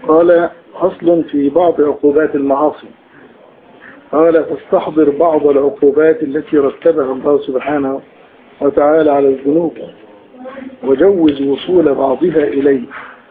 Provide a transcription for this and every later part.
قال أصل في بعض عقوبات المعاصي قال تستحضر بعض العقوبات التي رتبها الله سبحانه وتعالى على الذنوب وجوز وصول بعضها إليه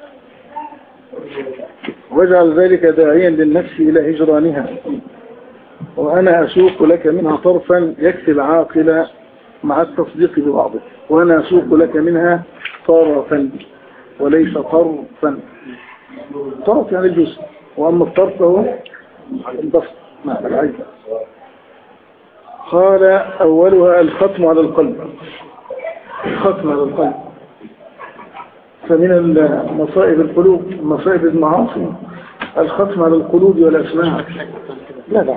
واجعل ذلك داعيا للنفس إلى هجرانها وأنا أسوق لك منها طرفا يكفي العاقل مع التصديق ببعضه وأنا أسوق لك منها طرفا وليس طرفا طرف يعني الجزء وأما الطرف هو البسط معنى العين قال أولها الختم على القلب الختم على القلب فمن مصائب القلوب مصائب المعاصي الختم على القلوب والأسماع لا لا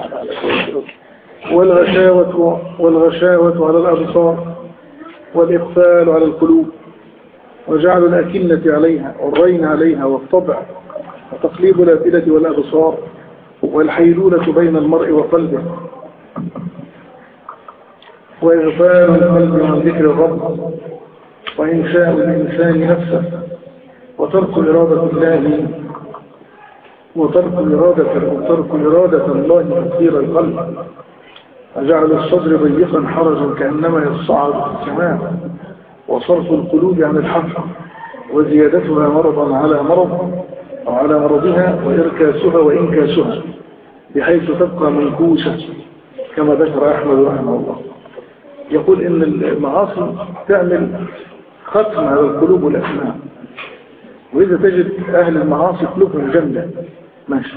والغشاوة والغشاوة على الأبصار والإقفال على القلوب وجعل الأكنة عليها والرين عليها والطبع وتقليب الأفئدة والأبصار والحيلولة بين المرء وقلبه وإغفال القلب عن ذكر الرب وإنشاء الإنسان نفسه وترك إرادة الله وترك إرادة وترك إرادة الله تطهير القلب وجعل الصدر ضيقا حرجا كأنما يصعد في السماء وصرف القلوب عن الحق وزيادتها مرضا على مرض أو على مرضها وإركاسها وإنكاسها بحيث تبقى منكوسة كما ذكر أحمد رحمه الله يقول إن المعاصي تعمل ختم على القلوب والأسماء وإذا تجد أهل المعاصي قلوبهم جنة ماشي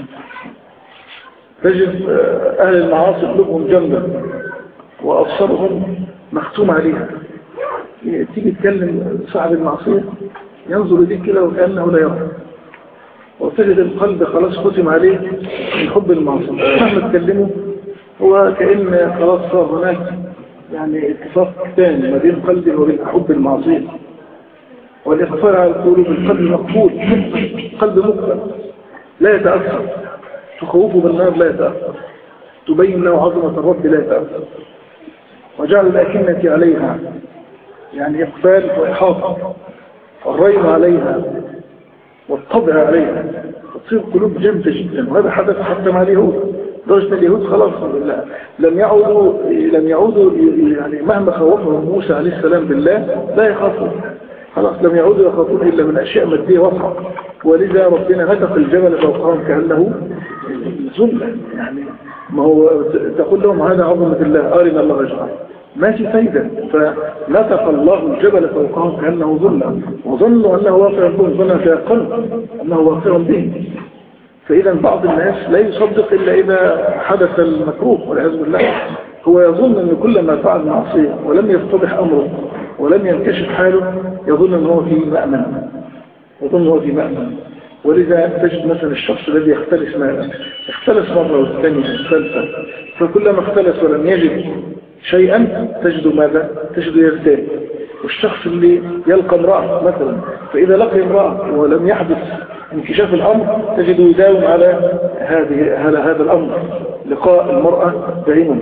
تجد أهل المعاصي قلوبهم جنة وأبصارهم مختوم عليها تيجي تكلم صاحب المعصية ينظر إليك كده وكأنه لا يرى وتجد القلب خلاص ختم عليه من حب المعصية مهما تكلمه هو كأن خلاص صار هناك يعني اتفاق ثاني ما بين قلبه وبين حب المعصية والإقفال على القلوب القلب مقبول قلب مقبل لا يتأثر تخوفه بالنار لا يتأثر تبين له عظمة الرب لا يتأثر وجعل الأكنة عليها يعني إقبال وإحاطة والرين عليها والطبع عليها تصير قلوب جامدة جدا وهذا حدث حتى مع اليهود درجة اليهود خلاص بالله لم يعودوا لم يعودوا يعني مهما خوفهم موسى عليه السلام بالله لا يخافوا خلاص لم يعودوا يخافون إلا من أشياء مادية واضحة ولذا ربنا نتق الجبل فوقهم كأنه ظلة يعني ما هو تقول لهم هذا عظمة الله أرنا الله يجعل ما في فايدة فنتق الله الجبل فوقهم كأنه ظلة وظنوا أنه واقع بهم ظنة يقل أنه واقع به فإذا بعض الناس لا يصدق إلا إذا حدث المكروه والعياذ بالله هو يظن أن كل ما فعل معصية ولم يفتضح أمره ولم ينكشف حاله يظن أنه في مأمن يظن أنه في مأمن ولذا تجد مثلا الشخص الذي يختلس مالا اختلس مرة والثانية والثالثة فكلما اختلس ولم يجد شيئا تجد ماذا؟ تجد يرتاب والشخص اللي يلقى امرأة مثلا فإذا لقي امرأة ولم يحدث انكشاف الأمر تجد يداوم على هذه على هذا الأمر لقاء المرأة دائما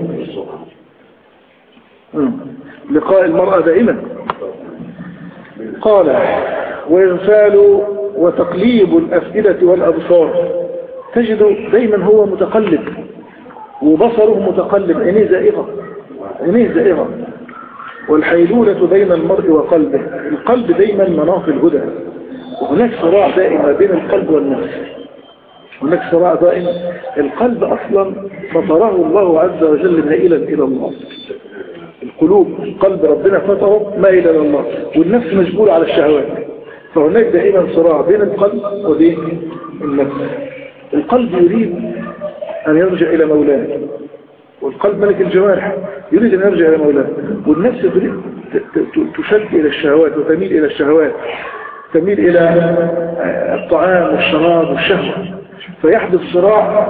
لقاء المرأة دائما قال وإغفال وتقليب الأفئدة والأبصار تجد دائما هو متقلب وبصره متقلب عينيه زائغة عينيه زائغة والحيلولة بين المرء وقلبه القلب دائما مناط الهدى وهناك صراع دائم بين القلب والنفس هناك صراع دائم القلب أصلا فطره الله عز وجل مائلا إلى الله القلوب قلب ربنا فطره مائلا إلى الله والنفس مجبولة على الشهوات فهناك دائما صراع بين القلب وبين النفس القلب يريد أن يرجع إلى مولاه والقلب ملك الجوارح يريد أن يرجع إلى مولاه والنفس تريد تشد إلى الشهوات وتميل إلى الشهوات تميل إلى الطعام والشراب والشهوة فيحدث صراع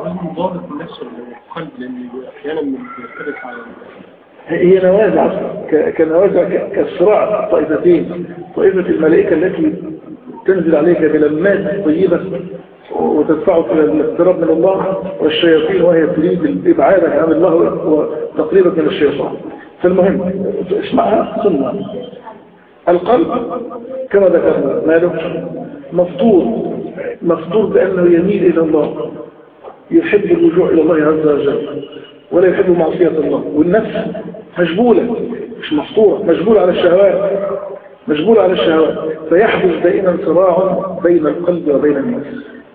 هي نوازع كنوازع كالصراع الطائفتين طائفة الملائكة التي تنزل عليك بلمات طيبة وتدفعك إلى الاقتراب من الله والشياطين وهي تريد إبعادك عن الله وتقريبك من الشيطان فالمهم اسمعها سنة القلب كما ذكرنا ماله مفطور مفطور بأنه يميل إلى الله يحب الرجوع إلى الله عز وجل ولا يحب معصية الله والنفس مجبولة مش مفطورة مجبولة على الشهوات مجبولة على الشهوات فيحدث دائما صراع بين القلب وبين النفس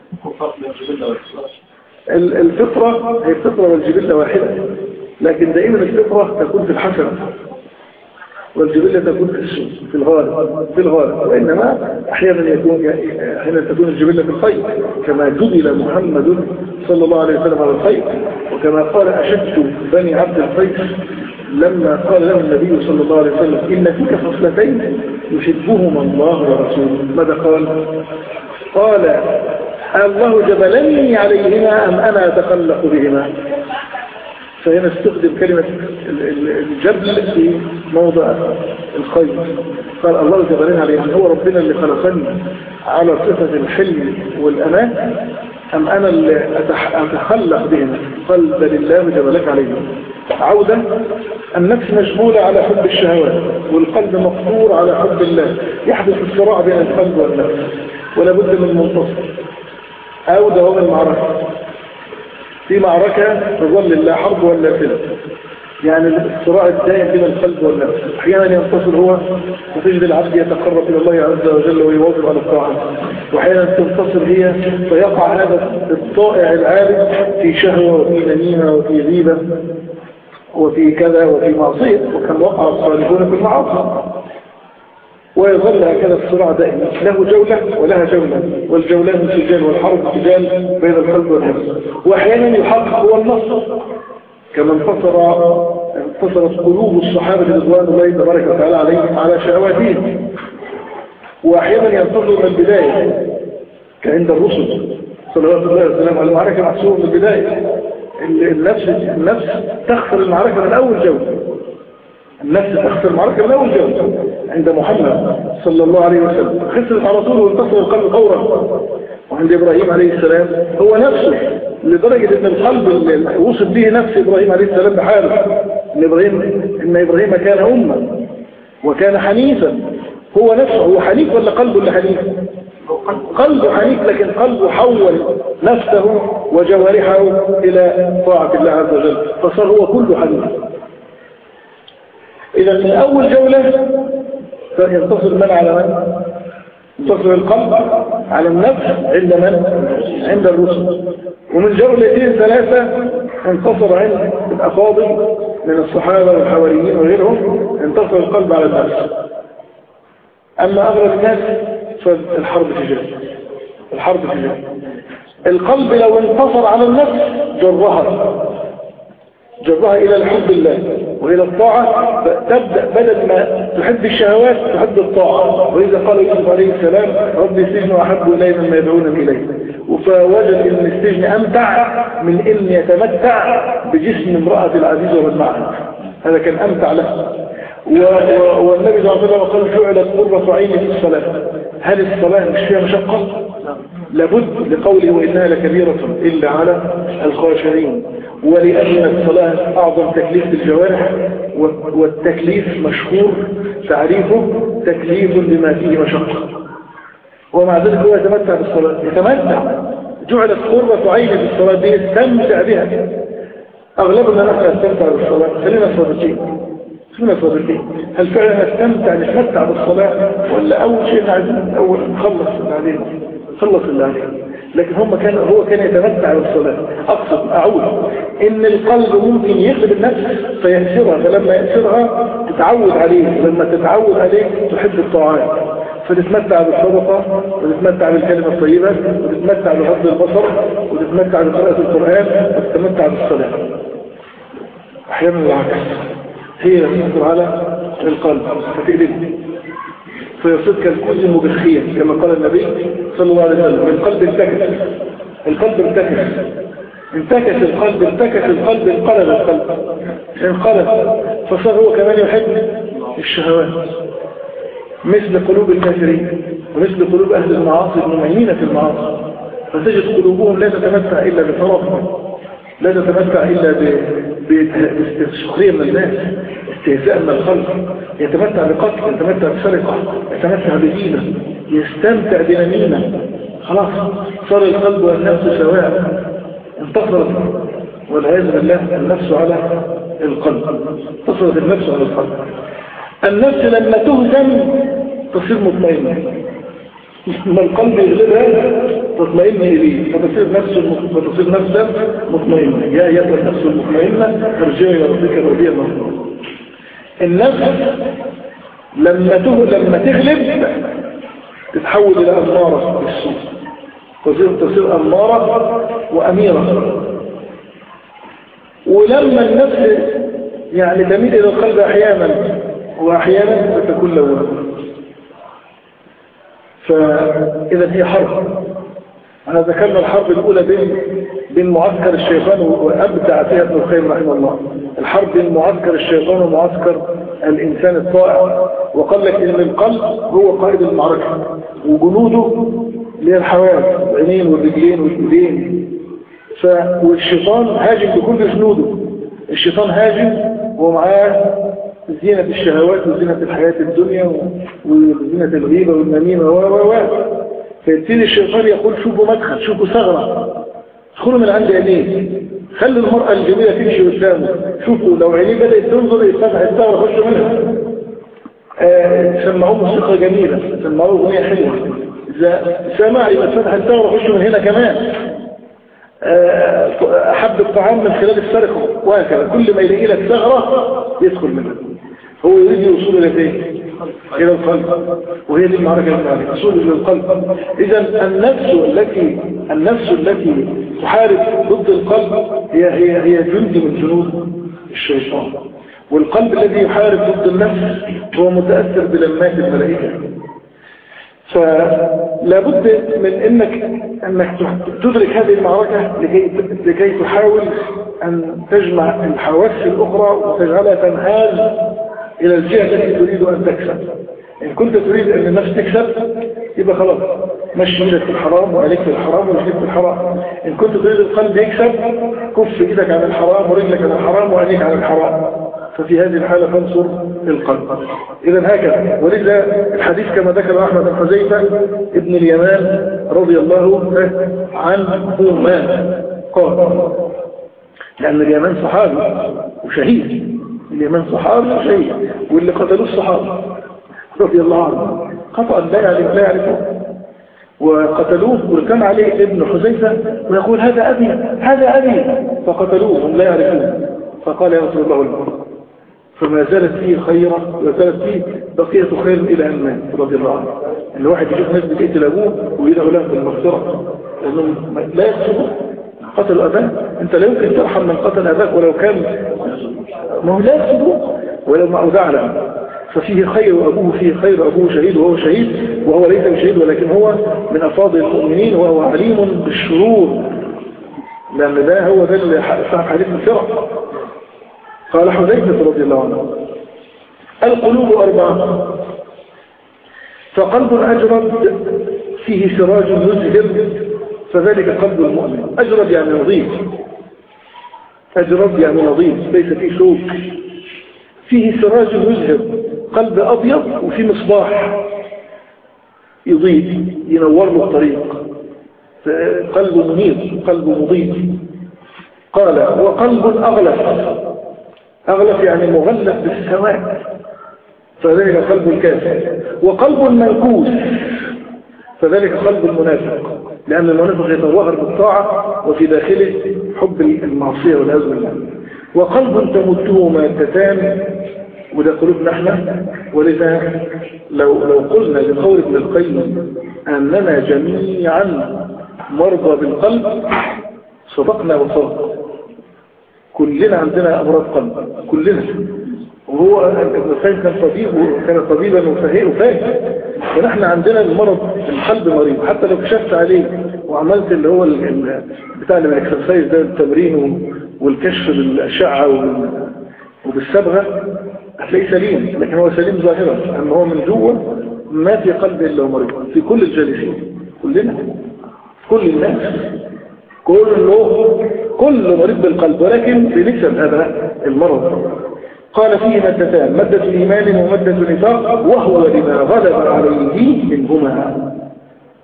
الفطرة هي الفطرة والجبلة واحدة لكن دائما الفطرة تكون في الحسنة والجبلة تكون في السوء في الغالب في الغالب وإنما أحيانا يكون أحيانا تكون الجبلة في الخير كما جبل محمد صلى الله عليه وسلم على الخير وكما قال أشد بني عبد القيس لما قال له النبي صلى الله عليه وسلم إن فيك خصلتين يحبهما الله ورسوله ماذا قال قال الله جبلني عليهما أم أنا أتخلق بهما فهنا استخدم كلمة الجبل في موضع الخير قال الله جبلني عليهما هو ربنا اللي خلقني على صفة الحلم والأمان أم أنا اللي أتخلق بهما قال بل الله جبلك عليهما عودة النفس مجبولة على حب الشهوات والقلب مقصور على حب الله يحدث الصراع بين القلب والنفس ولا بد من منتصر أو دوام المعركة في معركة تظل الله حرب ولا سلم يعني الصراع الدائم بين القلب والنفس احيانا ينتصر هو وتجد العبد يتقرب الى الله عز وجل ويواظب على الطاعه واحيانا تنتصر هي فيقع هذا الطائع العابد في شهوه وفي نميمه وفي غيبه وفي كذا وفي معصيه وكان وقع الصالحون في المعاصي ويظل هكذا الصراع دائما له جولة ولها جولة والجولان سجال والحرب سجال بين القلب والنفس وأحيانا يحقق هو النصر كما انتصر انتصرت قلوب الصحابة رضوان الله تبارك وتعالى عليهم على شهواتهم وأحيانا ينتصر من البداية كعند الرسل صلوات الله وسلامه على المعركة محسوبة من البداية النفس النفس تخسر المعركة من أول جولة النفس تخسر المعركة من أول جولة عند محمد صلى الله عليه وسلم خسرت على طول وانتصر القلب فورا وعند إبراهيم عليه السلام هو نفسه لدرجة ان القلب اللي وصف به نفس إبراهيم عليه السلام بحاله ان إبراهيم, إن إبراهيم كان أمة وكان حنيفا هو نفسه هو حنيف ولا قلبه اللي حنيف قلبه حنيف لكن قلبه حول نفسه وجوارحه إلى طاعة الله عز وجل فصار هو كله حنيف إذا من أول جولة فينتصر من على من ينتصر القلب على النفس عند من عند الرسل ومن جولتين ثلاثة انتصر عند الأفاضل من الصحابة والحواريين وغيرهم انتصر القلب على النفس أما أغلب الناس فالحرب تجاه الحرب تجاه القلب لو انتصر على النفس جرها جرها إلى الحب الله وإلى الطاعة تبدأ بدل ما تحب الشهوات تحب الطاعة وإذا قال يوسف عليه السلام ربي السجن أحب إلي مما يدعونني إليه فوجد أن السجن أمتع من أن يتمتع بجسم امرأة العزيز ومن معها هذا كان أمتع له والنبي صلى الله عليه وسلم قال جعلت قرة عيني في الصلاة هل الصلاة مش فيها مشقة؟ لابد لقوله وإنها لكبيرة إلا على الخاشعين ولأن الصلاة أعظم تكليف للجوارح والتكليف مشهور تعريفه تكليف بما فيه مشقة ومع ذلك هو يتمتع بالصلاة يتمتع جعلت قرة عين بالصلاة دي يستمتع بها أغلبنا نحن نستمتع بالصلاة خلينا صادقين خلينا صادقين هل فعلا نستمتع نتمتع بالصلاة ولا أول شيء عايزين أول نخلص اللي علينا خلص اللي علينا لكن هم كان هو كان يتمتع بالصلاة أقصد أعود إن القلب ممكن يغلب النفس فيأسرها فلما يأسرها تتعود عليه لما تتعود عليه تحب الطاعات فتتمتع بالصدقة وتتمتع بالكلمة الطيبة وتتمتع بغض البصر وتتمتع بقراءة القرآن وتتمتع بالصلاة أحيانا العكس هي تنظر على القلب فتقلب فيصير كالكوز مبخيا كما قال النبي صلى الله عليه وسلم القلب انتكس القلب انتكس انتكس القلب انتكس القلب انقلب القلب انقلب فصار هو كمان يحب الشهوات مثل قلوب الكافرين ومثل قلوب أهل المعاصي المؤمنين في المعاصي فتجد قلوبهم لا تتمتع إلا بفرط لا تتمتع إلا باستسخرية من الناس استهزاء من الخلق يتمتع بقتل يتمتع بسرقة يتمتع بزينة يستمتع بنميمة خلاص صار القلب والنفس سواء انتصرت والعياذ بالله النفس على القلب انتصرت النفس على القلب النفس لما تهزم تصير مطمئنة لما القلب يغلبها تطمئن إليه فتصير نفسه فتصير نفسه مطمئنة يا أيها النفس المطمئنة ارجعي إلى ربك راضية مرضية النفس لما لما تغلب تتحول إلى أمارة بالسوء تصير تصير أمارة وأميرة ولما النفس يعني تميل إلى القلب أحيانا وأحيانا فتكون لوامة فإذا هي حرب أنا ذكرنا الحرب الأولى بين بين معسكر الشيطان وأبدع فيها ابن القيم رحمه الله الحرب بين معسكر الشيطان ومعسكر الإنسان الطائع وقال لك إن القلب هو قائد المعركة وجنوده اللي هي الحواس العينين والرجلين واليدين ف... والشيطان هاجم بكل جنوده الشيطان هاجم ومعاه زينة الشهوات وزينة الحياة الدنيا وزينة الغيبة والنميمة و و و فيبتدي الشيطان يقول شوفوا مدخل شوفوا ثغرة ادخلوا من عند عينيه خلي المرأة الجميلة تمشي قدامه شوفوا لو عينيه بدأت تنظر يفتح الثغرة خش منها آه سمعوه موسيقى جميلة سمعوه أغنية حلوة إذا سمع يبقى فتح الثغرة خش من هنا كمان آه أحب الطعام من خلال السرقة وهكذا كل ما يلاقي لك ثغرة يدخل منها هو يريد الوصول إلى فين؟ إلى القلب وهي دي المعركة المعركة الوصول إلى القلب إذا النفس التي النفس التي تحارب ضد القلب هي هي هي جند من جنود الشيطان والقلب الذي يحارب ضد النفس هو متأثر بلمات الملائكة فلا بد من انك انك تدرك هذه المعركة لكي, لكي تحاول ان تجمع الحواس الاخرى وتجعلها تنهاز إلى الجهة التي تريد أن تكسب إن كنت تريد أن النفس تكسب يبقى خلاص مشي إيدك في الحرام وعليك في الحرام ورجلك في الحرام إن كنت تريد القلب يكسب كف إيدك عن الحرام ورجلك عن الحرام وعليك عن الحرام ففي هذه الحالة فانصر القلب إذا هكذا ولذا الحديث كما ذكر أحمد بن حذيفة ابن اليمان رضي الله عنهما قال لأن اليمان صحابي وشهيد اليمن صحابي وشيء واللي قتلوه الصحابة رضي الله عنه خطأ لا يعرف لا يعرفه وقتلوه وكان عليه ابن حزيفة ويقول هذا أبي هذا أبي فقتلوه هم لا يعرفون فقال يا رسول الله المرض فما زالت فيه خيرا وما زالت فيه بقية خير إلى أن مات رضي الله عنه أن الواحد يشوف ناس بتقتل أبوه ويدعو له بالمغفرة لأنهم لا يقصدوا قتلوا أباه أنت لا يمكن ترحم من قتل أباك ولو كان ما هو لا يقصدوا ولو ما أودعنا ففيه خير وأبوه فيه خير أبوه شهيد وهو شهيد وهو ليس بشهيد ولكن هو من أفاضل المؤمنين وهو عليم بالشرور لأن ده هو ده اللي صاحب حديث الفرق قال حذيفة رضي الله عنه القلوب أربعة فقلب أجرد فيه سراج يزهر فذلك قلب المؤمن أجرد يعني نظيف أجرد يعني نظيف ليس فيه شوك فيه سراج يزهر قلب أبيض وفيه مصباح يضيء ينور له الطريق قلب منير قلب مضيء قال وقلب أغلف أغلف يعني مغلف بالسواد فذلك قلب الكافر وقلب منكوس فذلك قلب المنافق لأن المنافق يتظاهر بالطاعة وفي داخله حب المعصية والعياذ بالله وقلب تمته مادتان وده قلوبنا احنا ولذا لو لو قلنا لقول ابن القيم أننا جميعا مرضى بالقلب صدقنا وصدق كلنا عندنا أمراض قلب كلنا وهو ابن القيم كان طبيب وكان طبيبا وفاهم ونحن عندنا المرض القلب مريض حتى لو كشفت عليه وعملت اللي هو بتاع الاكسرسايز ده التمرين والكشف بالأشعة وبالصبغة هتلاقيه سليم لكن هو سليم ظاهرا أما هو من جوه ما في قلب إلا مريض في كل الجالسين كلنا كل الناس كله كل مريض بالقلب ولكن بنسب هذا المرض قال فيه مادتان مادة إيمان ومادة نفاق وهو لما غلب عليه منهما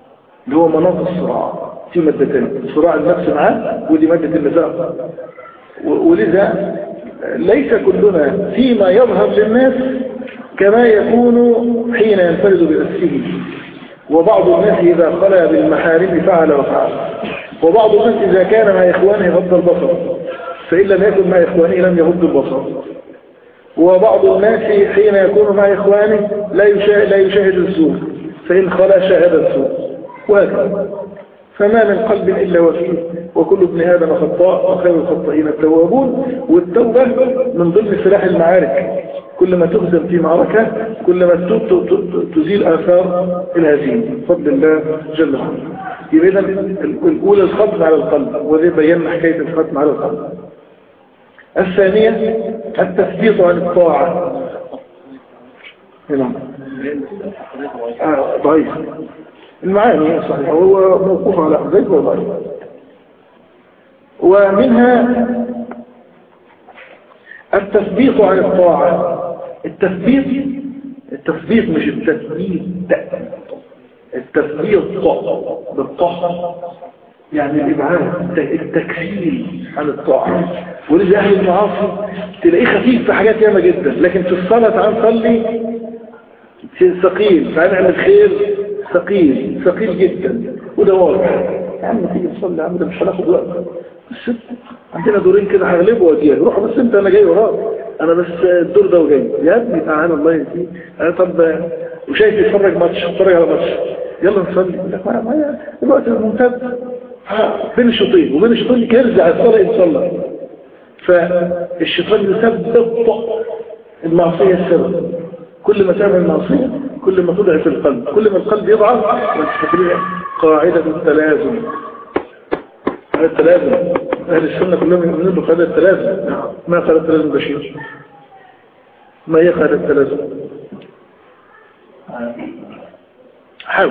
اللي هو مناط الصراع في مادتين صراع النفس معاه ودي مادة النفاق ولذا ليس كلنا فيما يظهر للناس كما يكون حين ينفرد بنفسه وبعض الناس إذا خلى بالمحارم فعل وفعل وبعض الناس إذا كان مع إخوانه غض البصر فإن لم يكن مع إخوانه لم يغض البصر وبعض الناس حين يكون مع إخوانه لا يشاهد, لا يشاهد الزور فإن خلا شاهد الزور وهكذا فما من قلب إلا وفيه وكل ابن آدم خطاء وخير الخطائين التوابون والتوبة من ضمن سلاح المعارك كل ما تهزم في معركة كل ما تزيل آثار الهزيمة بفضل الله جل وعلا يبقى إذا الأولى الختم على القلب وذي بينا حكاية الختم على القلب الثانية التثبيط عن الطاعة نعم آه ضعيف المعاني صحيح هو موقوف على زيد وضعيف ومنها التثبيط عن الطاعة التثبيط التثبيط مش التثبيت التثبيط بالطاعة يعني الإبعاد التكفيل عن الطاعة ولذا أهل المعاصي تلاقيه خفيف في حاجات ياما جدا لكن في الصلاة تعال صلي ثقيل تعال نعمل خير ثقيل ثقيل جدا وده واضح يا عم تيجي تصلي يا عم ده مش هناخد وقت بس عندنا دورين كده هغلبه واجيها روح بس انت انا جاي وراك انا بس الدور ده وجاي يا ابني تعالى الله يهديك انا طب وشايف يتفرج ماتش اتفرج على ماتش يلا نصلي الوقت الممتد بين الشوطين وبين الشوطين يرجع الصلاه يتصلى فالشيطان يثبت المعصيه السبب كل ما تعمل المعصيه كل ما تضعف القلب كل ما القلب يضعف قاعده التلازم هذا التلازم أهل السنة كلهم يؤمنون بقاعدة التلازم ما قال التلازم بشير ما هي قاعدة التلازم حاول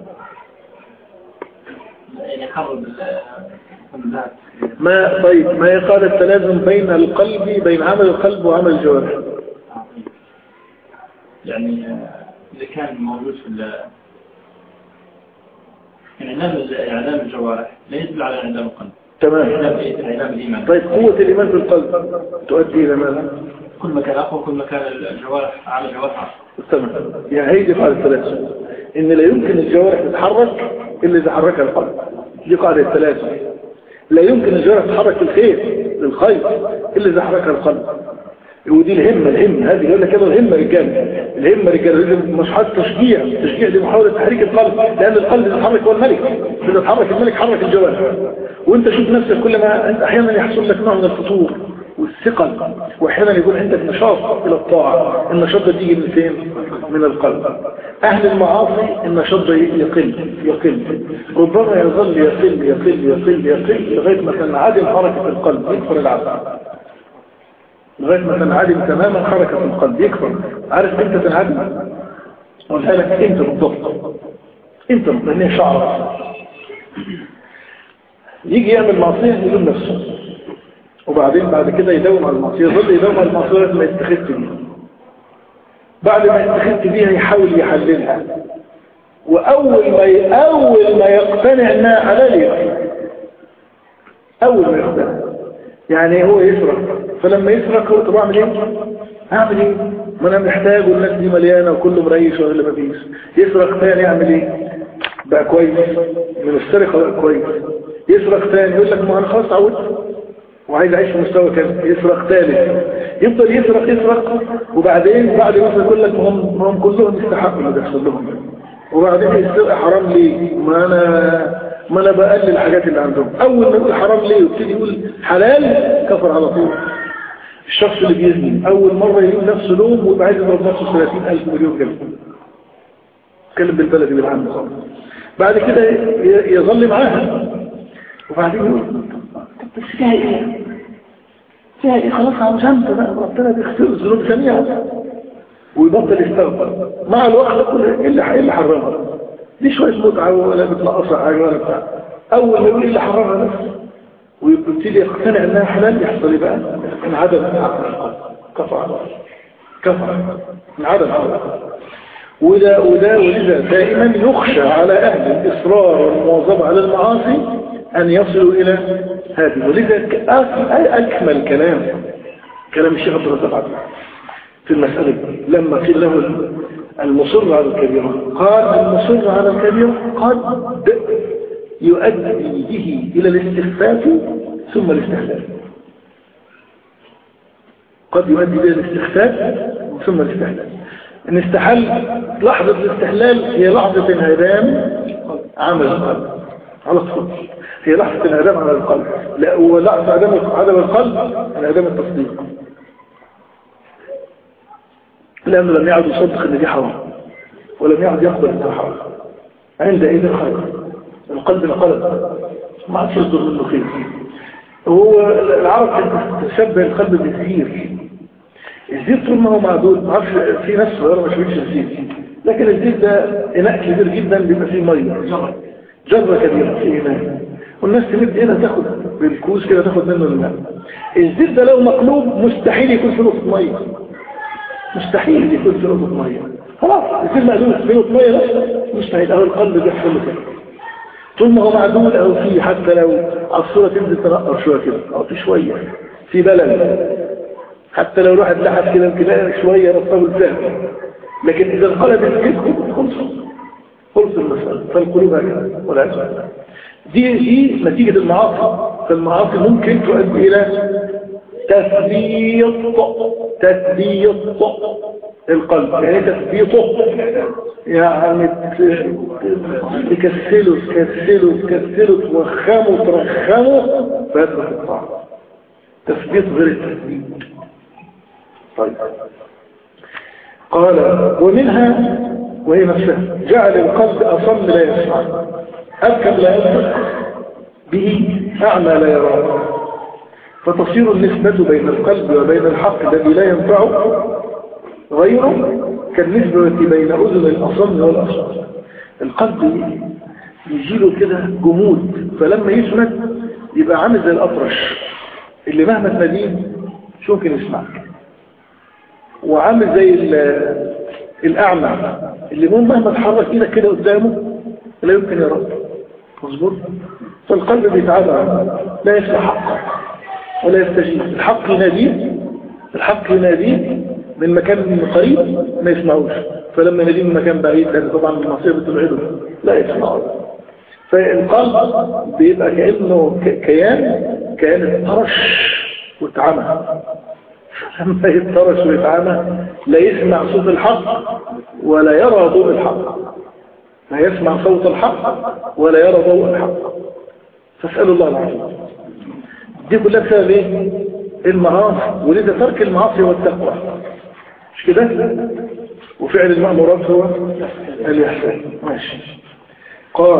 ما طيب ما هي قاعدة التلازم بين القلب بين عمل القلب وعمل الجوارح يعني إذا كان موجود في انعدام انعدام الجوارح لا يدل على انعدام القلب تمام انعدام الايمان طيب قوة الايمان في القلب تؤدي الى ماذا كل ما كان اقوى كل ما كان الجوارح عمل جوارح تمام يعني هي دي قاعدة التلازم ان لا يمكن الجوارح تتحرك الا اذا حركها القلب دي قاعدة التلازم لا يمكن الجوارح تتحرك في الخير للخير الا اذا حركها القلب ودي الهمة الهمة هذه يقول لك كده الهمة رجال الهمة رجال مش حاجة تشجيع تشجيع دي محاولة تحريك القلب لأن القلب يتحرك هو الملك إذا تحرك الملك حرك الجوارح وانت شوف نفسك كل ما انت احيانا يحصل لك نوع من الفتور والثقل واحيانا يكون عندك نشاط الى الطاعة النشاط ده تيجي من فين من القلب اهل المعاصي النشاط ده يقل يقل ربما يظل يقل يقل يقل يقل لغاية ما تنعدم حركة القلب يكفر العقل لغاية ما تنعدم تماما حركة القلب يكفر عارف امتى تنعدم اقولها لك انت بالضبط انت لان شعرك يجي يعمل معصية يلوم نفسه وبعدين بعد كده يداوم على المعصية يظل يداوم على المعصية ما يستخدت بيها بعد ما يستخدت بيها يحاول يحللها وأول ما ي... أول ما يقتنع انها حلال يقتنع أول ما يقتنع يعني هو يسرق فلما يسرق هو طب اعمل ايه اعمل ايه ما انا محتاج والناس دي مليانه وكله مريش ولا ما فيش يسرق ثاني يعمل ايه بقى كويس من السرقه بقى كويس يسرق ثاني يقول لك ما انا خلاص عودت وعايز اعيش في مستوى كذا يسرق ثالث يفضل يسرق يسرق وبعدين بعد ما يقول لك هم هم كلهم يستحقوا اللي بيحصل لهم وبعدين السرقه حرام ليه ما انا ما انا بقلل الحاجات اللي عندهم اول ما يقول حرام ليه ويبتدي يقول حلال كفر على طول الشخص اللي بيزني اول مره يقول نفسه لوم ويبقى عايز يضرب نفسه 30000 مليون كلمه اتكلم بالبلدي بالعام بعد كده يظل معاها وبعدين يقول بس فيها ايه فيها ايه خلاص عشان بقى ربنا بيغفر الذنوب جميعا ويبطل يستغفر مع الوقت كل ايه اللي ايه اللي حرمها دي شويه متعه ولا بتنقصها حاجه ولا بتاع اول ما يقول ايه اللي حرمها نفسه ويبتدي يقتنع انها حلال يحصل ايه بقى انعدم عقل القلب كفر كفر انعدم عقل وده وده ولذا دائما يخشى على أهل الإصرار والمواظبة على المعاصي أن يصلوا إلى هذه ولذا أكمل كلام كلام الشيخ عبد الرزاق عبد في المسألة لما قيل له المصر على الكبيرة قال المصر على الكبيرة قد يؤدي به إلى الاستخفاف ثم الاستحلال قد يؤدي إلى الاستخفاف ثم الاستحلال ان استحل لحظة الاستحلال هي لحظة انهدام عمل القلب على طول هي لحظة انهدام على القلب لا ولحظة عدم عدم القلب انهدام التصديق لأنه لم يعد يصدق ان دي حرام ولم يعد يقبل ان حرام عندئذ خير القلب انقلب ما عادش يصدر منه خير هو العرب تشبه القلب بالسير الزيت طول ما هو معدود ما اعرفش في ناس صغيره ما شربتش الزيت لكن الزيت ده اناء كبير جدا بيبقى فيه ميه جره كبيره في اناء والناس تمد هنا تاخد بالكوز كده تاخد منه الماء الزيت ده لو مقلوب مستحيل يكون في نقطه ميه مستحيل يكون في نقطه ميه خلاص الزيت مقلوب في نقطه ميه بس مستحيل اهو القلب بيحصل له كده طول ما هو معدول او فيه حتى لو الصوره تنزل تنقر شويه كده او في شويه في بلد حتى لو الواحد لحد كده يمكن شوية رصاب الفهم لكن إذا انقلب الكذب خلص خلص المسألة فالقلوب هكذا ولا أسفل دي دي نتيجة المعاصي فالمعاصي ممكن تؤدي إلى تثبيط تثبيط القلب يعني تثبيطه يعني تكسله تكسله تكسله توخمه ترخمه فيدرك الطعام تثبيط غير التثبيت طيب قال ومنها وهي نفسها جعل القلب أصم لا يسمع أبكم لا يسمع به أعمى لا يرى فتصير النسبة بين القلب وبين الحق الذي لا ينفعه غيره كالنسبة بين أذن الأصم والأصم القلب يجيله كده جمود فلما يسمد يبقى عامل زي الأطرش اللي مهما تناديه شو ممكن يسمعك وعامل زي الأعمى اللي مو مهما تحرك ايدك كده قدامه لا يمكن يرد مظبوط فالقلب بيتعب لا يسمع حقا ولا يستجيب الحق يناديه الحق يناديه من مكان قريب ما يسمعوش فلما يناديه من مكان بعيد لأن طبعا المعصية بتبعده لا يسمعه فالقلب بيبقى كأنه كيان كيان اتطرش واتعمى لما يتطرش ويتعامى لا يسمع صوت الحق ولا يرى ضوء الحق لا يسمع صوت الحق ولا يرى ضوء الحق فاسأل الله العافية دي كلها بسبب ايه المعاصي ولذا ترك المعاصي والتقوى مش كده وفعل المأمورات هو الإحسان ماشي قال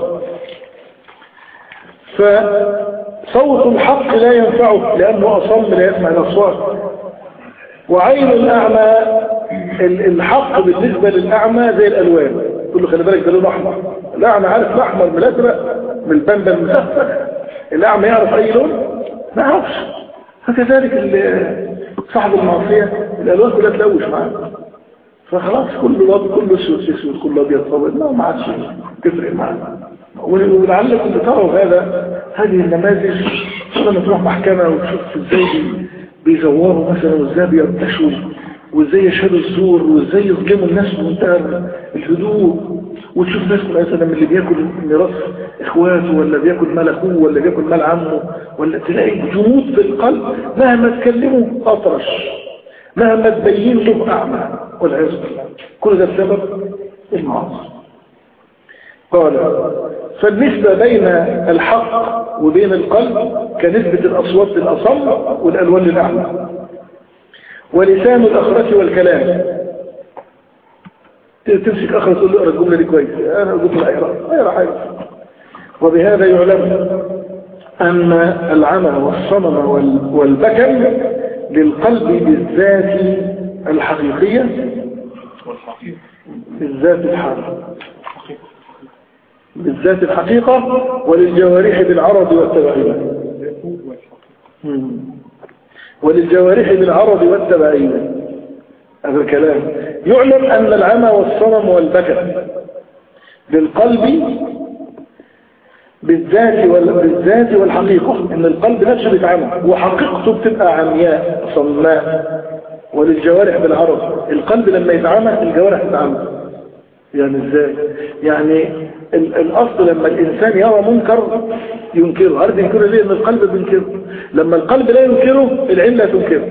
فصوت الحق لا ينفعه لأنه أصم لا يسمع الأصوات وعين الأعمى الحق بالنسبة للأعمى زي الألوان تقول له خلي بالك ده لون أحمر الأعمى عارف الأحمر من الأزرق من البنبة المسفة الأعمى يعرف أي لون ما يعرفش فكذلك صاحب المعصية الألوان كلها تلوش معاه فخلاص كل لاب كله اسود اسود كله ابيض صابر لا ما عادش تفرق معاه ولعلكم تروا هذا هذه النماذج لما تروح محكمة وتشوف ازاي بيزوروا مثلا وازاي بيرتشوا وازاي يشهدوا الزور وازاي يظلموا الناس بمنتهى الهدوء وتشوف ناس مثلا من اللي بياكل ميراث اخواته ولا بياكل مال اخوه ولا بياكل مال عمه ولا تلاقي جمود في القلب مهما تكلمه اطرش مهما تبين له اعمى والعياذ بالله كل ده بسبب المعاصي قال فالنسبة بين الحق وبين القلب كنسبة الأصوات للأصم والألوان للأعمى ولسان الأخرة والكلام تمسك أخرة تقول له اقرأ الجملة دي كويس أنا أقول له اقرأ اقرأ حاجة وبهذا يعلم أن العمى والصمم والبكم للقلب بالذات الحقيقية بالذات الحقيقية بالذات الحقيقة وللجوارح بالعرض والتبعية وللجوارح بالعرض والتبعية هذا الكلام يعلم أن العمى والصنم والبكر للقلب بالذات بالذات والحقيقة ان القلب نفسه بيتعمى وحقيقته بتبقى عمياء صماء وللجوارح بالعرض القلب لما يتعمى الجوارح تتعمى يعني ازاي يعني الاصل لما الانسان يرى منكر ينكره عارف ينكره ليه ان القلب بينكره لما القلب لا ينكره العين لا تنكره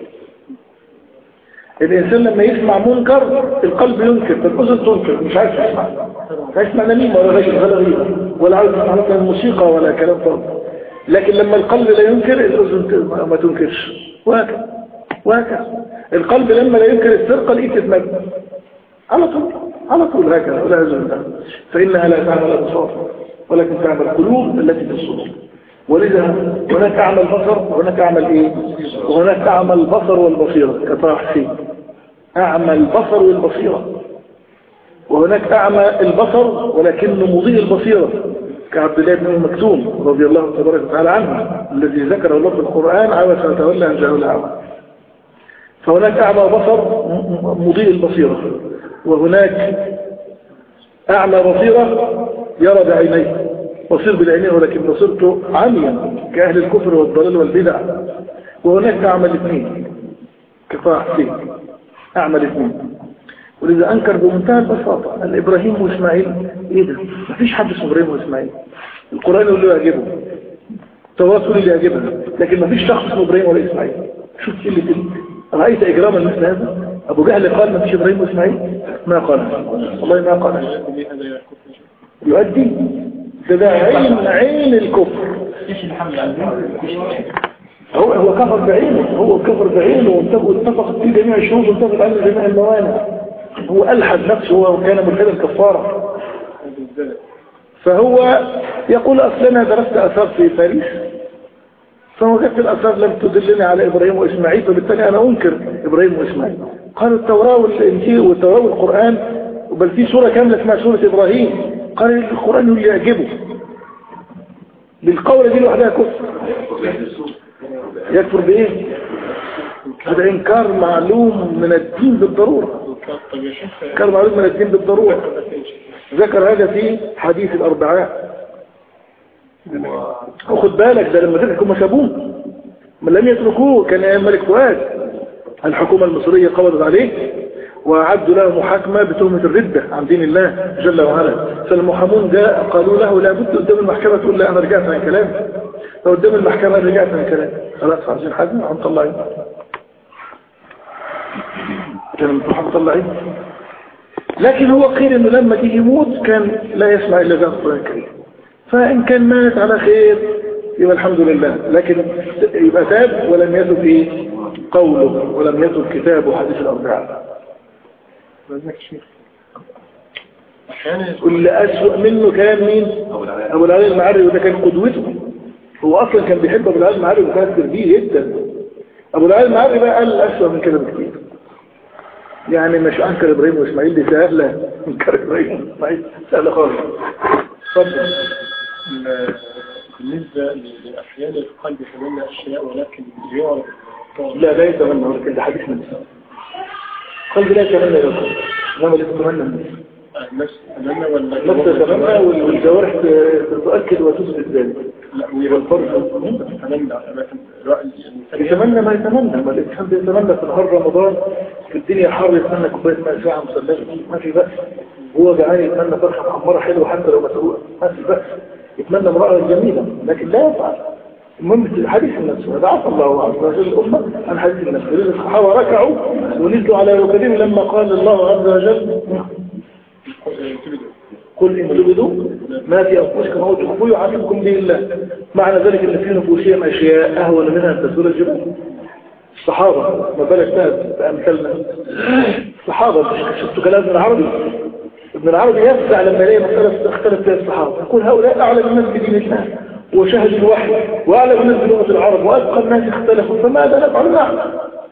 الإنسان لما يسمع منكر القلب ينكر فالأذن تنكر مش عايز يسمع لا يسمع نميمة ولا غير ولا غير ولا عايز يسمع مثلا موسيقى ولا كلام فاضي لكن لما القلب لا ينكر الأذن ما تنكرش وهكذا وهكذا القلب لما لا ينكر السرقة الإيد تتمد على طول على طول هكذا ولا يزال فإنها لا تعمل الأبصار ولكن تعمل القلوب التي في الصدور ولذا هناك أعمى البصر وهناك أعمى الإيه وهناك أعمى البصر والبصيرة كطرح فيه أعمى البصر والبصيرة وهناك أعمى البصر ولكنه مضيء البصيرة كعبد الله بن مكتوم رضي الله تبارك وتعالى عنه الذي ذكر الله في القرآن عبس وتولى أن جاءه الأعمى فهناك أعمى بصر مضيء البصيرة وهناك أعمى بصيرة يرى بعينيه بصير بالعينين ولكن بصيرته عميا كأهل الكفر والضلال والبدع وهناك أعمى الاثنين كفاح فيه أعمى الاثنين ولذا أنكر بمنتهى البساطة أن إبراهيم وإسماعيل إيه ده ما فيش حد اسمه إبراهيم وإسمايل القرآن يقول له يعجبه التواصل اللي يعجبه لكن ما فيش شخص اسمه إبراهيم ولا إسماعيل شوف اللي تلك رأيت إجراما مثل هذا أبو جهل قال ما فيش إبراهيم وإسماعيل ما قال والله ما قال يؤدي ده ده عين عين الكفر هو هو كفر بعينه هو كفر بعينه واتفق في جميع الشروط واتفق على جميع الموانع هو ألحد نفسه هو كان ملحدا كفارة فهو يقول أصلنا درست أثار في باريس فوجدت الأثار لم تدلني على إبراهيم وإسماعيل فبالتالي أنا أنكر إبراهيم وإسماعيل قالوا التوراة والإنجيل والتوراة والقرآن بل في سورة كاملة اسمها سورة إبراهيم قال القرآن اللي يعجبه بالقولة دي لوحدها كفر يكفر بإيه هذا إنكار معلوم من الدين بالضرورة إنكار معلوم من الدين بالضرورة ذكر هذا في حديث الأربعاء وخد بالك ده لما تركوا ما سابوه من لم يتركوه كان أيام ملك فؤاد الحكومة المصرية قبضت عليه وأعدوا له محاكمة بتهمة الردة عن دين الله جل وعلا فالمحامون جاء قالوا له لا بد قدام المحكمة تقول لا أنا رجعت عن كلامي فقدام المحكمة رجعت عن كلامي خلاص عايزين حد عم طلعين كان المحامون مطلعين لكن هو قيل انه لما تيجي يموت كان لا يسمع الا ذات القرآن الكريم فان كان مات على خير يبقى الحمد لله لكن يبقى تاب ولم يتب ايه قوله ولم يتب كتابه حديث الاربعاء واللي أسوأ منه كان مين أبو العلي المعري وده كان قدوته هو أصلا كان بيحب أبو العلي المعري وكان تربيه جدا أبو العلي المعري بقى قال أسوأ من كده بكتير يعني مش أنكر إبراهيم وإسماعيل دي سهلة أنكر إبراهيم وإسماعيل سهلة خالص اتفضل بالنسبة لأحيان القلب يتمنى أشياء ولكن يعرف لا لا يتمنى ولكن ده حديث من قلب لا يتمنى يقول إنما لا يتمنى الناس النفس تتمنى ولا النفس تتمنى والجوارح تؤكد وتثبت ذلك لا والفرق تتمنى لكن يتمنى ما يتمنى ما الإنسان بيتمنى في نهار رمضان في الدنيا حر يتمنى كوباية ماء ساعة مسلمة ما في بأس هو جعان يتمنى فرخة محمرة حلوة حتى لو مسروقة ما في بأس يتمنى امرأة جميلة لكن لا يفعل المهم حديث النفس هذا عفى الله عز وجل الأمة عن حديث النفس الصحابة ركعوا ونزلوا على ركبهم لما قال الله عز وجل قل إن تبدوا ما في أنفسكم أو تخفوا يعلمكم به الله معنى ذلك أن في نفوسهم أشياء أهون منها أن تسور الجبال الصحابة ما بالك بأمثالنا الصحابة شفت كلام ابن العربي ابن العربي يفزع لما يلاقي مسألة اختلف فيها الصحابة يقول هؤلاء أعلم الناس بدين الله وشهد الوحي وأعلم الناس بلغة العرب وأبقى الناس اختلفوا فماذا نفعل معه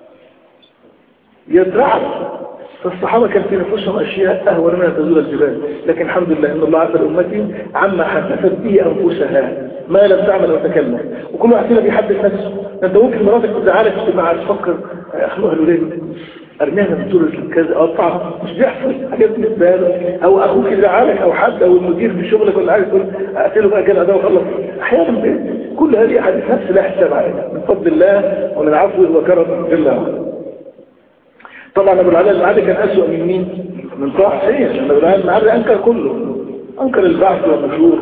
يزرعه فالصحابة كان في نفوسهم أشياء أهون منها تزول الجبال لكن الحمد لله إن الله عفى لأمتي عما حدثت به أنفسها ما لم تعمل أو تكلم وكل واحد فينا بيحدث نفسه أنت ممكن مراتك تزعلك تبقى عايز تفكر أخلوها الولاد ارميها من طول كذا اقطعها مش بيحصل حاجات بالنسبه له او اخوك يزعلك او حد او المدير في شغلك ولا عايز يقول اقتله بقى كده ده وخلص احيانا بي- كل هذه احاديث نفس لا حساب عليها من فضل الله ومن عفوه وكرمه جل وعلا طبعا ابو العلاء المعادي كان اسوأ من مين من طه حسين ابو العلاء المعادي انكر كله انكر البعث والنشور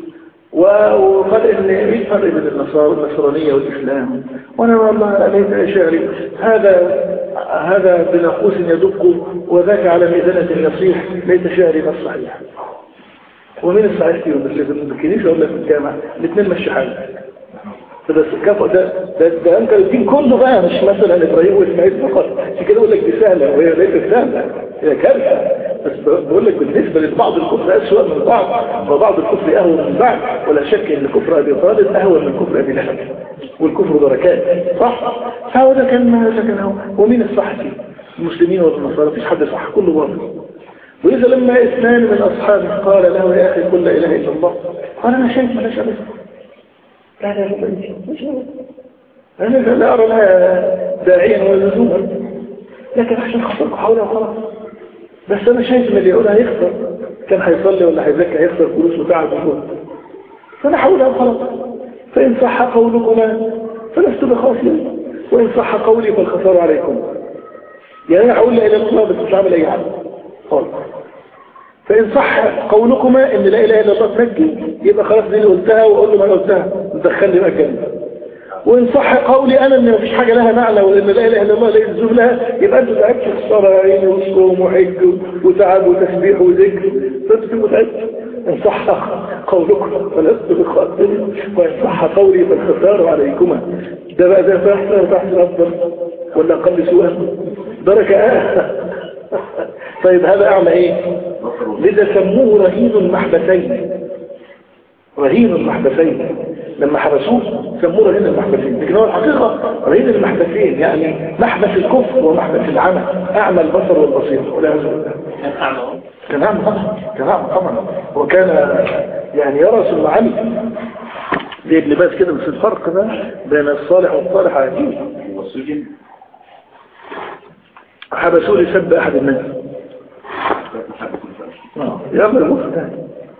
و- وقال ان ايه الفرق بين النصارى والنصرانيه والاسلام وانا والله ليس شعري هذا هذا بناقوس يدق وذاك على ميزانه يصيح ليس شعري ما الصحيح ومين الصحيح فيهم اللي في الكنيسه ولا في الجامعه الاثنين مش حاجه بس الكفء ده ده, ده انكر الدين كله بقى مش مثلا ابراهيم واسماعيل فقط عشان كده اقول لك دي سهله وهي ليست سهله هي كارثه بس بقول لك بالنسبه لبعض الكفر اسوء من بعض وبعض الكفر اهون من بعض ولا شك ان كفر ابي طالب اهون من كفر ابي لهب والكفر دركات صح فهو ده كان ده كان هو ومين الصح فيه المسلمين والنصارى مفيش حد صح كله باطل وإذا لما اثنان من أصحابه قال له يا أخي قل لا إله إلا الله قال أنا شايف ما لا لا لا لا مش هو. أنا لا أرى لها داعيا ولا لزوما لكن عشان خسرك حولها وخلاص بس أنا شايف إن اللي يقولها هيخسر كان هيصلي ولا هيزكى هيخسر فلوس وتعب وجهد فأنا حولها وخلاص فإن صح قولكما فلست بخاسر وإن صح قولي فالخسار عليكم يعني أنا هقول لا إله إلا الله بس مش هعمل أي حاجة خالص فإن صح قولكما إن لا إله إلا الله تنجي يبقى خلاص دي اللي قلتها وأقول له ما أنا قلتها دخلني بقى الجنة وإن صح قولي أنا إن مفيش حاجة لها معنى وإن لا إله إلا الله لا يلزم لها يبقى أنتوا تعبت في الصلاة يا عيني وصوم وحج وتعب وتسبيح وذكر فأنتوا تبقوا تعبت إن صح قولكم فلست بخاطر وإن صح قولي فالخسار عليكما ده بقى ده فاحسن وتحسن أفضل ولا أقل سوءا درجة آه طيب هذا أعمى إيه لذا سموه رهين المحبسين رهين المحبسين لما حبسوه سموه رهين المحبسين لكن هو الحقيقة رهين المحبسين يعني محبس الكفر ومحبس العمى أعمى البصر والبصير ولا بالله كان أعمى كان أعمى طبعا كان أعمى طبعا وكان يعني يرى ثم عمي زي ابن باز كده بس الفرق ده بين الصالح والصالح عجيب والسجن حبسوه لسب أحد الناس يلا المخ ده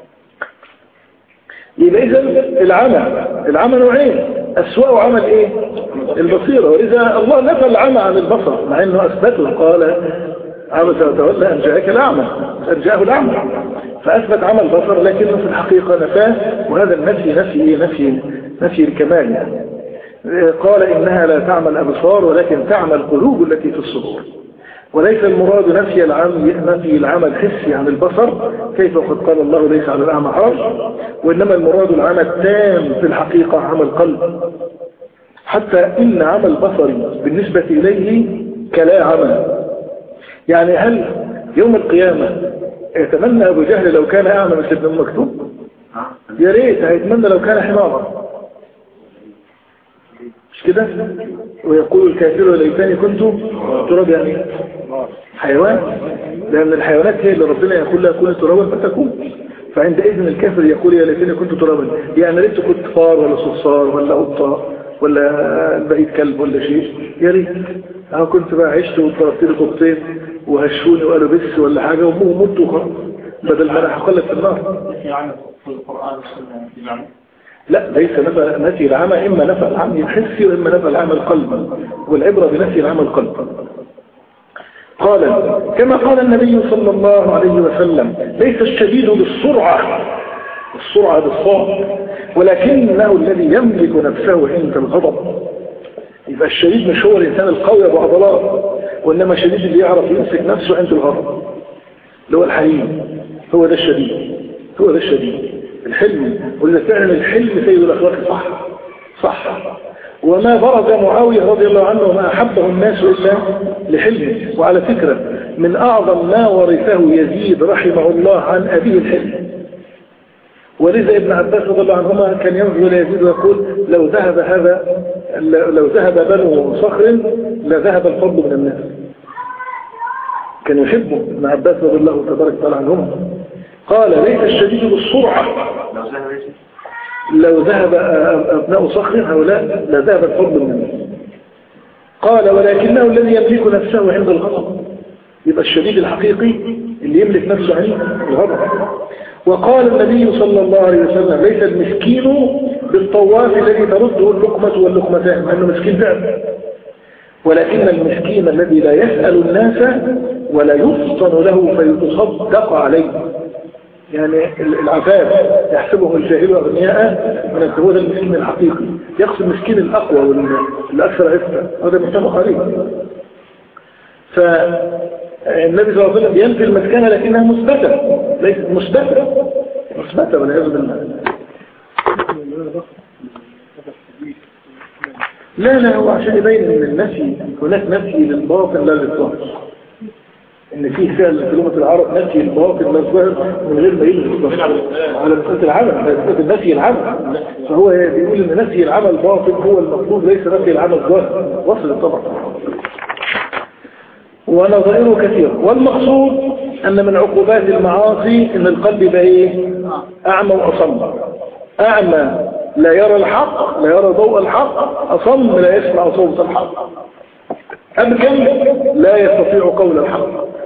يبقى إذا العمى العمى نوعين أسوأ عمل إيه البصيرة وإذا الله نفى العمى عن البصر مع أنه أثبته قال عبس وتولى أن جاءك الأعمى أن جاءه الأعمى فأثبت عمى البصر لكنه في الحقيقة نفاه وهذا النفي نفي إيه؟ نفي نفي الكمال يعني قال إنها لا تعمى الأبصار ولكن تعمى القلوب التي في الصدور وليس المراد نفي العمى نفي العمى الحسي عن البصر كيف قد قال الله ليس على الأعمى حرج وإنما المراد العمى التام في الحقيقة عمى القلب حتى إن عمى البصر بالنسبة إليه كلا عمى يعني هل يوم القيامة يتمنى أبو جهل لو كان أعمى مثل ابن أم مكتوب يا ريت هيتمنى لو كان حمارا مش كده ويقول الكافر ليتني كنت تراب يعني حيوان لأن الحيوانات هي اللي ربنا يقول لها كوني ترابا فتكون فعندئذ الكافر يقول يا ليتني كنت ترابا يعني ريت كنت فار ولا صرصار ولا قطة ولا بقيت كلب ولا شيء يا ريت أنا كنت بقى عشت وضربت لي قطتين وهشوني وقالوا بس ولا حاجة ومت وخلاص بدل ما انا هقلب في النار نفي عنه في القرآن والسنة بمعنى لا ليس نفى نفي العمى إما نفى العمى الحسي وإما نفى العمى القلب والعبرة بنفي العمى القلب قال كما قال النبي صلى الله عليه وسلم ليس الشديد بالسرعة السرعة بالصاد ولكنه الذي يملك نفسه عند الغضب يبقى الشديد مش هو الإنسان القوي أبو عضلات وإنما الشديد اللي يعرف يمسك نفسه عند الغضب اللي هو الحليم هو ده الشديد هو ده الشديد الحلم وإذا فعلا الحلم سيد الأخلاق صح صح وما برز معاوية رضي الله عنه وما أحبه الناس إلا لحلمه وعلى فكرة من أعظم ما ورثه يزيد رحمه الله عن أبيه الحلم ولذا ابن عباس رضي الله عنهما كان ينظر إلى يزيد ويقول لو ذهب هذا لو ذهب بنو صخر لذهب الفضل من الناس كان يحبه ابن عباس رضي الله تبارك وتعالى عنهما قال ليس الشديد بالسرعة لو ذهب ايش؟ لو ذهب أبناء صخر هؤلاء لذهب الفضل من الناس قال ولكنه الذي يملك نفسه عند الغضب يبقى الشديد الحقيقي اللي يملك نفسه عند الغضب وقال النبي صلى الله عليه وسلم ليس المسكين بالطواف الذي ترده اللقمة واللقمتان لأنه مسكين فعلا ولكن المسكين الذي لا يسأل الناس ولا يفطن له فيتصدق عليه يعني العفاف يحسبهم الجاهل أغنياء من الزهود المسكين الحقيقي يقصد المسكين الأقوى والأكثر عفة هذا متفق عليه فالنبي صلى الله عليه وسلم ينفي المسكنة لكنها مثبتة ليست مثبتة مثبتة والعياذ بالله لا لا هو عشان يبين ان النفي هناك نفي للباطن لا للظاهر ان في فعل في لغه العرب نفي الباطن لا الظاهر من غير ما يلغي على مساله العمل على مساله نفي العمل فهو بيقول ان نفي العمل باطن هو المطلوب ليس نفي العمل ظاهر وصل طبعا ونظائره كثيرة والمقصود أن من عقوبات المعاصي أن القلب يبقى إيه أعمى وأصم أعمى لا يرى الحق لا يرى ضوء الحق أصم لا يسمع صوت الحق أبكم لا يستطيع قول الحق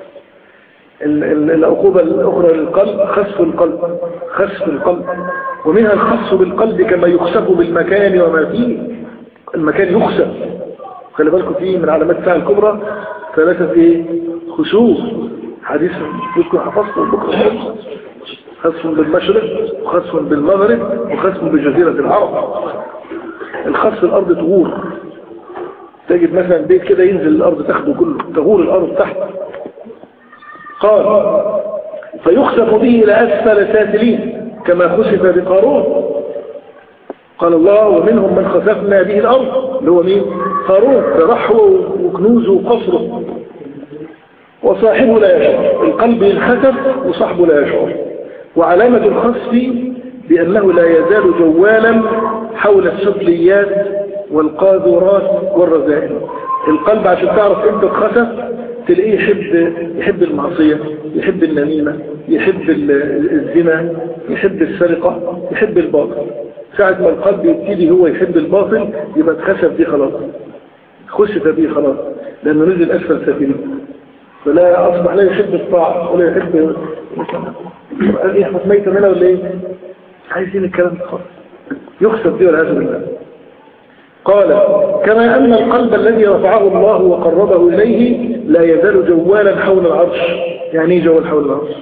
العقوبة الأخرى للقلب خسف القلب خسف القلب ومنها الخسف بالقلب كما يخسف بالمكان وما فيه المكان يخسف خلي بالكم فيه من علامات الساعة الكبرى ثلاثة ايه خسوف حديث يذكر حفظته بكرة خسف بالمشرق وخسف بالمغرب وخسف بجزيرة العرب الخسف الأرض تغور تجد مثلا بيت كده ينزل الأرض تاخده كله تغور الأرض تحت قال فيخسف به إلى أسفل سافلين كما خسف بقارون قال الله ومنهم من خسفنا به الأرض اللي هو مين قارون برحوه وكنوزه وقصره وصاحبه لا يشعر القلب ينخسف وصاحبه لا يشعر وعلامة الخسف بأنه لا يزال جوالا حول السفليات والقاذورات والرذائل القلب عشان تعرف انت اتخسف تلاقيه يحب يحب المعصية يحب النميمة يحب الزنا يحب السرقة يحب الباطل ساعة ما القلب يبتدي هو يحب الباطل يبقى اتخسف دي خلاص خسف دي خلاص لأنه نزل أسفل سفينه فلا أصبح لا يحب الطاعة ولا يحب قال إيه أحمد ميتة منها ولا إيه عايزين الكلام ده خالص يخسف دي والعياذ بالله قال كما أن القلب الذي رفعه الله وقربه إليه لا يزال جوالا حول العرش يعني ايه جوال حول العرش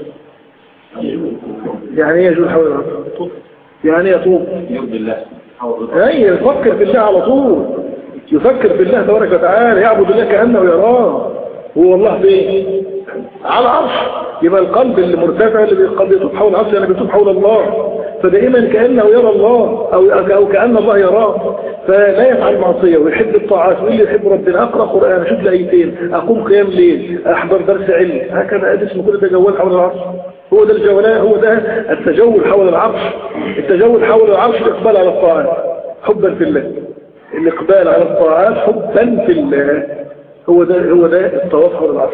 يعني ايه يجول حول العرش يعني يطوب يرضي الله اي يفكر في الله على طول يفكر في الله تبارك وتعالى يعبد الله كأنه يراه هو الله فين على العرش يبقى القلب اللي مرتفع اللي القلب يطوب حول العرش يعني بيطوب حول الله فدائما كأنه يرى الله أو, أو كأن الله يراه فلا يفعل معصية ويحب الطاعات واللي يحب ربنا أقرأ قرآن أشوف لأيتين أقوم قيام ليل أحضر درس علم هكذا اسمه كل ده جوال حول العرش هو ده الجولان هو ده التجول حول العرش التجول حول العرش الإقبال على الطاعات حبا في الله الإقبال على الطاعات حبا في الله هو ده هو ده الطواف حول العرش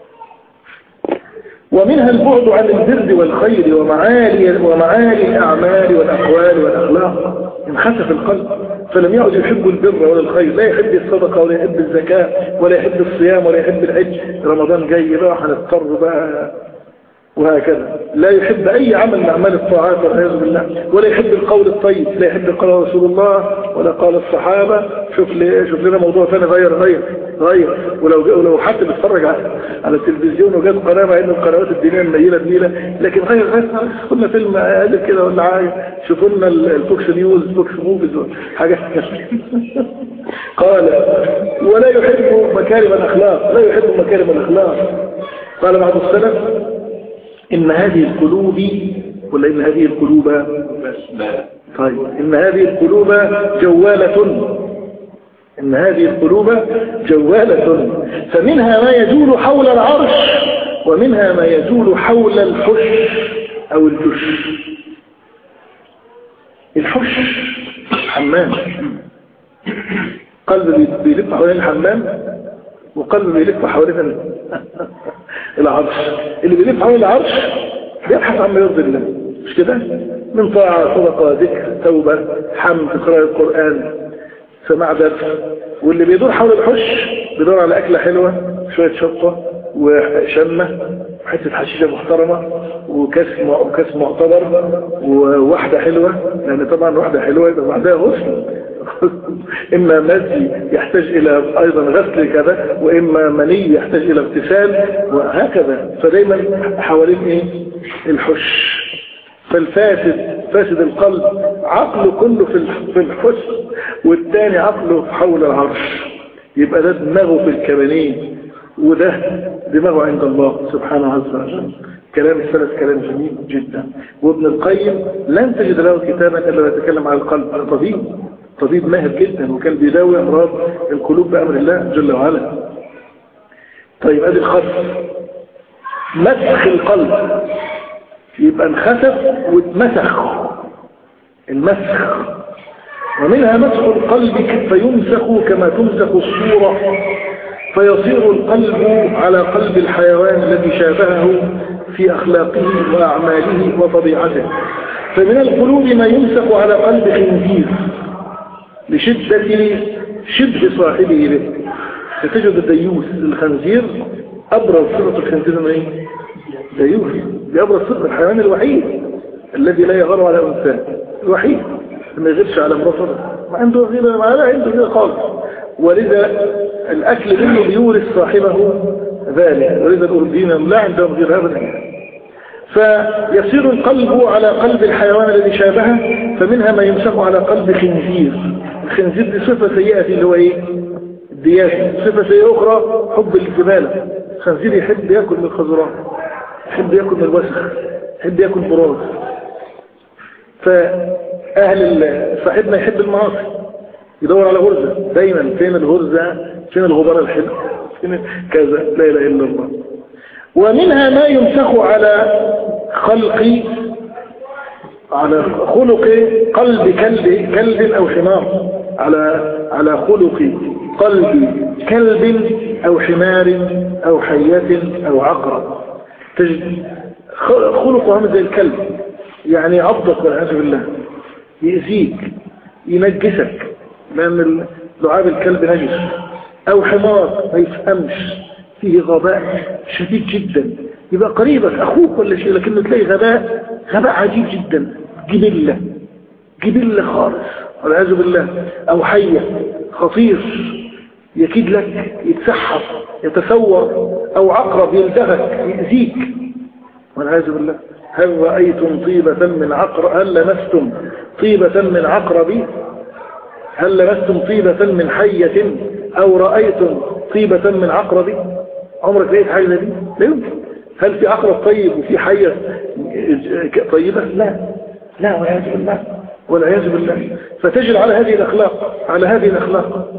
ومنها البعد عن البر والخير ومعالي ومعالي الأعمال والأقوال والأخلاق انخسف القلب فلم يعد يحب البر ولا الخير لا يحب الصدقة ولا يحب الزكاة ولا يحب الصيام ولا يحب الحج رمضان جاي بقى هنضطر بقى وهكذا لا يحب أي عمل من أعمال الطاعات والعياذ بالله ولا يحب القول الطيب لا يحب قال رسول الله ولا قال الصحابة شوف لي شوف لنا موضوع ثاني غير غير غير ولو ولو حتى بيتفرج على على التلفزيون وجات قناه مع ان القنوات الدينيه منيله بنيله لكن غير غير قلنا فيلم قادر كده ولا حاجه شوفوا لنا الفوكس نيوز فوكس موفيز حاجات قال ولا يحب مكارم الاخلاق لا يحب مكارم الاخلاق قال بعض السلف إن هذه القلوب ولا إن هذه القلوب طيب إن هذه القلوب جوالة إن هذه القلوب جوالة فمنها ما يجول حول العرش ومنها ما يجول حول الحش أو الجش الحش حمام قلب بيلف حوالين الحمام وقلب بيلف حوالين العرش اللي بيلف حوالين العرش بيبحث عما يرضي الله مش كده من طاعة صدقة ذكر توبة حمد قراءة القرآن سماع درس واللي بيدور حول الحش بيدور على أكلة حلوة شوية شطة وشمة حتة حشيشة محترمة وكاس وكاس معتبر وواحدة حلوة لأن طبعا واحدة حلوة يبقى بعدها غسل إما مزي يحتاج إلى أيضا غسل كذا وإما مني يحتاج إلى اغتسال وهكذا فدايما حوالين إيه الحش فالفاسد فاسد القلب عقله كله في في الحس والتاني عقله حول العرش يبقى ده دماغه في الكبانين وده دماغه عند الله سبحانه عز وجل كلام السلف كلام جميل جدا وابن القيم لن تجد له كتابا الا يتكلم عن القلب طبيب طبيب ماهر جدا وكان بيداوي امراض القلوب بامر الله جل وعلا طيب ادي الخطف مسخ القلب يبقى انخسف واتمسخ المسخ ومنها مسخ القلب فيمسخ كما تمسخ الصورة فيصير القلب على قلب الحيوان الذي شابهه في أخلاقه وأعماله وطبيعته فمن القلوب ما يمسخ على قلب خنزير لشدة شبه صاحبه به فتجد الديوث الخنزير أبرز صفة الخنزير من ايه؟ ديوث بأبرز صفة الحيوان الوحيد الذي لا يغار على إنسان الوحيد ما يغيرش على مرافضة ما عنده غير ما لا عنده غير خالص ولذا الأكل منه بيورث صاحبه ذلك ولذا الأوروبيين لا عندهم غير هذا فيصير القلب على قلب الحيوان الذي شابهه فمنها ما يمسك على قلب خنزير الخنزير دي صفة سيئة اللي هو ايه الدياسة صفة سيئة أخرى حب الزبالة الخنزير يحب يأكل من الخضراء يحب يأكل من الوسخ يحب يأكل براز فأهل صاحبنا يحب المعاصي يدور على غرزة دايما فين الغرزة فين الغبار الحلو فين كذا لا إله إلا الله ومنها ما يمسخ على خلق على خلق قلب كلب كلب أو حمار على على خلق قلب كلب أو حمار أو حية أو عقرب تجد خلقه عامل زي الكلب يعني عضك والعياذ بالله يأذيك ينجسك لأن لعاب الكلب نجس أو حمار ما يفهمش فيه غباء شديد جدا يبقى قريبك أخوك ولا شيء لكنه تلاقي غباء غباء عجيب جدا جبلة جبلة خالص والعياذ بالله أو حية خطير يكيد لك يتسحر يتثور أو عقرب يلدغك يأذيك والعياذ بالله هل رأيتم طيبة من عقرب هل لمستم طيبة من عقرب هل لمستم طيبة من حية أو رأيتم طيبة من عقرب عمرك لقيت حاجة دي لا يمكن هل في عقرب طيب وفي حية طيبة لا لا والعياذ بالله والعياذ بالله فتجد على هذه الأخلاق على هذه الأخلاق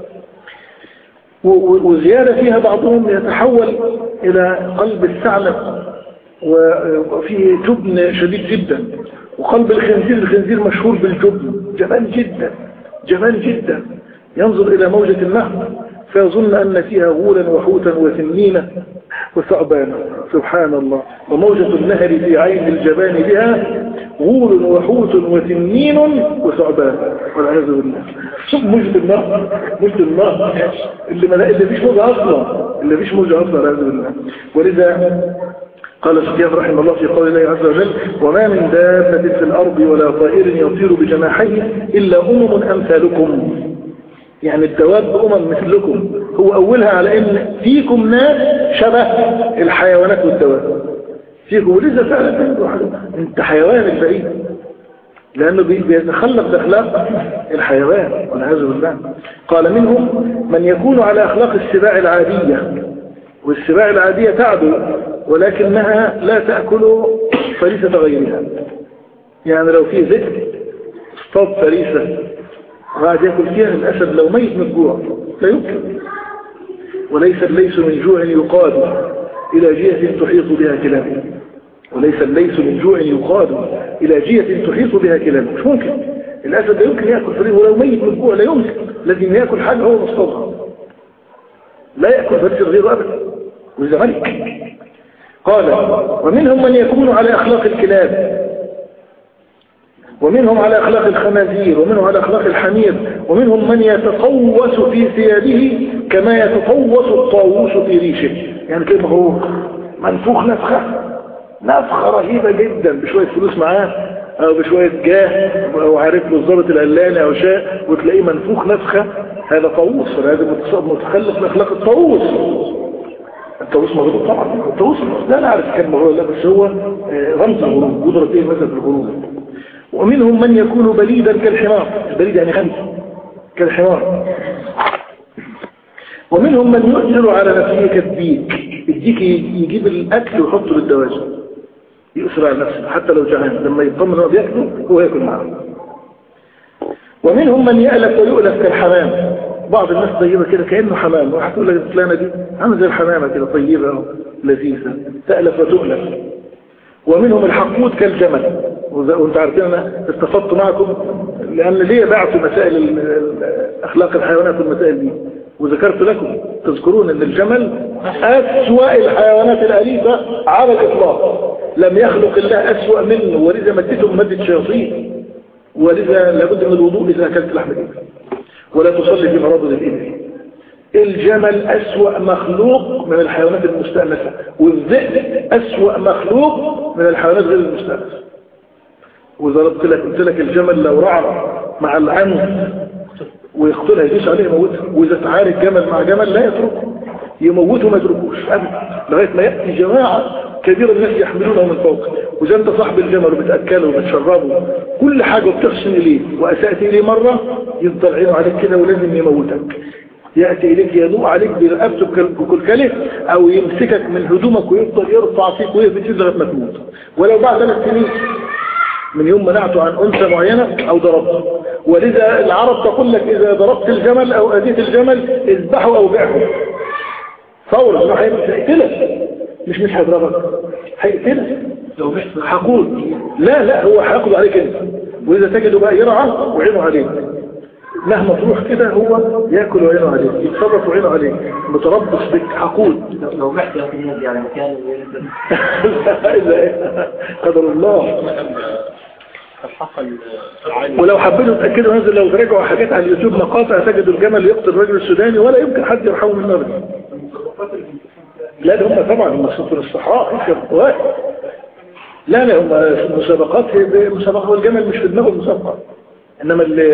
وزيادة فيها بعضهم يتحول إلى قلب الثعلب وفيه جبن شديد جدا وقلب الخنزير الخنزير مشهور بالجبن جبان جدا جبان جدا ينظر إلى موجة النهر فيظن أن فيها غولا وحوتا وثنينا وثعبانا سبحان الله وموجة النهر في عين الجبان بها غول وحوت وتنين وثعبان والعياذ بالله شوف موجة النهر موجة النهر اللي ما اللي فيش موجة أصلا اللي فيش موجة أصلا والعياذ بالله ولذا قال سفيان رحمه الله في قول الله عز وجل وما من دابة في الأرض ولا طائر يطير بجناحيه إلا أمم أمثالكم يعني الدواب أمم مثلكم هو أولها على أن فيكم ناس شبه الحيوانات والدواب فيكم ولذا فعلا انت حيوان البعيد لأنه بيتخلق بأخلاق الحيوان والعياذ بالله قال منهم من يكون على أخلاق السباع العادية والسباع العادية تعدو ولكنها لا تأكل فريسة غيرها يعني لو في ذئب اصطاد فريسة وقعد يأكل فيها الأسد لو ميت من الجوع لا يمكن وليس الليس من جوع يقاد إلى جهة تحيط بها كلابه وليس الليس من جوع يقاد إلى جهة تحيط بها كلابه مش ممكن الأسد لا يمكن يأكل فريسة ولو ميت من الجوع لا يمكن لازم يأكل حاجة هو مصطادها لا يأكل فريسة غير أبدا وإذا ملك قال ومنهم من يكون على أخلاق الكلاب ومنهم على أخلاق الخنازير ومنهم على أخلاق الحمير ومنهم من يتطوس في ثيابه كما يتطوس الطاووس في ريشه يعني كلمة هو منفوخ نفخة نفخة رهيبة جدا بشوية فلوس معاه او بشوية جاه او عارف له الضابط العلاني او شيء وتلاقيه منفوخ نفخة هذا طاووس هذا متخلف من اخلاق الطاووس الطاووس مغلوب طبعا الطاووس لا نعرف كان مغلوب لا بس هو آه، رمز الغروب قدرة ايه مثلا في الغروب ومنهم من يكون بليدا كالحمار البليد يعني خمس كالحمار ومنهم من يؤثر على نفسه كالديك الديك يجيب الاكل ويحطه للدواجن يؤثر على نفسه حتى لو جعان لما يطمن هو بياكله هو ياكل معه ومنهم من يألف ويؤلف كالحمام بعض الناس طيبة كده كأنه حمام واحد تقول لك الفلانة دي عامل زي الحمامة كده طيبة لذيذة تألف وتؤلف ومنهم الحقود كالجمل وانت عارفين انا استفدت معكم لان ليه بعت مسائل ال- ال- اخلاق الحيوانات والمسائل دي وذكرت لكم تذكرون ان الجمل اسوأ الحيوانات الاليفة على الاطلاق لم يخلق الله اسوأ منه ولذا مدته مادة شياطين ولذا لابد من الوضوء اذا اكلت لحم الابل ولا تصلي في مرابض الابل الجمل أسوأ مخلوق من الحيوانات المستأنسة والذئب أسوأ مخلوق من الحيوانات غير المستأنسة وضربت لك قلت لك الجمل لو رعر مع العنف ويقتلها يدوس عليه يموتها وإذا تعارك جمل مع جمل لا يتركه يموته ما يتركوش أبدا لغاية ما يأتي جماعة كبيرة الناس يحملونه من فوق وإذا أنت صاحب الجمل وبتأكله وبتشربه كل حاجة بتحسن إليه وأسأت إليه مرة يفضل عينه عليك كده ولازم يموتك يأتي إليك يدوء عليك برقبته بكلكله أو يمسكك من هدومك ويفضل يرفع فيك ويهبط فيك لغاية ما تموت ولو بعد ثلاث سنين من يوم منعته عن أنثى معينة أو ضربته ولذا العرب تقول لك إذا ضربت الجمل أو أذيت الجمل اذبحه أو بعه فورا انه هيقتلك مش مش هيضربك هيقتلك لو بحث حقود لا لا هو هياخد عليك انت واذا تجده بقى يرعى وعينه عليك مهما تروح كده هو ياكل وعينه عليك يتصرف وعينه عليك متربص بك حقود لو- لو بحث يا أخي النبي على مكان إذا قدر الله الحق العالي ولو حبيتوا تأكدوا نزل لو تراجعوا حاجات على اليوتيوب مقاطع تجدوا الجمل يقتل الرجل السوداني ولا يمكن حد يرحمه من النار لا ده هم طبعا هم في الصحراء انت واحد لا لا هم المسابقات هي مسابقة هو الجمل مش في دماغه المسابقة انما اللي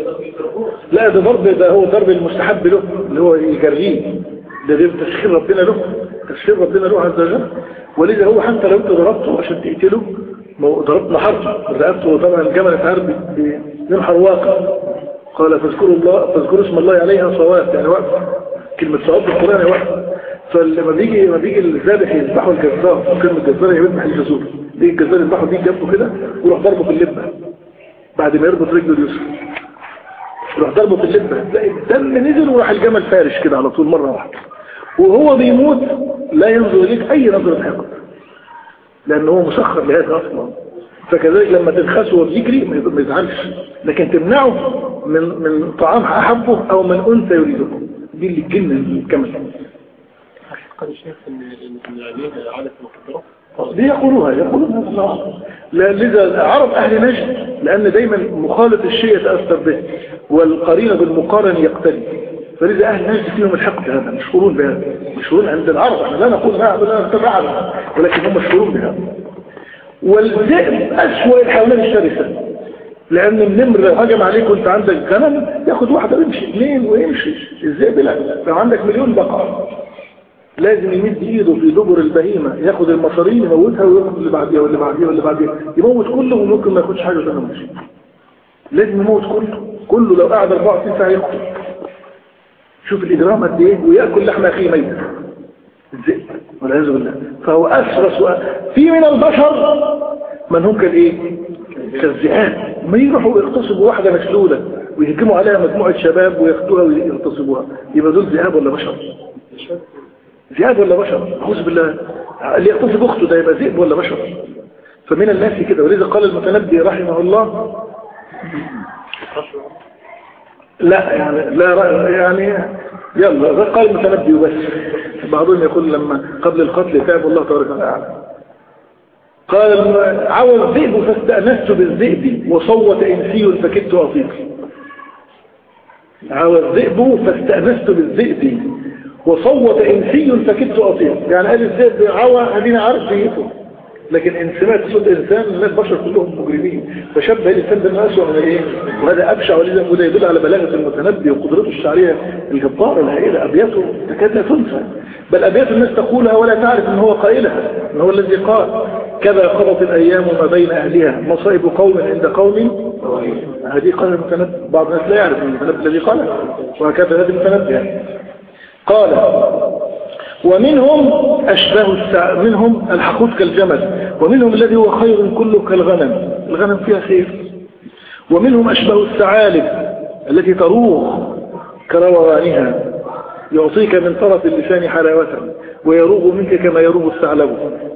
لا ده ضرب ده هو ضرب المستحب له اللي هو يجريه ده ده تسخير ربنا له تسخير ربنا له عز وجل ولذا هو حتى لو انت ضربته عشان تقتله ما هو ضربت نحرته رقبته طبعا الجمل اتعرف بينحر واقع قال فاذكروا الله فاذكروا اسم الله عليها صواب يعني وقف كلمة صواب في القرآن هي وقف فلما بيجي لما بيجي الذابح يذبحوا الجزار كلمة جزار هي بيذبح الجزور بيجي الجزار يذبحه بيجي جنبه كده ويروح ضربه في اللبة بعد ما يربط رجله اليسرى يروح ضربه في اللبة تلاقي الدم نزل وراح الجمل فارش كده على طول مرة واحدة وهو بيموت لا ينظر إليك أي نظرة حقد لأنه هو مسخر لهذا أصلا فكذلك لما تنخسه وبيجري ما ما يزعلش لكن تمنعه من من طعام أحبه أو من أنثى يريده دي اللي تجن الكمل قد شايف ان ان عليه عادة المخدرات دي يقولوها يقولون هذا الله لا- لذا عرب أهل نجد لأن دايما مخالط الشيء يتأثر به والقرين بالمقارن يقتدي فلذا أهل نجد فيهم الحقد هذا مشهورون بهذا مشهورون عند العرب احنا لا نقول نعم لا نتبعنا ولكن هم مشهورون بهذا والذئب أسوأ الحيوانات الشرسة لأن النمر لو هجم عليك وانت عندك غنم ياخد واحدة ويمشي اثنين ويمشي الذئب لا لو عندك مليون بقرة لازم يمد ايده في دبر البهيمة ياخد المصارين يموتها وياخد اللي بعديها واللي بعديها واللي بعديها يموت كله وممكن ما ياخدش حاجة عشان يمشي لازم يموت كله كله لو قعد 24 ساعة يقتل شوف الإجرام قد ايه ويأكل لحم أخيه ميت الذئب والعياذ بالله فهو أسرس و... في من البشر من هم كالايه كالذئاب ما يروحوا يغتصبوا واحدة مشلولة ويهجموا عليها مجموعة شباب وياخدوها ويغتصبوها يبقى دول ذئاب ولا بشر ذئاب ولا بشر أعوذ بالله اللي يغتصب أخته ده يبقى ذئب ولا بشر فمن الناس كده ولذا قال المتنبي رحمه الله لا يعني لا رأي- يعني يلا قال المتنبي بس بعضهم يقول لما قبل القتل تاب الله تبارك وتعالى قال الم- عوى الذئب فاستأنست بالذئب وصوت إنسي فكدت أطيق عوى الذئب فاستأنست بالذئب وصوت إنسي فكدت أطير يعني قال الذئب عوى أدينا عارف ديته لكن إن سمعت صوت إنسان الناس بشر كلهم مجرمين فشبه الإنسان ده أسوأ من إيه وهذا أبشع ولذا وده يدل على بلاغة المتنبي وقدرته الشعرية الجبارة الهائلة أبياته تكاد لا تنسى بل أبيات الناس تقولها ولا تعرف أن هو قائلها أن هو الذي قال كذا قضت الأيام ما بين أهلها مصائب قوم عند قوم هذه قال المتنبي بعض الناس لا يعرف المتنبي الذي قالها وهكذا هذا المتنبي قال ومنهم أشباه السع... منهم الحقود كالجمل ومنهم الذي هو خير كله كالغنم الغنم فيها خير ومنهم أشباه الثعالب التي تروخ كروانها يعطيك من طرف اللسان حلاوة ويروغ منك كما يروغ الثعلب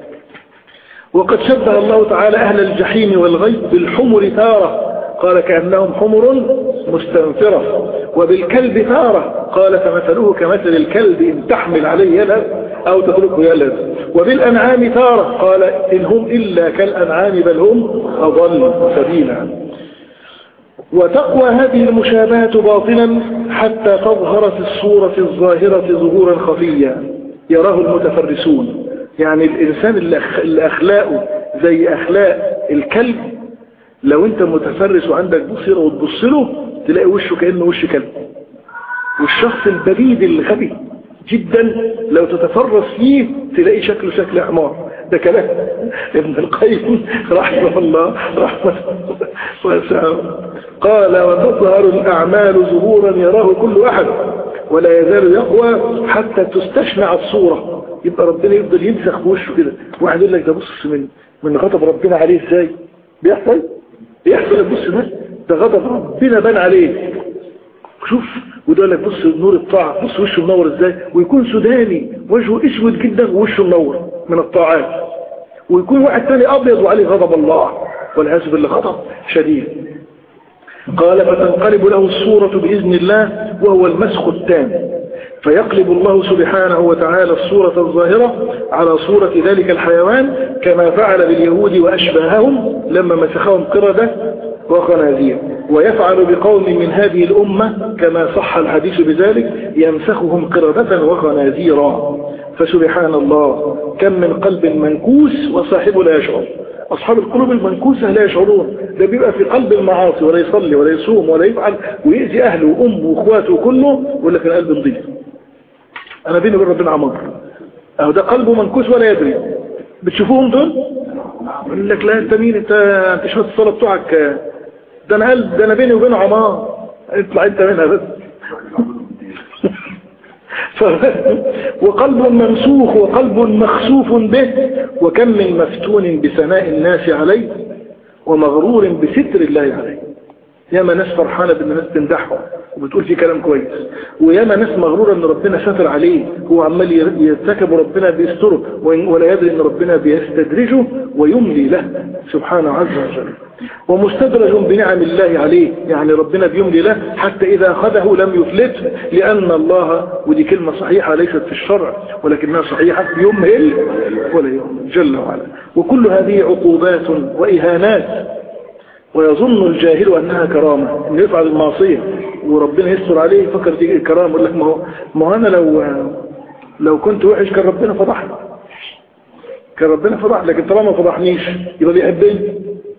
وقد شبه الله تعالى أهل الجحيم والغي بالحمر تارة قال كأنهم حمر مستنفرة وبالكلب تارة قال فمثله كمثل الكلب إن تحمل عليه يلد أو تتركه يلد وبالأنعام تارة قال إن هم إلا كالأنعام بل هم أضل سبيلا وتقوى هذه المشابهة باطلا حتى تظهر في الصورة الظاهرة ظهورا خفيا يراه المتفرسون يعني الإنسان اللي أخلاقه زي أخلاق الكلب لو انت متفرس وعندك بصيرة وتبص له تلاقي وشه كأنه وش كلب والشخص البريد الغبي جدا لو تتفرس فيه تلاقي شكله شكل عمار ده كلام ابن القيم رحمه الله رحمه واسعه قال وتظهر الأعمال ظهورا يراه كل أحد ولا يزال يقوى حتى تستشنع الصورة يبقى ربنا يفضل ينسخ بوشه كده واحد يقول لك ده بص من من غضب ربنا عليه ازاي بيحصل بيحصل بص ده ده غضب ربنا بان عليه شوف وده لك بص نور الطاعة بص وشه منور ازاي ويكون سوداني وجهه اسود جدا ووشه منور من الطاعات ويكون واحد تاني ابيض وعليه غضب الله والعياذ بالله غضب شديد قال فتنقلب له الصورة بإذن الله وهو المسخ التام فيقلب الله سبحانه وتعالى الصورة الظاهرة على صورة ذلك الحيوان كما فعل باليهود وأشباههم لما مسخهم قردة وخنازير ويفعل بقوم من هذه الأمة كما صح الحديث بذلك يمسخهم قردة وخنازيرا فسبحان الله كم من قلب منكوس وصاحبه لا يشعر أصحاب القلوب المنكوسة لا يشعرون ده بيبقى في قلب المعاصي ولا يصلي ولا يصوم ولا يفعل ويأذي أهله وأمه وأخواته كله ولا في القلب نضيف أنا بيني وبين ربنا عمر أهو ده قلبه منكوس ولا يدري بتشوفوهم دول يقول لك لا انت مين انت انت شفت الصلاة بتوعك ده انا قلب ده انا بيني وبينه عمار اطلع انت منها بس وقلب ممسوخ وقلب مخسوف به وكم من مفتون بثناء الناس عليه ومغرور بستر الله عليه ياما ناس فرحانة بان الناس تمدحهم وبتقول في كلام كويس وياما ناس مغرورة ان ربنا سافر عليه هو عمال يرتكب وربنا بيستره ولا يدري ان ربنا بيستدرجه ويملي له سبحانه عز وجل ومستدرج بنعم الله عليه يعني ربنا بيملي له حتى إذا أخذه لم يفلته لأن الله ودي كلمة صحيحة ليست في الشرع ولكنها صحيحة يمهل ولا يمهل جل وعلا وكل هذه عقوبات وإهانات ويظن الجاهل أنها كرامة أن يفعل المعصية وربنا يستر عليه فكر تيجي الكرامة يقول لك ما هو ما هو أنا لو لو كنت وحش كان ربنا فضحني كان ربنا فضح لكن طالما ما فضحنيش يبقى بيحبني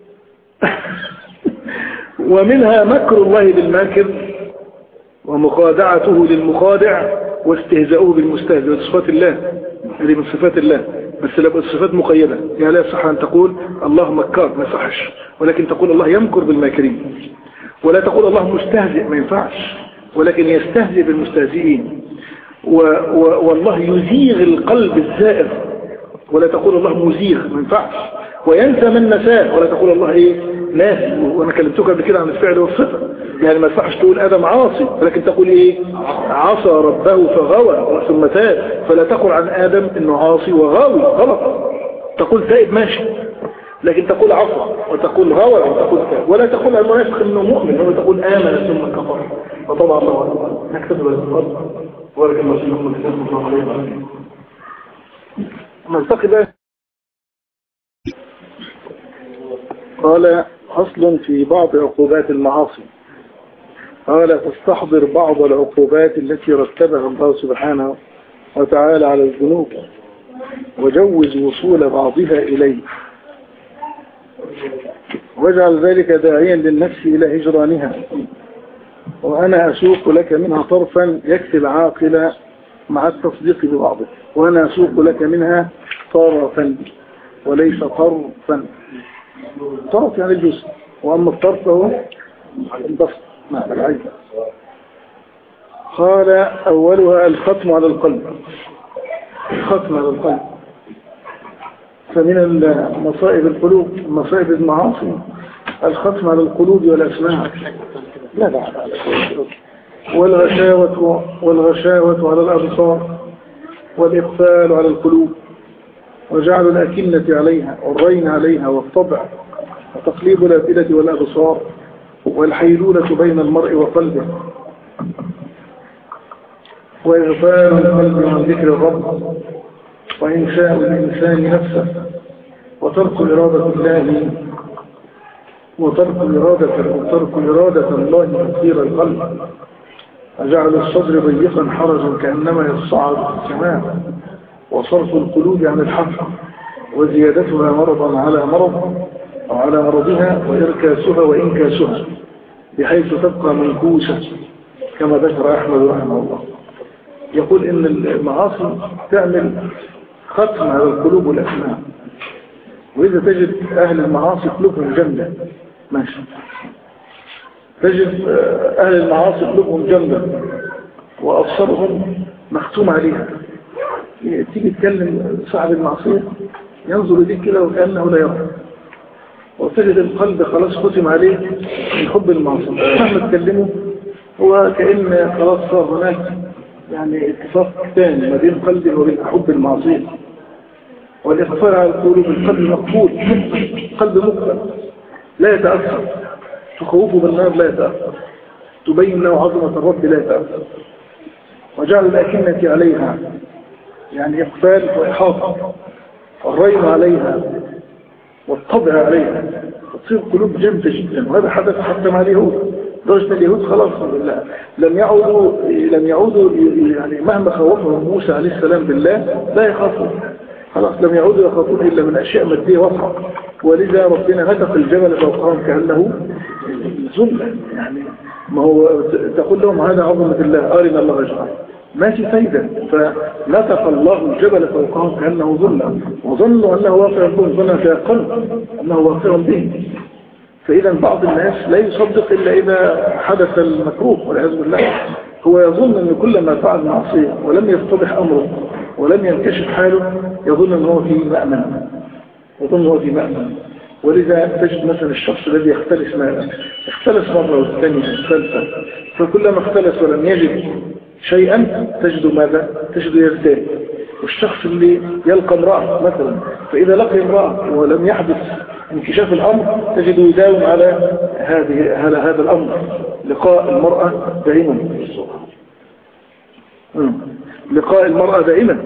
ومنها مكر الله بالماكر ومخادعته للمخادع واستهزاؤه بالمستهزئ صفات الله هذه من صفات الله بس لابد صفات مقيدة يعني لا يصح أن تقول الله مكار ما يصحش ولكن تقول الله يمكر بالماكرين ولا تقول الله مستهزئ ما ينفعش ولكن يستهزئ بالمستهزئين و و والله يزيغ القلب الزائر ولا تقول الله مزيغ ما ينفعش وينسى من نساه ولا تقول الله ايه ناس وانا كلمتك قبل كده عن الفعل والصفه يعني ما ينفعش تقول ادم عاصي ولكن تقول ايه عصى ربه فغوى ثم تاب فلا تقول عن ادم انه عاصي وغاوي غلط تقول تائب ماشي لكن تقول عصى وتقول غوى وتقول تاب ولا تقول عن المنافق انه مؤمن ولا تقول امن ثم كفر وطبعا الله نكتب بالفضل ولكن الله سبحانه وتعالى نلتقي بقى قال أصل في بعض عقوبات المعاصي قال تستحضر بعض العقوبات التي رتبها الله سبحانه وتعالى على الذنوب وجوز وصول بعضها إليه واجعل ذلك داعيا للنفس إلى هجرانها وأنا أسوق لك منها طرفا يكتب عاقل مع التصديق ببعضه وأنا أسوق لك منها طرفا وليس طرفا طرف يعني الجزء وأما الطرف هو البسط مع العين قال أولها الختم على القلب الختم على القلب فمن مصائب القلوب مصائب المعاصي الختم على القلوب والأسماع لا لا لا والغشاوة والغشاوة على الأبصار والإقفال على القلوب وجعل الأكنة عليها والرين عليها والطبع وتقليب الأفئدة والأبصار والحيلولة بين المرء وقلبه وإغفال القلب عن ذكر الرب وإنشاء الإنسان نفسه وترك إرادة الله وترك إرادة وترك إرادة الله تطهير القلب وجعل الصدر ضيقا حرجا كأنما يصعد في السماء وصرف القلوب عن الحق وزيادتها مرضا على مرض أو على مرضها وإركاسها وإنكاسها بحيث تبقى منكوسة كما ذكر أحمد رحمه الله يقول إن المعاصي تعمل ختم على القلوب والأسماء وإذا تجد أهل المعاصي قلوبهم جامدة ماشي تجد أهل المعاصي قلوبهم جامدة وأبصارهم مختوم عليها تيجي تكلم صاحب المعصية ينظر إليك كده وكأنه لا يرى وتجد القلب خلاص ختم عليه من حب المعصية مهما تكلمه هو كأن خلاص صار هناك يعني اتفاق ثاني ما بين قلبه وبين حب المعصية والإقفال على القلوب القلب مقبول قلب مقبل لا يتأثر تخوفه بالنار لا يتأثر تبين له عظمة الرب لا يتأثر وجعل الأكنة عليها يعني إقفال وإحاطة والرين عليها والطبع عليها تصير قلوب جامدة جدا وهذا حدث حتى مع اليهود درجة اليهود خلاص بالله لم يعودوا لم يعودوا يعني مهما خوفهم موسى عليه السلام بالله لا يخافون خلاص لم يعودوا يخافون إلا من أشياء مادية واضحة ولذا ربنا نتق الجبل فوقهم كأنه ظلة يعني ما هو تقول لهم هذا عظمة الله أرنا الله أجمع ما في فايدة فنتق الله الجبل فوقهم كأنه ظلة وظنوا أنه واقع بهم ظن فيقل أنه واقع به فإذا بعض الناس لا يصدق إلا إذا حدث المكروه والعياذ بالله هو يظن أن كل ما فعل معصية ولم يفتضح أمره ولم ينكشف حاله يظن أنه في مأمن يظن أنه في مأمن ولذا تجد مثلا الشخص الذي يختلس مالا اختلس مرة والثانية والثالثة فكلما اختلس ولم يجد شيئا تجد ماذا؟ تجد يزداد والشخص اللي يلقى امرأة مثلا فإذا لقي امرأة ولم يحدث انكشاف الأمر تجد يداوم على هذه على هذا الأمر لقاء المرأة دائما لقاء المرأة دائما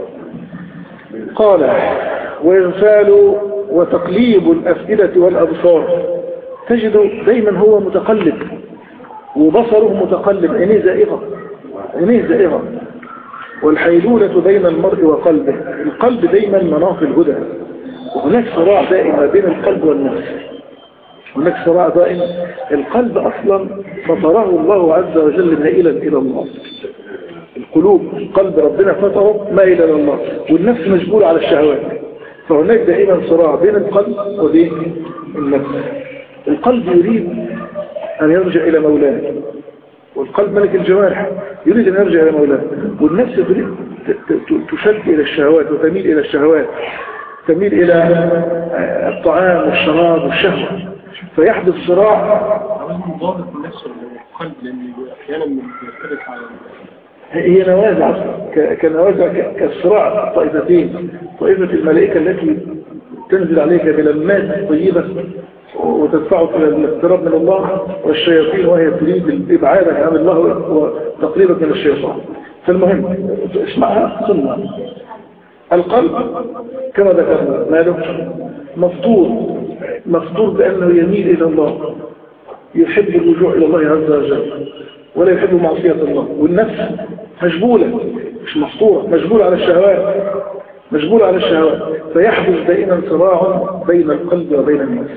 قال وإغفال وتقليب الأفئدة والأبصار تجد دايما هو متقلب وبصره متقلب عينيه زائغة عينيه زائغة والحيلولة بين المرء وقلبه القلب دايما مناط الهدى وهناك صراع دائم ما بين القلب والنفس هناك صراع دائم القلب أصلا فطره الله عز وجل مائلا إلى الله القلوب قلب ربنا فطره مائلا إلى الله والنفس مجبولة على الشهوات فهناك دائما صراع بين القلب وبين النفس القلب يريد أن يرجع إلى مولاه والقلب ملك الجوارح يريد أن يرجع إلى مولاه والنفس تريد تشد إلى الشهوات وتميل إلى الشهوات تميل إلى الطعام والشراب والشهوة فيحدث صراع ضابط النفس والقلب لأن أحيانا بيختلف على هي نوازع كنوازع كالصراع الطائفتين طائفة الملائكة التي تنزل عليك بلمات طيبة وتدفعك إلى الاقتراب من الله والشياطين وهي تريد إبعادك عن الله وتقريبك من الشيطان فالمهم اسمعها سنة القلب كما ذكرنا ماله مفطور مفطور بأنه يميل إلى الله يحب الرجوع إلى الله عز وجل ولا يحب معصية الله والنفس مجبولة مش مسطورة مجبولة على الشهوات مجبولة على الشهوات فيحدث دائما صراع بين القلب وبين النفس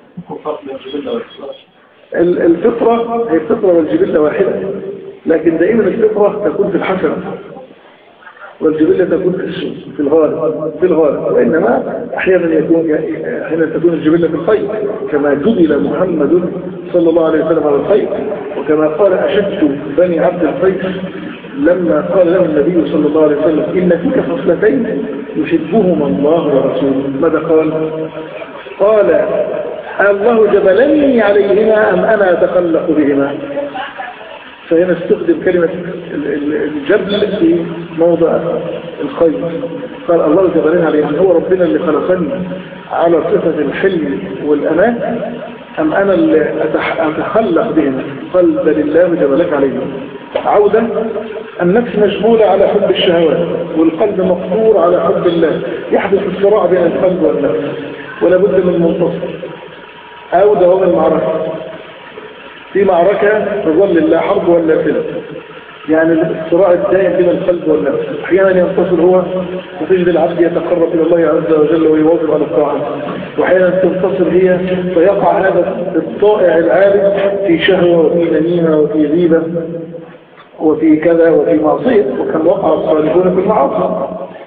الفطرة هي الفطرة والجبلة واحدة لكن دائما الفطرة تكون في الحسن والجبلة تكون في السوء في الغالب في الغالب وإنما أحيانا يكون أحيانا تكون الجبلة في الخير كما جبل محمد صلى الله عليه وسلم على الخير وكما قال أشد بني عبد القيس لما قال له النبي صلى الله عليه وسلم إن فيك خصلتين يحبهما الله ورسوله ماذا قال قال الله جبلني عليهما أم أنا أتخلق بهما فهنا استخدم كلمة الجبل في موضع الخير قال الله جبلني عليهما هو ربنا اللي خلقني على صفة الحلم والأمان أم أنا اللي أتخلق بهما قال بل الله جبلك عليهما عودة النفس مشغولة على حب الشهوات والقلب مقصور على حب الله يحدث الصراع بين القلب والنفس ولا بد من منتصر أو دوام المعركة في معركة تظل الله حرب ولا فيلم يعني الصراع الدائم بين القلب والنفس احيانا ينتصر هو وتجد العبد يتقرب الى الله عز وجل ويواظب على الطاعه واحيانا تنتصر هي فيقع هذا الطائع العابد في شهوه وفي نميمه وفي غيبه وفي كذا وفي معصيه وكم وقع الصالحون في المعاصي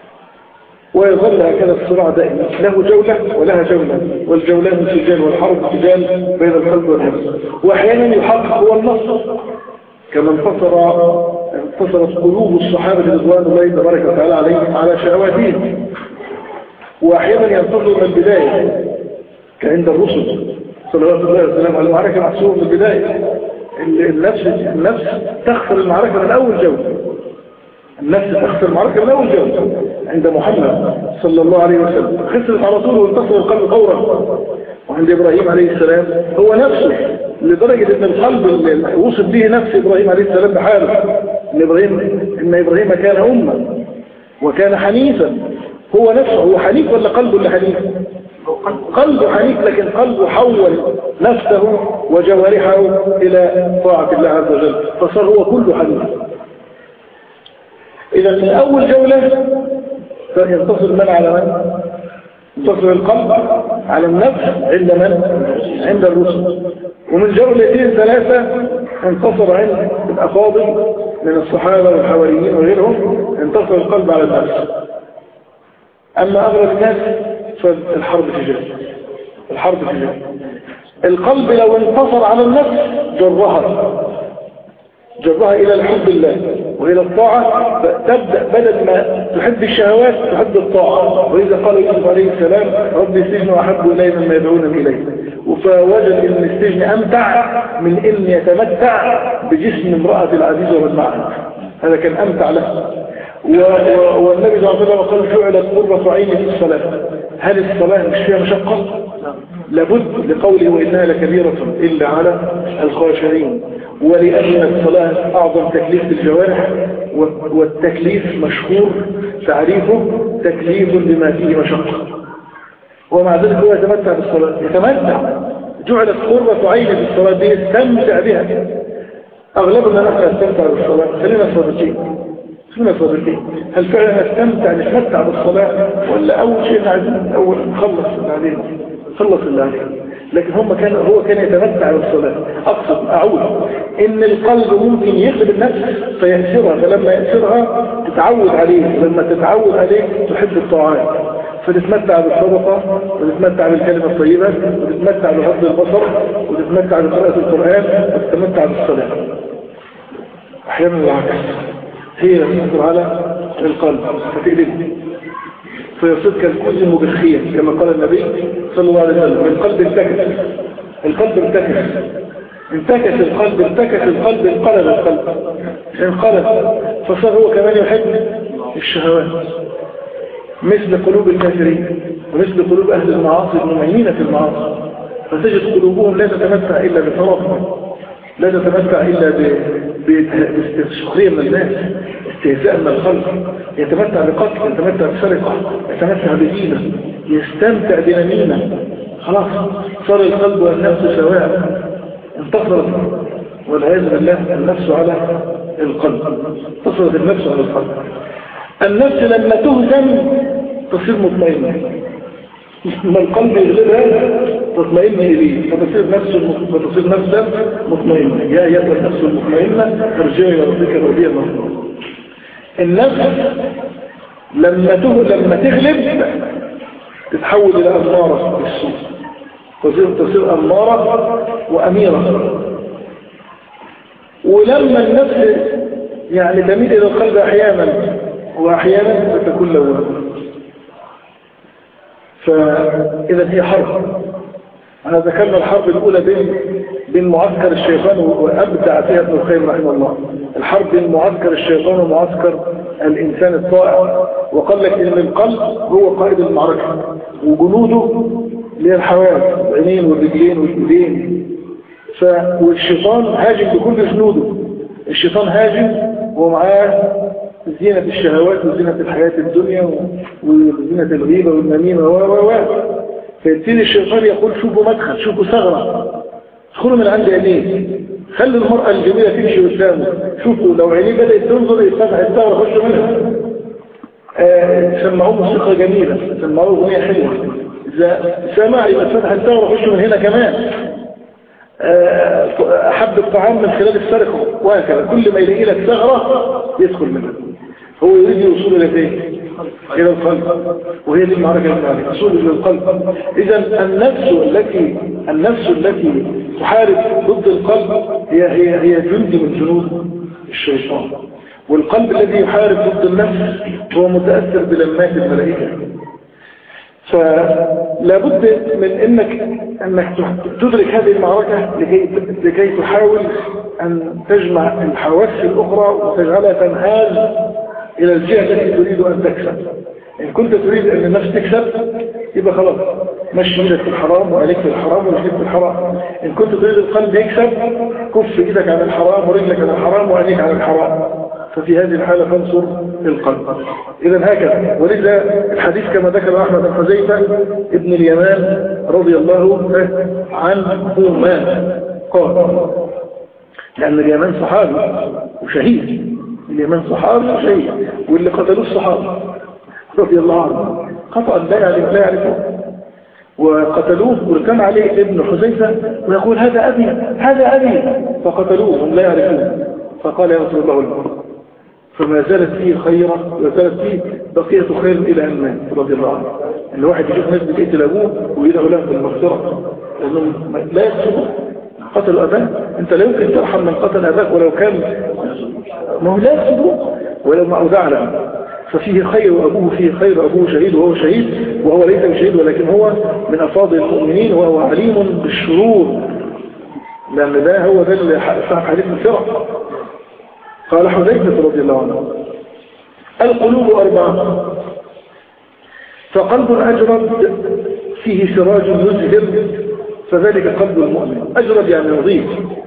ويظل هكذا الصراع دائما له جولة ولها جولة والجولان سجال والحرب سجال بين القلب والنفس وأحيانا يحقق هو النصر كما انتصر انتصرت قلوب الصحابة رضوان الله تبارك وتعالى عليهم على شهواتهم وأحيانا ينتصر من البداية كعند الرسل صلوات الله وسلامه على المعركة محسوبة من البداية النفس النفس تخسر المعركة من أول جولة النفس تخسر المعركة من أول جولة عند محمد صلى الله عليه وسلم خسرت على طول وانتصر القلب فورا وعند إبراهيم عليه السلام هو نفسه لدرجة ان القلب اللي وصل به نفس إبراهيم عليه السلام بحاله ان إبراهيم, إن إبراهيم كان أمة وكان حنيفا هو نفسه هو حنيف ولا قلبه اللي حنيف قلبه حنيف لكن قلبه حول نفسه وجوارحه إلى طاعة الله عز وجل فصار هو كله حنيف إذا من أول جولة فينتصر من على من ينتصر القلب على النفس عند من عند الرسل ومن جولتين ثلاثة انتصر عند الأفاضل من الصحابة والحواريين وغيرهم انتصر القلب على النفس أما أغلب الناس فالحرب تجاه الحرب تجاه القلب لو انتصر على النفس جرها جرها إلى الحب الله وإلى الطاعة تبدأ بدل ما تحب الشهوات تحب الطاعة وإذا قال يوسف عليه السلام ربي السجن أحب إلي مما يدعونني إليه فوجد أن السجن أمتع من أن يتمتع بجسم امرأة العزيز ومن معها هذا كان أمتع له والنبي صلى الله عليه وسلم قال جعلت قرة عيني في الصلاة هل الصلاة مش فيها مشقة؟ لابد لقوله وإنها لكبيرة إلا على الخاشعين ولأن الصلاة أعظم تكليف للجوارح والتكليف مشهور تعريفه تكليف لما فيه مشقة ومع ذلك هو يتمتع بالصلاة يتمتع جعلت قرة عين في الصلاة دي يستمتع بها أغلبنا نحن نستمتع بالصلاة خلينا صادقين خلينا صادقين هل فعلا نستمتع نتمتع بالصلاة ولا أول شيء عايزين أول نخلص اللي علينا خلص اللي علينا لكن هم كان هو كان يتمتع بالصلاة أقصد أعود إن القلب ممكن يغلب النفس فيأسرها فلما يأسرها تتعود عليه لما تتعود عليه تحب الطاعات فتتمتع بالصدقة وتتمتع بالكلمة الطيبة وتتمتع بغض البصر وتتمتع بقراءة القرآن وتتمتع بالصلاة أحيانا العكس هي تنظر على القلب فتقلبه فيصير كالكوز مبخيا كما قال النبي صلى الله عليه وسلم القلب انتكس القلب انتكس انتكس القلب انتكس القلب انقلب القلب انقلب فصار هو كمان يحب الشهوات مثل قلوب الكافرين ومثل قلوب أهل المعاصي الممينة في المعاصي فتجد قلوبهم لا تتمتع إلا بطرفهم لا تتمتع إلا باستسخرية من الناس استهزاء من الخلق يتمتع بقتل يتمتع بسرقة يتمتع بدينة يستمتع بنميمة خلاص صار القلب والنفس سواء انتصرت والعياذ بالله النفس على القلب انتصرت النفس على القلب النفس لما تهزم تصير مطمئنة لما القلب يغلبها تطمئن إليه فتصير نفس فتصير نفسا مطمئنة يا أيها النفس المطمئنة ارجعي إلى ربك راضية مرضية النفس لما ته... لما تغلب تتحول إلى أمارة بالسوء تصير تصير أمارة وأميرة ولما النفس يعني تميل إلى القلب أحيانا وأحيانا فتكون لولا فإذا هي حرب أنا ذكرنا الحرب الأولى بين بين معسكر الشيطان وأبدع فيها ابن القيم رحمه الله الحرب بين معسكر الشيطان ومعسكر الإنسان الطائع وقال لك إن القلب هو قائد المعركة وجنوده اللي هي الحواس العينين والرجلين والإيدين ف... والشيطان هاجم بكل جنوده الشيطان هاجم ومعاه زينة الشهوات وزينة الحياة الدنيا وزينة الغيبة والنميمة و و و فيبتدي الشيطان يقول شوفوا مدخل شوفوا ثغرة ادخلوا من عند عينيه خلي المرأة الجميلة تمشي قدامه شوفوا لو عينيه بدأت تنظر يفتح الثغرة خشوا منها آه سمعوه موسيقى جميلة سمعوه أغنية حلوة إذا سمع يبقى فتح الثغرة خشوا من هنا كمان أحب الطعام من خلال السرقة وهكذا كل ما يلاقي لك ثغرة يدخل منها هو يريد الوصول إلى فين؟ إلى القلب وهي دي المعركة المعركة الوصول إلى القلب إذا النفس التي النفس التي تحارب ضد القلب هي هي هي جند من جنود الشيطان والقلب الذي يحارب ضد النفس هو متأثر بلمات الملائكة فلا بد من انك انك تدرك هذه المعركة لكي, لكي تحاول ان تجمع الحواس الاخرى وتجعلها تنهاز الى الجهة التي تريد ان تكسب ان كنت تريد ان النفس تكسب يبقى خلاص مشي ايدك في الحرام وعليك في الحرام ورجلك في الحرام ان كنت تريد القلب يكسب كف ايدك عن الحرام ورجلك عن الحرام وعينيك عن الحرام ففي هذه الحالة فانصر القلب إذا هكذا ولذا الحديث كما ذكر أحمد بن حذيفة ابن اليمان رضي الله عنهما قال لأن اليمان صحابي وشهيد اليمان صحابي وشهيد واللي قتلوه الصحابة رضي الله عنه قطعا لا يعرف لا يعرفه وقتلوه وكان عليه ابن حذيفة ويقول هذا أبي هذا أبي فقتلوه هم لا يعرفون فقال يا رسول الله المرض فما زالت فيه خيرا وزالت فيه بقية خير إلى أن مات رضي الله عنه أن الواحد يشوف ناس بتقتل أبوه ويدعو لهم بالمغفرة لأنهم لا يقصدوا قتلوا أباه أنت لا يمكن ترحم من قتل أباك ولو كان ما هو لا يقصدوا ولو ما أودعنا ففيه خير وأبوه فيه خير أبوه شهيد وهو شهيد وهو ليس بشهيد ولكن هو من أفاضل المؤمنين وهو عليم بالشرور لأن ده هو ده اللي صاحب حديث الفرق قال حذيفة رضي الله عنه القلوب أربعة فقلب أجرد فيه سراج يزهر فذلك قلب المؤمن أجرد يعني نظيف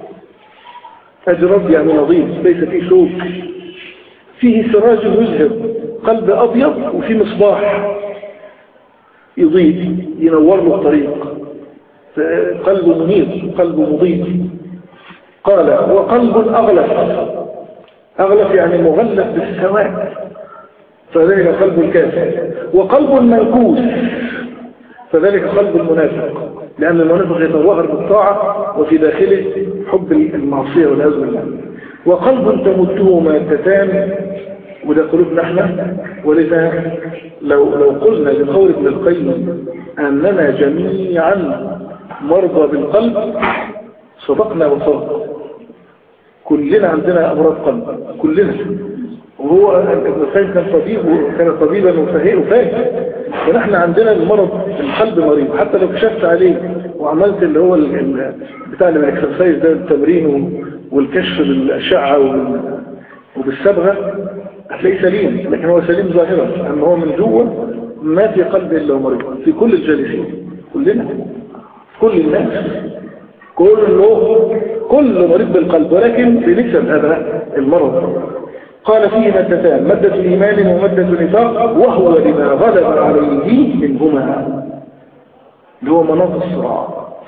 أجرد يعني نظيف ليس فيه شوك فيه سراج يزهر قلب أبيض وفيه مصباح يضيء ينور له الطريق قلب منير قلب مضيء قال وقلب أغلف أغلف يعني مغلف بالسواد فذلك قلب الكافر وقلب منكوس فذلك قلب المنافق لأن المنافق يتظاهر بالطاعة وفي داخله حب المعصية والعياذ بالله وقلب تمده مادتان وده قلوبنا احنا ولذا لو لو قلنا لقول ابن القيم أننا جميعا مرضى بالقلب صدقنا وصدق كلنا عندنا أمراض قلب كلنا وهو ابن القيم كان طبيب وكان طبيبا وفاهم وفاهم ونحن عندنا المرض القلب مريض حتى لو كشفت عليه وعملت اللي هو بتاع الاكسرسايز ده التمرين والكشف بالأشعة وبالصبغة هتلاقيه سليم لكن هو سليم ظاهرا أما هو من جوه ما في قلب إلا مريض في كل الجالسين كلنا كل الناس كله كل مريض بالقلب ولكن بنسب هذا المرض قال فيه مادتان مادة إيمان ومادة نفاق وهو لما غلب عليه منهما اللي هو مناط الصراع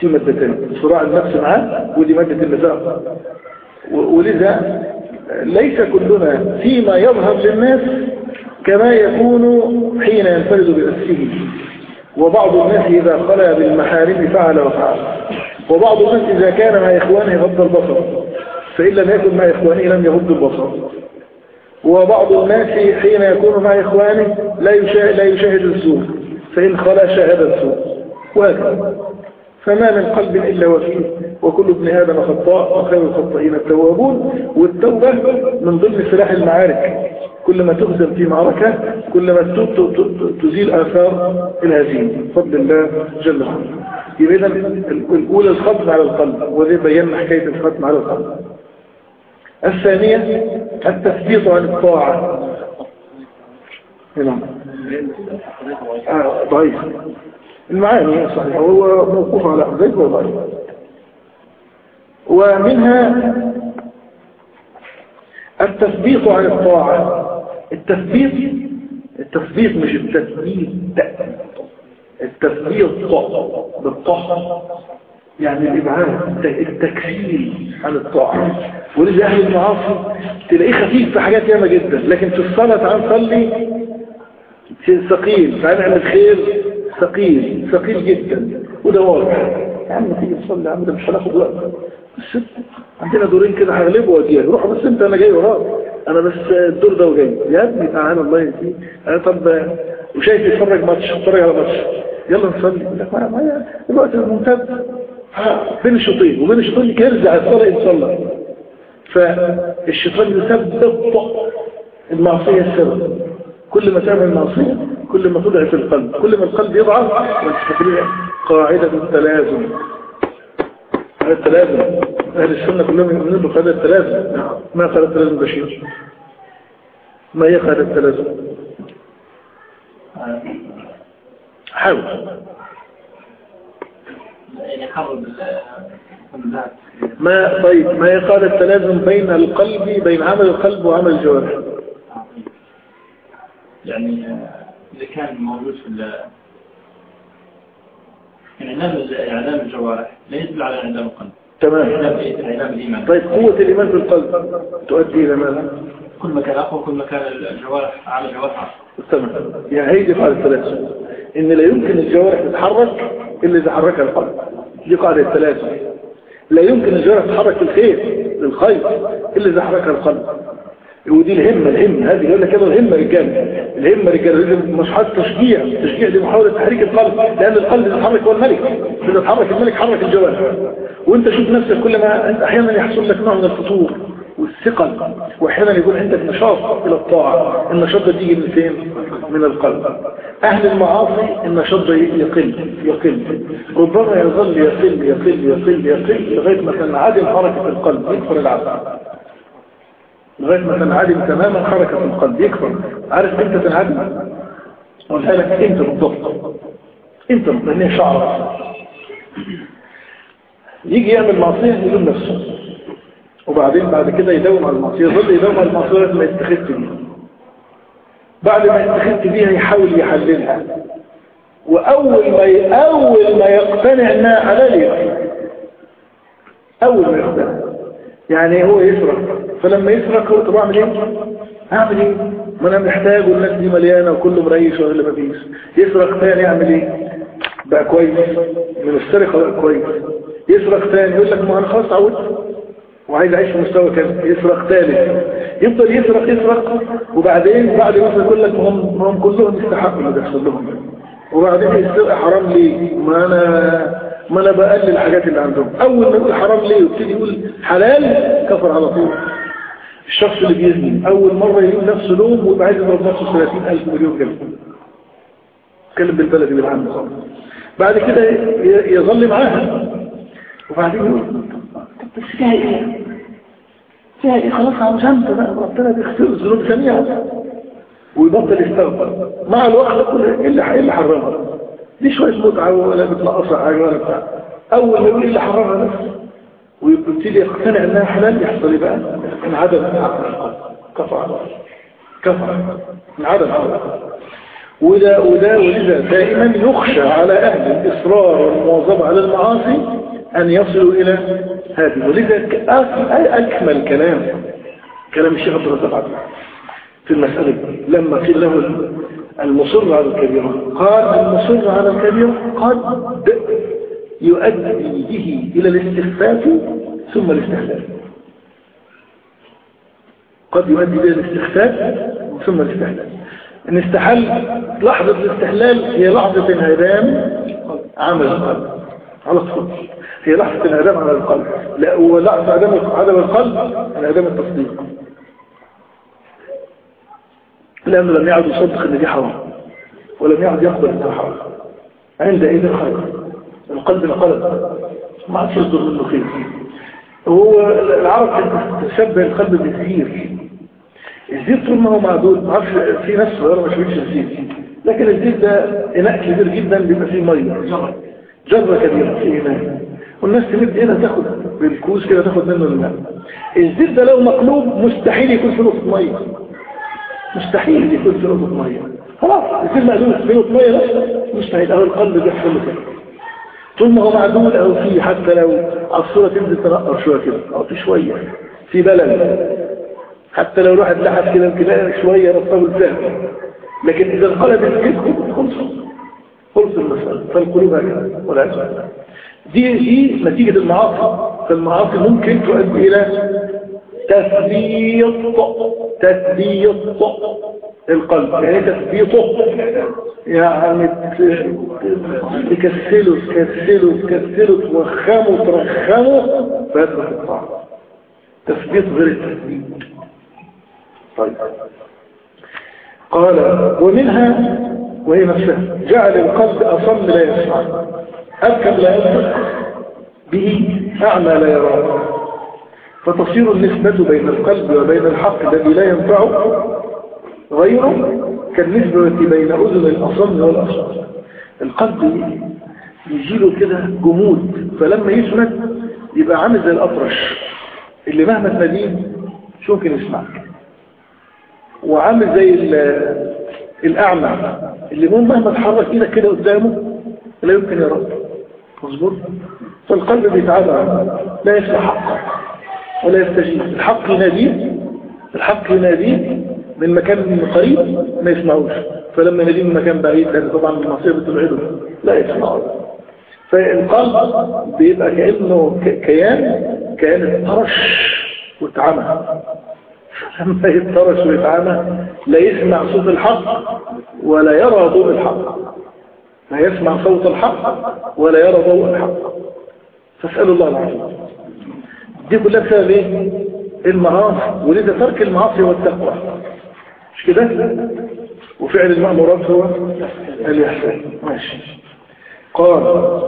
في مادتين صراع النفس معاه ودي مادة النفاق و- ولذا ليس كلنا فيما يظهر للناس كما يكون حين ينفرد بنفسه وبعض الناس إذا خلى بالمحارم فعل وفعل وبعض الناس إذا كان مع إخوانه غض البصر فإن لم يكن مع إخوانه لم يغض البصر وبعض الناس حين يكون مع إخوانه لا يشاهد, لا يشاهد السوء فإن خلا شاهد السوء وهكذا فما من قلب إلا وفيه وكل ابن آدم خطاء وخير الخطائين التوابون والتوبة من ضمن سلاح المعارك كل ما تهزم في معركة كل ما ت- ت- ت- تزيل آثار الهزيمة بفضل الله جل وعلا يبقى إذا الأولى الختم على القلب وذي بينا حكاية الختم على القلب الثانية التثبيط عن الطاعة نعم آه ضعيف المعاني صحيح هو موقوف على حذيفة وضعيف ومنها التثبيط عن الطاعة التثبيط التثبيط مش التثبيت التثبيط بالطاعة يعني الإبعاد التكفيل عن الطاعة ولذا أهل المعاصي تلاقيه خفيف في حاجات ياما جدا لكن في الصلاة تعال صلي ثقيل تعال نعمل خير ثقيل ثقيل جدا وده واضح يا عم تيجي تصلي يا عم ده مش هناخد وقت بس عندنا دورين كده هغلبه واجيك روح بس انت انا جاي وراك انا بس الدور ده وجاي يا ابني تعالى الله يهديك انا طب وشايف يتفرج ماتش اتفرج على ماتش يلا نصلي يقول لك ما ما الوقت الممتد بين الشوطين وبين الشوطين يرجع الصلاه يصلي فالشيطان يثبت المعصيه السر كل ما تعمل معصيه كل ما تضعف القلب كل ما القلب يضعف ما قاعده التلازم هذا التلازم أهل السنة كلهم يؤمنون بقاعدة التلازم ما قال التلازم بشير ما هي قاعدة التلازم حاول يعني حرب الذات ما طيب ما هي قاعدة التلازم بين القلب بين عمل القلب وعمل الجوارح يعني إذا كان موجود في ال انعدام انعدام الجوارح لا يدل على انعدام القلب تمام انعدام انعدام الايمان طيب قوة الإيمان في القلب تؤدي إلى ماذا؟ كل ما كان اقوى كل ما كان الجوارح عمل الجوارح تمام يعني هي دي قاعدة التلازم إن لا يمكن الجوارح تتحرك إلا إذا حركها القلب دي قاعدة التلازم لا يمكن الجوارح تتحرك للخير للخير إلا إذا حركها القلب ودي الهمة الهمة هذه يقول لك كده الهمة رجال الهمة رجال لازم مش حاجة تشجيع تشجيع دي محاولة تحريك القلب لأن القلب اللي يتحرك هو الملك إذا اتحرك الملك حرك الجوارح وانت شوف نفسك كل ما انت احيانا يحصل لك نوع من الفتور والثقل واحيانا يكون عندك نشاط الى الطاعة النشاط ده تيجي من فين من القلب اهل المعاصي النشاط ده يقل يقل ربما يظل يقل يقل يقل يقل لغاية ما تنعدم حركة القلب يكفر العسل لغاية ما تنعدم تماما حركة القلب يكفر عارف امتى تنعدم قولها لك انت بالضبط انت لان شعرك يجي يعمل معصية يلوم نفسه وبعدين بعد كده يداوم على المعصية يظل يداوم على المعصية لغاية ما يستخف بيها بعد ما يستخف بيها يحاول يحللها وأول ما ي... أول ما يقتنع إنها حلال يقتنع أول ما يقتنع يعني هو يسرق فلما يسرق هو طب أعمل إيه؟ أعمل إيه؟ ما أنا محتاج والناس دي مليانة وكله مريش ولا ما فيش يسرق تاني يعمل إيه؟ بقى كويس من السرقة بقى كويس يسرق تاني يقول لك ما انا خلاص عودت وعايز اعيش في مستوى كذا يسرق ثالث يفضل يسرق يسرق وبعدين بعد ما يقول لك هم هم كلهم يستحقوا اللي بيحصل لهم وبعدين السرقه حرام ليه ما انا ما انا بقلل الحاجات اللي عندهم اول ما يقول حرام ليه ويبتدي يقول حلال كفر على طول الشخص اللي بيزني اول مره يقول نفسه لوم ويبقى عايز يضرب نفسه 30000 مليون كلمه كلم بالبلدي بالعام خالص بعد كده يظل معاها وبعدين يقول طب بس فيها ايه فيها ايه خلاص عاوز انت بقى ربنا بيغفر الذنوب جميعا ويبطل يستغفر مع الوقت كل ايه اللي ايه اللي حرمها دي شويه متعه ولا بتنقصها حاجه ولا بتاع اول ما يقول ايه اللي حرمها بس ويبتدي يقتنع انها حلال يحصل بقى انعدم عقل القلب كفر كفر انعدم عقل وده وده ولذا دائما يخشى على أهل الإصرار والمواظبة على المعاصي أن يصلوا إلى هذه ولذا ك- أك- أكمل كلام كلام الشيخ عبد الرزاق عبد في المسألة دي. لما قيل له المصر على الكبيرة قال المصر على الكبيرة قد يؤدي به إلى الاستخفاف ثم الاستحلال قد يؤدي إلى الاستخفاف ثم الاستحلال ان استحل لحظة الاستحلال هي لحظة انهدام عمل القلب على طول هي لحظة انهدام عمل القلب لا هو لحظة عدم عدم القلب انهدام التصديق لأنه لم يعد يصدق ان دي حرام ولم يعد يقبل انها حرام عندئذ خير القلب انقلب ما عادش يصدر منه خير هو العرب كانت تشبه القلب بالزير الزيت طول ما هو معدول ما اعرفش في ناس صغيره ما شربتش الزيت لكن الزيت ده اناء كبير جدا بيبقى فيه ميه جره كبيره في اناء والناس تمد ايدها تاخد بالكوز كده تاخد منه الماء الزيت ده لو مقلوب مستحيل يكون في نقطه ميه مستحيل يكون في نقطه ميه خلاص الزيت مقلوب في نقطه ميه بس مستحيل اهو القلب بيحصل له كده طول ما هو معدول او فيه حتى لو عصفوره تنزل تنقر شويه كده او في شويه في بلد حتى لو الواحد لحد كده يمكن يلاقي شويه رطب الفهم لكن اذا انقلب الجسم خلص خلص المسألة فالقلوب هكذا والعياذ بالله دي دي نتيجة المعاصي فالمعاصي ممكن تؤدي إلى تثبيط تثبيط القلب يعني تثبيطه يعني ت- تكسله تكسله تكسله توخمه ترخمه فيدخل في الطاعة تثبيط غير التثبيت طيب قال ومنها وهي نفسها جعل القلب أصم لا يسمع أبكم لا ينطق به أعمى لا يرى فتصير النسبة بين القلب وبين الحق الذي لا ينفعه غيره كالنسبة بين أذن الأصم والأصم القلب يجيله كده جمود فلما يسمد يبقى عامل زي الأطرش اللي مهما تناديه مش ممكن يسمعك وعامل زي ال- الأعمى اللي مو مهما تحرك ايدك كده قدامه لا يمكن يرى مظبوط فالقلب بيتعبى لا يسمع حقه ولا يستجيب الحق يناديه الحق يناديه من مكان قريب ما يسمعوش فلما يناديه من مكان بعيد لأن طبعا المعصية بتبعده لا يسمعه فالقلب بيبقى كأنه ك- كيان كيان اتطرش واتعمى لما يتطرش ويتعمى لا يسمع صوت الحق ولا يرى ضوء الحق لا يسمع صوت الحق ولا يرى ضوء الحق فاسألوا الله العافية دي كلها بسبب ايه المعاصي ولذا ترك المعاصي والتقوى مش كده وفعل المأمورات هو الإحسان ماشي قال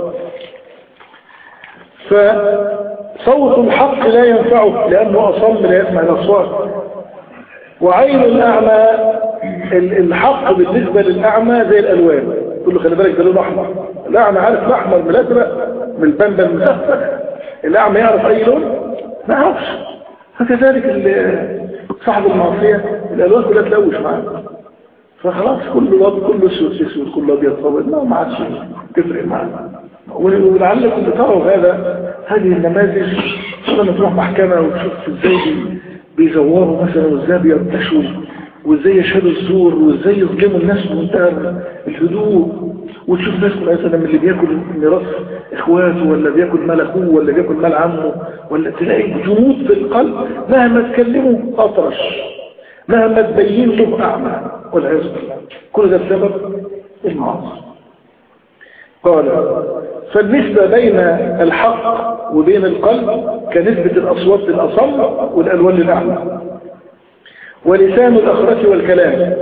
فصوت الحق لا ينفعه لأنه أصم لا يسمع الأصوات وعين الأعمى ال- الحق بالنسبة للأعمى زي الألوان تقول له خلي بالك ده لون أحمر الأعمى عارف الأحمر من الأزرق من البنبل المسفر الأعمى يعرف أي لون ما يعرفش فكذلك ال- صاحب المعصية الألوان كلها تلوش معاه فخلاص كله أبيض كله اسود اسود كله ابيض فابيض لا ما عادش تفرق معانا ولعلكم تروا هذا هذه النماذج لما تروح محكمة وتشوف ازاي بي- بيزوروا مثلا وازاي بيرتشوا وازاي يشهدوا الزور وازاي يظلموا الناس بمنتهى الهدوء وتشوف ناس مثلا من اللي بياكل ميراث اخواته ولا بياكل مال اخوه ولا بياكل مال عمه ولا تلاقي جمود في القلب مهما تكلموا اطرش مهما تبين له أعمى والعياذ بالله كل ده بسبب المعاصي قال فالنسبة بين الحق وبين القلب كنسبة الأصوات للأصم والألوان للأعمى ولسان الأخرة والكلام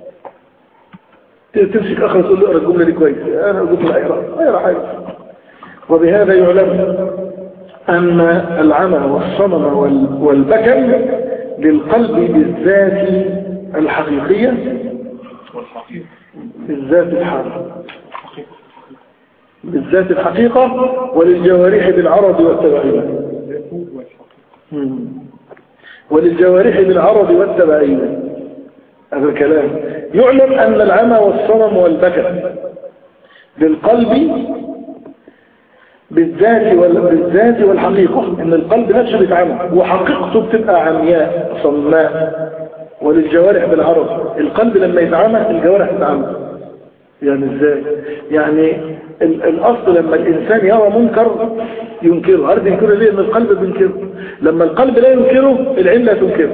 تمسك أخرة تقول له اقرأ الجملة دي كويس أنا قلت له اقرأ اقرأ حاجة وبهذا يعلم أن العمى والصمم وال- والبكم للقلب بالذات الحقيقية والحقيقة بالذات الحقيقة بالذات الحقيقة وللجوارح بالعرض والتبعية مم. وللجوارح بالعرض والتبعية هذا الكلام يعلم أن العمى والصنم والبكر للقلب بالذات وال- بالذات والحقيقة ان القلب نفسه بيتعمى وحقيقته بتبقى عمياء صماء وللجوارح بالعرض القلب لما يتعمى الجوارح تتعمى يعني ازاي يعني ال- الاصل لما الانسان يرى منكر ينكره عارف ينكره ليه ان القلب بينكره لما القلب لا ينكره العين لا تنكره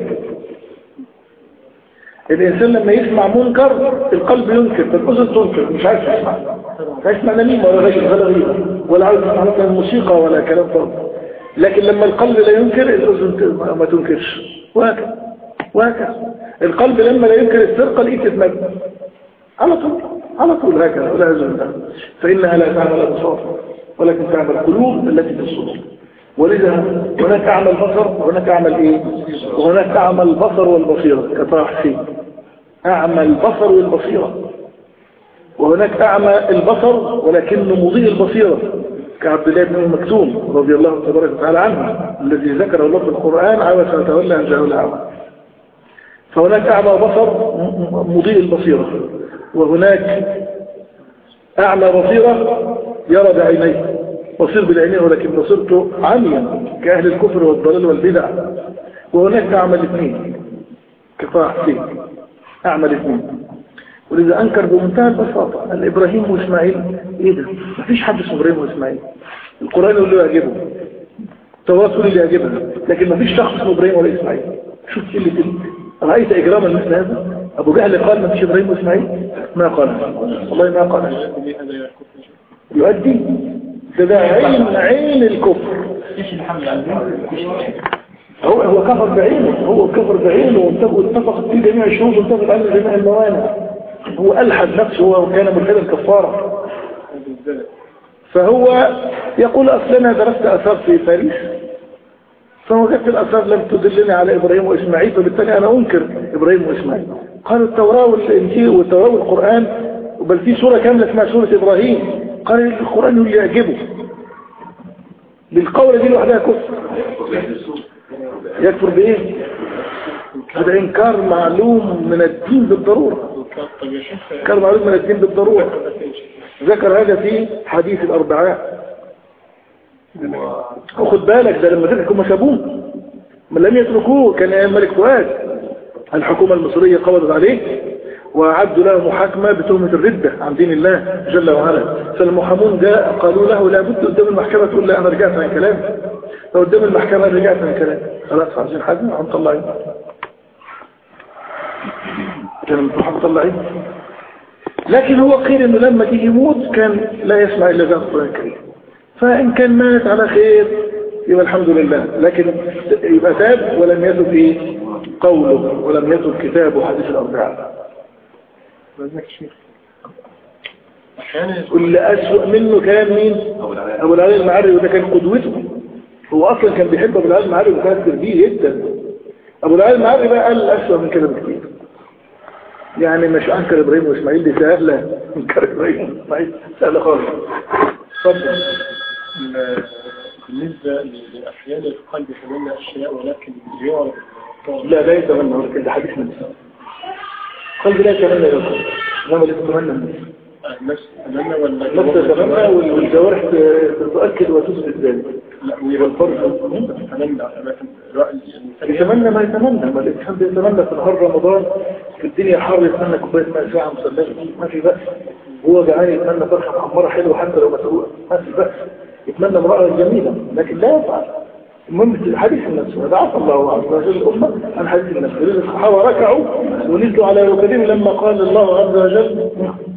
الانسان لما يسمع منكر القلب ينكر فالاذن تنكر مش عارف يسمع لا يسمع نميمه ولا غير ولا غيره ولا عارف يسمع مثلا موسيقى ولا كلام فرض لكن لما القلب لا ينكر الاذن ت- ما تنكرش وهكذا وهكذا القلب لما لا ينكر السرقه الايد تتمد على طول على طول هكذا ولا يزال الله فانها لا تعمل الابصار ولكن تعمل القلوب التي في الصدور ولذا هناك أعمى البصر وهناك أعمى الإيه وهناك أعمى البصر والبصيرة كطه حسين أعمى البصر والبصيرة وهناك أعمى البصر ولكنه مضيء البصيرة كعبد الله بن أم مكتوم رضي الله تبارك وتعالى عنه الذي ذكره الله في القرآن عبس وتولى أن جاءه الأعمى فهناك أعمى بصر م- مضيء البصيرة وهناك أعمى بصيرة يرى بعينيه بصير بالعينين ولكن بصيرته عميا كأهل الكفر والضلال والبدع وهناك أعمى الاثنين كفاح حسين أعمى الاثنين ولذا أنكر بمنتهى البساطة أن إبراهيم وإسماعيل إيه ده؟ مفيش حد اسمه إبراهيم وإسماعيل القرآن يقول له يعجبه التوراة تقول اللي يعجبها لكن مفيش شخص اسمه إبراهيم ولا إسماعيل شوف اللي تل... رأيت إجراما مثل هذا أبو جهل قال مفيش إبراهيم وإسماعيل ما قال والله ما قال هذا إلى الكفر يؤدي ده ده عين عين الكفر ايش الحمل على هو هو كفر بعينه هو كفر بعينه واتفق واتفقت فيه جميع الشروط واتفق على جميع الموانع هو ألحد نفسه هو كان ملحدا كفارا هذا الزلل فهو يقول أصلنا درست أثار في باريس فوجدت الأثار لم تدلني على إبراهيم وإسماعيل فبالتالي أنا أنكر إبراهيم وإسماعيل قال التوراة والإنجيل والتوراة والقرآن بل في سورة كاملة اسمها سورة إبراهيم قال القرآن اللي يعجبه بالقولة دي لوحدها كفر يكفر بإيه؟ هذا إنكار معلوم من الدين بالضرورة طيب يا شيخ إنكار معلوم من الدين بالضرورة مثلا شيخ ذكر هذا في حديث الأربعاء وخد بالك ده لما تركوا ما سابوه ما لم يتركوه كان أيام ملك فؤاد الحكومة المصرية قبضت عليه وأعدوا له محاكمة بتهمة الردة عن دين الله جل وعلا فالمحامون جاء قالوا له لابد قدام المحكمة تقول لا أنا رجعت عن كلامي فقدام المحكمة رجعت عن كلامي خلاص عايزين حد عم طلعين كان المحامون طلعين لكن هو قيل انه لما تيجي يموت كان لا يسمع الا ذات القرآن الكريم فان كان مات على خير يبقى الحمد لله لكن يبقى تاب ولم يتب ايه قوله ولم يتب كتابه حديث الاربعاء بذلك شيخ أحيانا كل اسوأ منه كان مين ابو العلي المعري وده كان قدوته هو اصلا كان بيحب ابو العلي المعري وكان بيه جدا ابو العلي المعري بقى قال اسوأ من كده بكتير يعني مش انكر ابراهيم واسماعيل دي سهله انكر ابراهيم واسماعيل سهله خالص اتفضل ال- بالنسبة لأحيان القلب يتمنى أشياء ولكن يعرف لا لا يتمنى ولكن ده حديث من قلبي لا يتمنى الى القلب انما اللي تتمنى النفس النفس تتمنى ولا النفس تتمنى وال- والجوارح ت- تؤكد وتثبت ذلك لا والفرد تتمنى لكن الواحد الإنسان يتمنى ما يتمنى ما الانسان بيتمنى في نهار رمضان في الدنيا حر يتمنى كوبايه ماء ساعه مسلمه ما في بأس هو جعان يتمنى فرخه محمره حلوه حتى لو مسروقه ما في بأس يتمنى امراه جميله لكن لا يفعل المهم حديث النفس هذا عفى الله عز وجل الأمة عن حديث النفس لأن الصحابة ركعوا ونزلوا على ركبهم لما قال الله عز وجل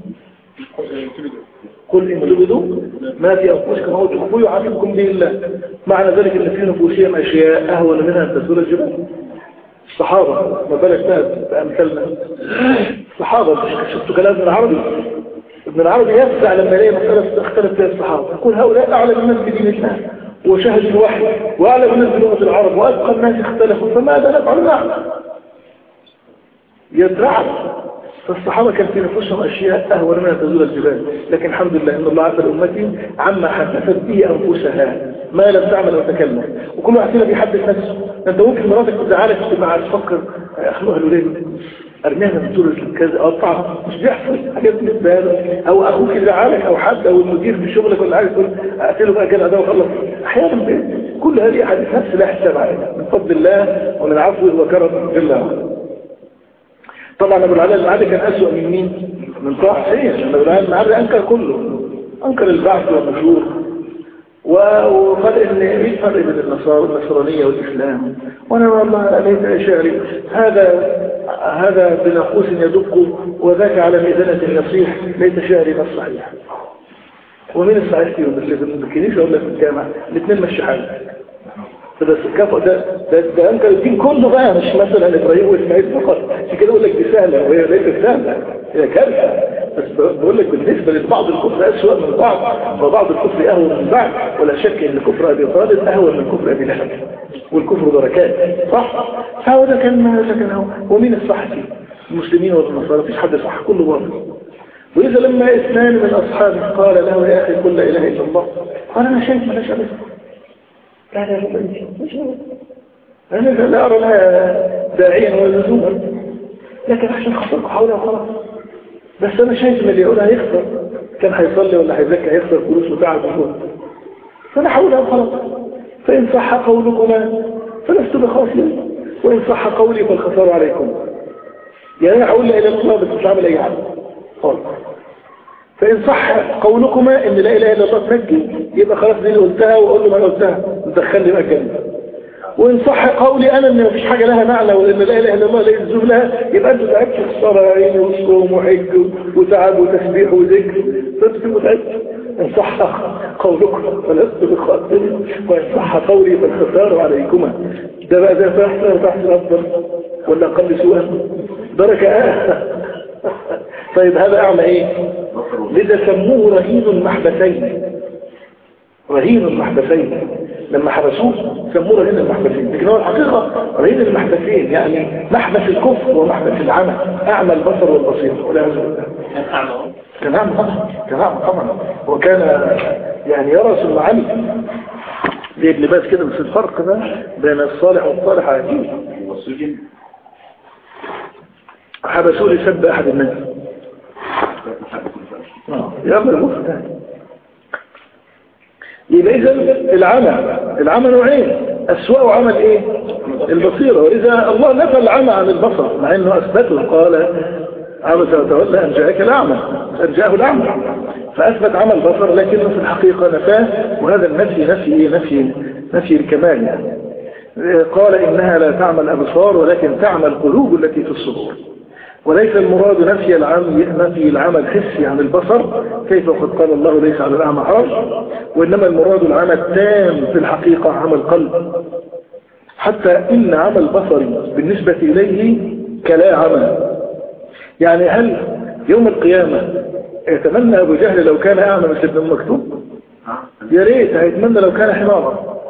قل إن تبدوا ما في أنفسكم أو تخفوا يعاقبكم به الله معنى ذلك أن في نفوسهم أشياء أهون منها أن تزول الجبال الصحابة ما بالك بقى بأمثالنا الصحابة شفتوا كلام ابن العربي ابن العربي يفزع لما يلاقي مسألة اختلف فيها الصحابة يقول هؤلاء أعلم الناس بدين الله وشهدوا الوحي وأعلم الناس بلغة العرب وأبقى الناس اختلفوا فماذا نفعل نحن يترعب فالصحابة كان في نفوسهم أشياء أهون منها تزول الجبال لكن الحمد لله أن الله عفى أمتي عما حدثت به أنفسها ما لم تعمل وتكلم وكل واحد فينا بيحدث نفسه أنت ممكن مراتك تزعلك تبقى عايز تفكر أخلوها الولاد ارميها من طول كذا اقطعها مش بيحصل حاجات بالنسبه له او اخوك يزعلك او حد او المدير في شغلك ولا حاجه تقول اقتله بقى كده ده وخلص احيانا بي- كل هذه احاديث نفس لا حساب عليها من فضل الله ومن عفوه وكرمه جل وعلا طبعا ابو العلاء المعادي كان اسوأ من مين من طه حسين ابو العلاء المعادي انكر كله انكر البعث والنشور و- وقال ان ايه الفرق بين النصارى والنصرانيه والاسلام وانا والله ليس شعري هذا هذا بناقوس يدق وذاك على ميزانه يصيح ليس شعري ما الصحيح ومين الصحيح فيهم اللي في الكنيسه ولا في الجامع الاثنين مش حاجه بس كفى ده ده, ده انكر الدين كله بقى مش مثلا ابراهيم واسماعيل فقط عشان كده اقول لك دي سهله وهي ليست سهله هي كارثه بس بقول لك بالنسبه لبعض الكفر اسوء من بعض وبعض الكفر اهون من بعض ولا شك ان كفر ابي طالب اهون من كفر ابي لهب والكفر دركات صح فهو ده كان ده كان هو ومين الصح فيه المسلمين ولا النصارى مفيش حد صح كله باطل وإذا لما اثنان من أصحابه قال له يا أخي قل لا إله إلا الله قال أنا شايف ملاش أبدا لا لا لا مش أنا لا أرى لها داعيا ولا لزوما لكن عشان خسرك حولها وخلاص بس أنا شايف إن اللي يقولها هيخسر كان هيصلي ولا هيزكى هيخسر فلوس وتعب وجهد فأنا حولها وخلاص فإن صح قولكما فلست بخاسر وإن صح قولي فالخسار عليكم يعني أنا هقول لا إله إلا الله بس مش عامل أي حاجة خالص فإن صح قولكما إن لا إله إلا الله تنجي يبقى خلاص دي اللي قلتها وأقول له ما أنا قلتها ندخلني بقى الجنة وإن صح قولي أنا إن مفيش حاجة لها معنى وإن لا إله إلا الله لا يلزم لها يبقى أنتوا تعبت في الصلاة يا عيني وصوم وحج وتعب وتسبيح وذكر فأنتوا تبقوا تعبتوا إن صح قولكم فلست بخاطر وإن صح قولي فالخسار عليكما ده بقى ده فأحسن وتحسن أفضل ولا أقل سوءا درجة آه طيب هذا أعمى إيه لذا سموه رهين المحبسين رهين المحبسين لما حبسوه سموه رهين المحبسين لكن هو الحقيقة رهين المحبسين يعني محبس الكفر ومحبس العمى أعمى البصر والبصير ولا بالله كان أعمى كان أعمى طبعا كان أعمى طبعا وكان يعني يرى ثم عمي زي ابن باز كده بس الفرق ده بين الصالح والصالح عجيب والسجن حبسوه لسب أحد الناس يلا المخ ده يبقى إذا العمى العمى نوعين أسوأ عمل إيه البصيرة وإذا الله نفى العمى عن البصر مع أنه أثبته قال عبس وتولى أن جاءك الأعمى أن جاءه الأعمى فأثبت عمى البصر لكنه في الحقيقة نفاه وهذا النفي نفي إيه نفي نفي الكمال يعني قال إنها لا تعمى الأبصار ولكن تعمى القلوب التي في الصدور وليس المراد نفي العمى نفي العمى الحسي عن البصر كيف وقد قال الله ليس على الأعمى حرج وإنما المراد العمى التام في الحقيقة عمى القلب حتى إن عمى البصر بالنسبة إليه كلا عمى يعني هل يوم القيامة يتمنى أبو جهل لو كان أعمى مثل ابن مكتوب يا ريت هيتمنى لو كان حمارا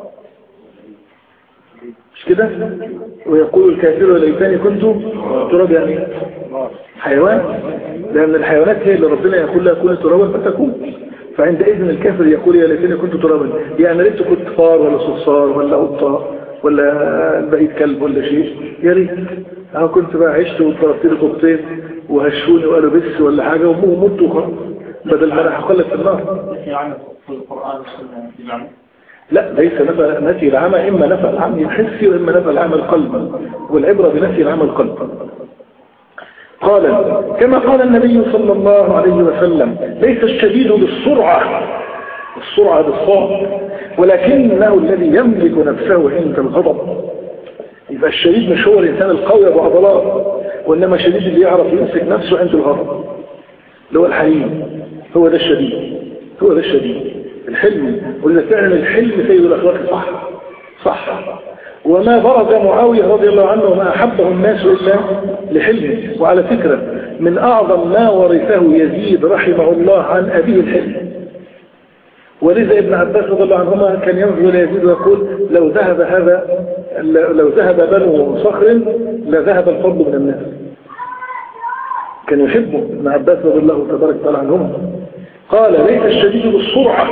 مش كده ويقول الكافر ليتني كنت تراب يعني حيوان لأن الحيوانات هي اللي ربنا يقول لها كوني ترابا فتكون فعندئذ الكافر يقول يا ليتني كنت ترابا يعني ريت كنت فار ولا صرصار ولا قطة ولا بقيت كلب ولا شيء يا ريت انا كنت بقى عشت وضربت لي طوبتين وهشوني وقالوا بس ولا حاجة ومت وخلاص بدل ما انا هقلب في النار في عمى في القرآن والسنة بمعنى لا ليس نفى نفي العمى إما نفى العمى الحسي وإما نفى العمى القلب والعبرة بنفي العمى القلب قال كما قال النبي صلى الله عليه وسلم ليس الشديد بالسرعة السرعة بالصوت ولكنه الذي يملك نفسه عند الغضب يبقى الشديد مش هو الإنسان القوي أبو عضلات وإنما الشديد اللي يعرف يمسك نفسه عند الغضب اللي هو الحليم هو ده الشديد هو ده الشديد الحلم وإذا فعلا الحلم سيد الأخلاق صح صح وما برز معاوية رضي الله عنه وما أحبه الناس إلا لحلمه وعلى فكرة من أعظم ما ورثه يزيد رحمه الله عن أبيه الحلم ولذا ابن عباس رضي الله عنهما كان ينظر يزيد ويقول لو ذهب هذا لو ذهب بنو صخر لذهب الفضل من الناس كان يحبه ابن عباس رضي الله تبارك وتعالى عنهما قال ليس الشديد بالسرعة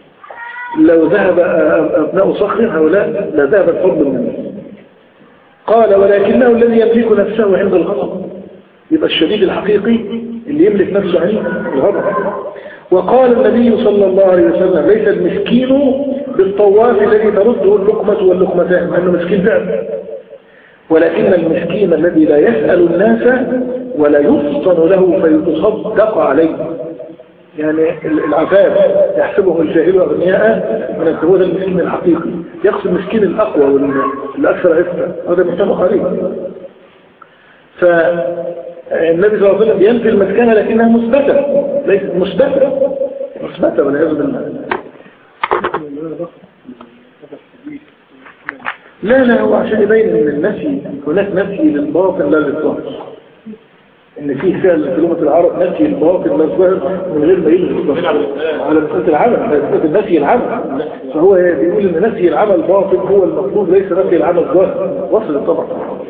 لو ذهب أبناء صخر هؤلاء لذهب الفضل من الناس قال ولكنه الذي يملك نفسه عند الغضب يبقى الشديد الحقيقي اللي يملك نفسه عند الغضب وقال النبي صلى الله عليه وسلم ليس المسكين بالطواف الذي ترده اللقمة واللقمتان لأنه مسكين فعلا ولكن المسكين الذي لا يسأل الناس ولا يفطن له فيتصدق عليه يعني العفاف يحسبهم الجاهل أغنياء من الزهود المسكين الحقيقي يقصد المسكين الأقوى والأكثر عفة هذا متفق عليه فالنبي صلى الله عليه وسلم ينفي المسكنة لكنها مثبتة ليست مثبتة مثبتة والعياذ بالله لا لا هو عشان يبين ان النفي هناك نفي للباطن لا للظاهر ان فيه فعل في لغه العرب نفي الباطن لا الظاهر من غير ما يلغي على مساله العمل على مساله نفي العمل فهو بيقول ان نفي العمل باطن هو المطلوب ليس نفي العمل ظاهر وصل طبعا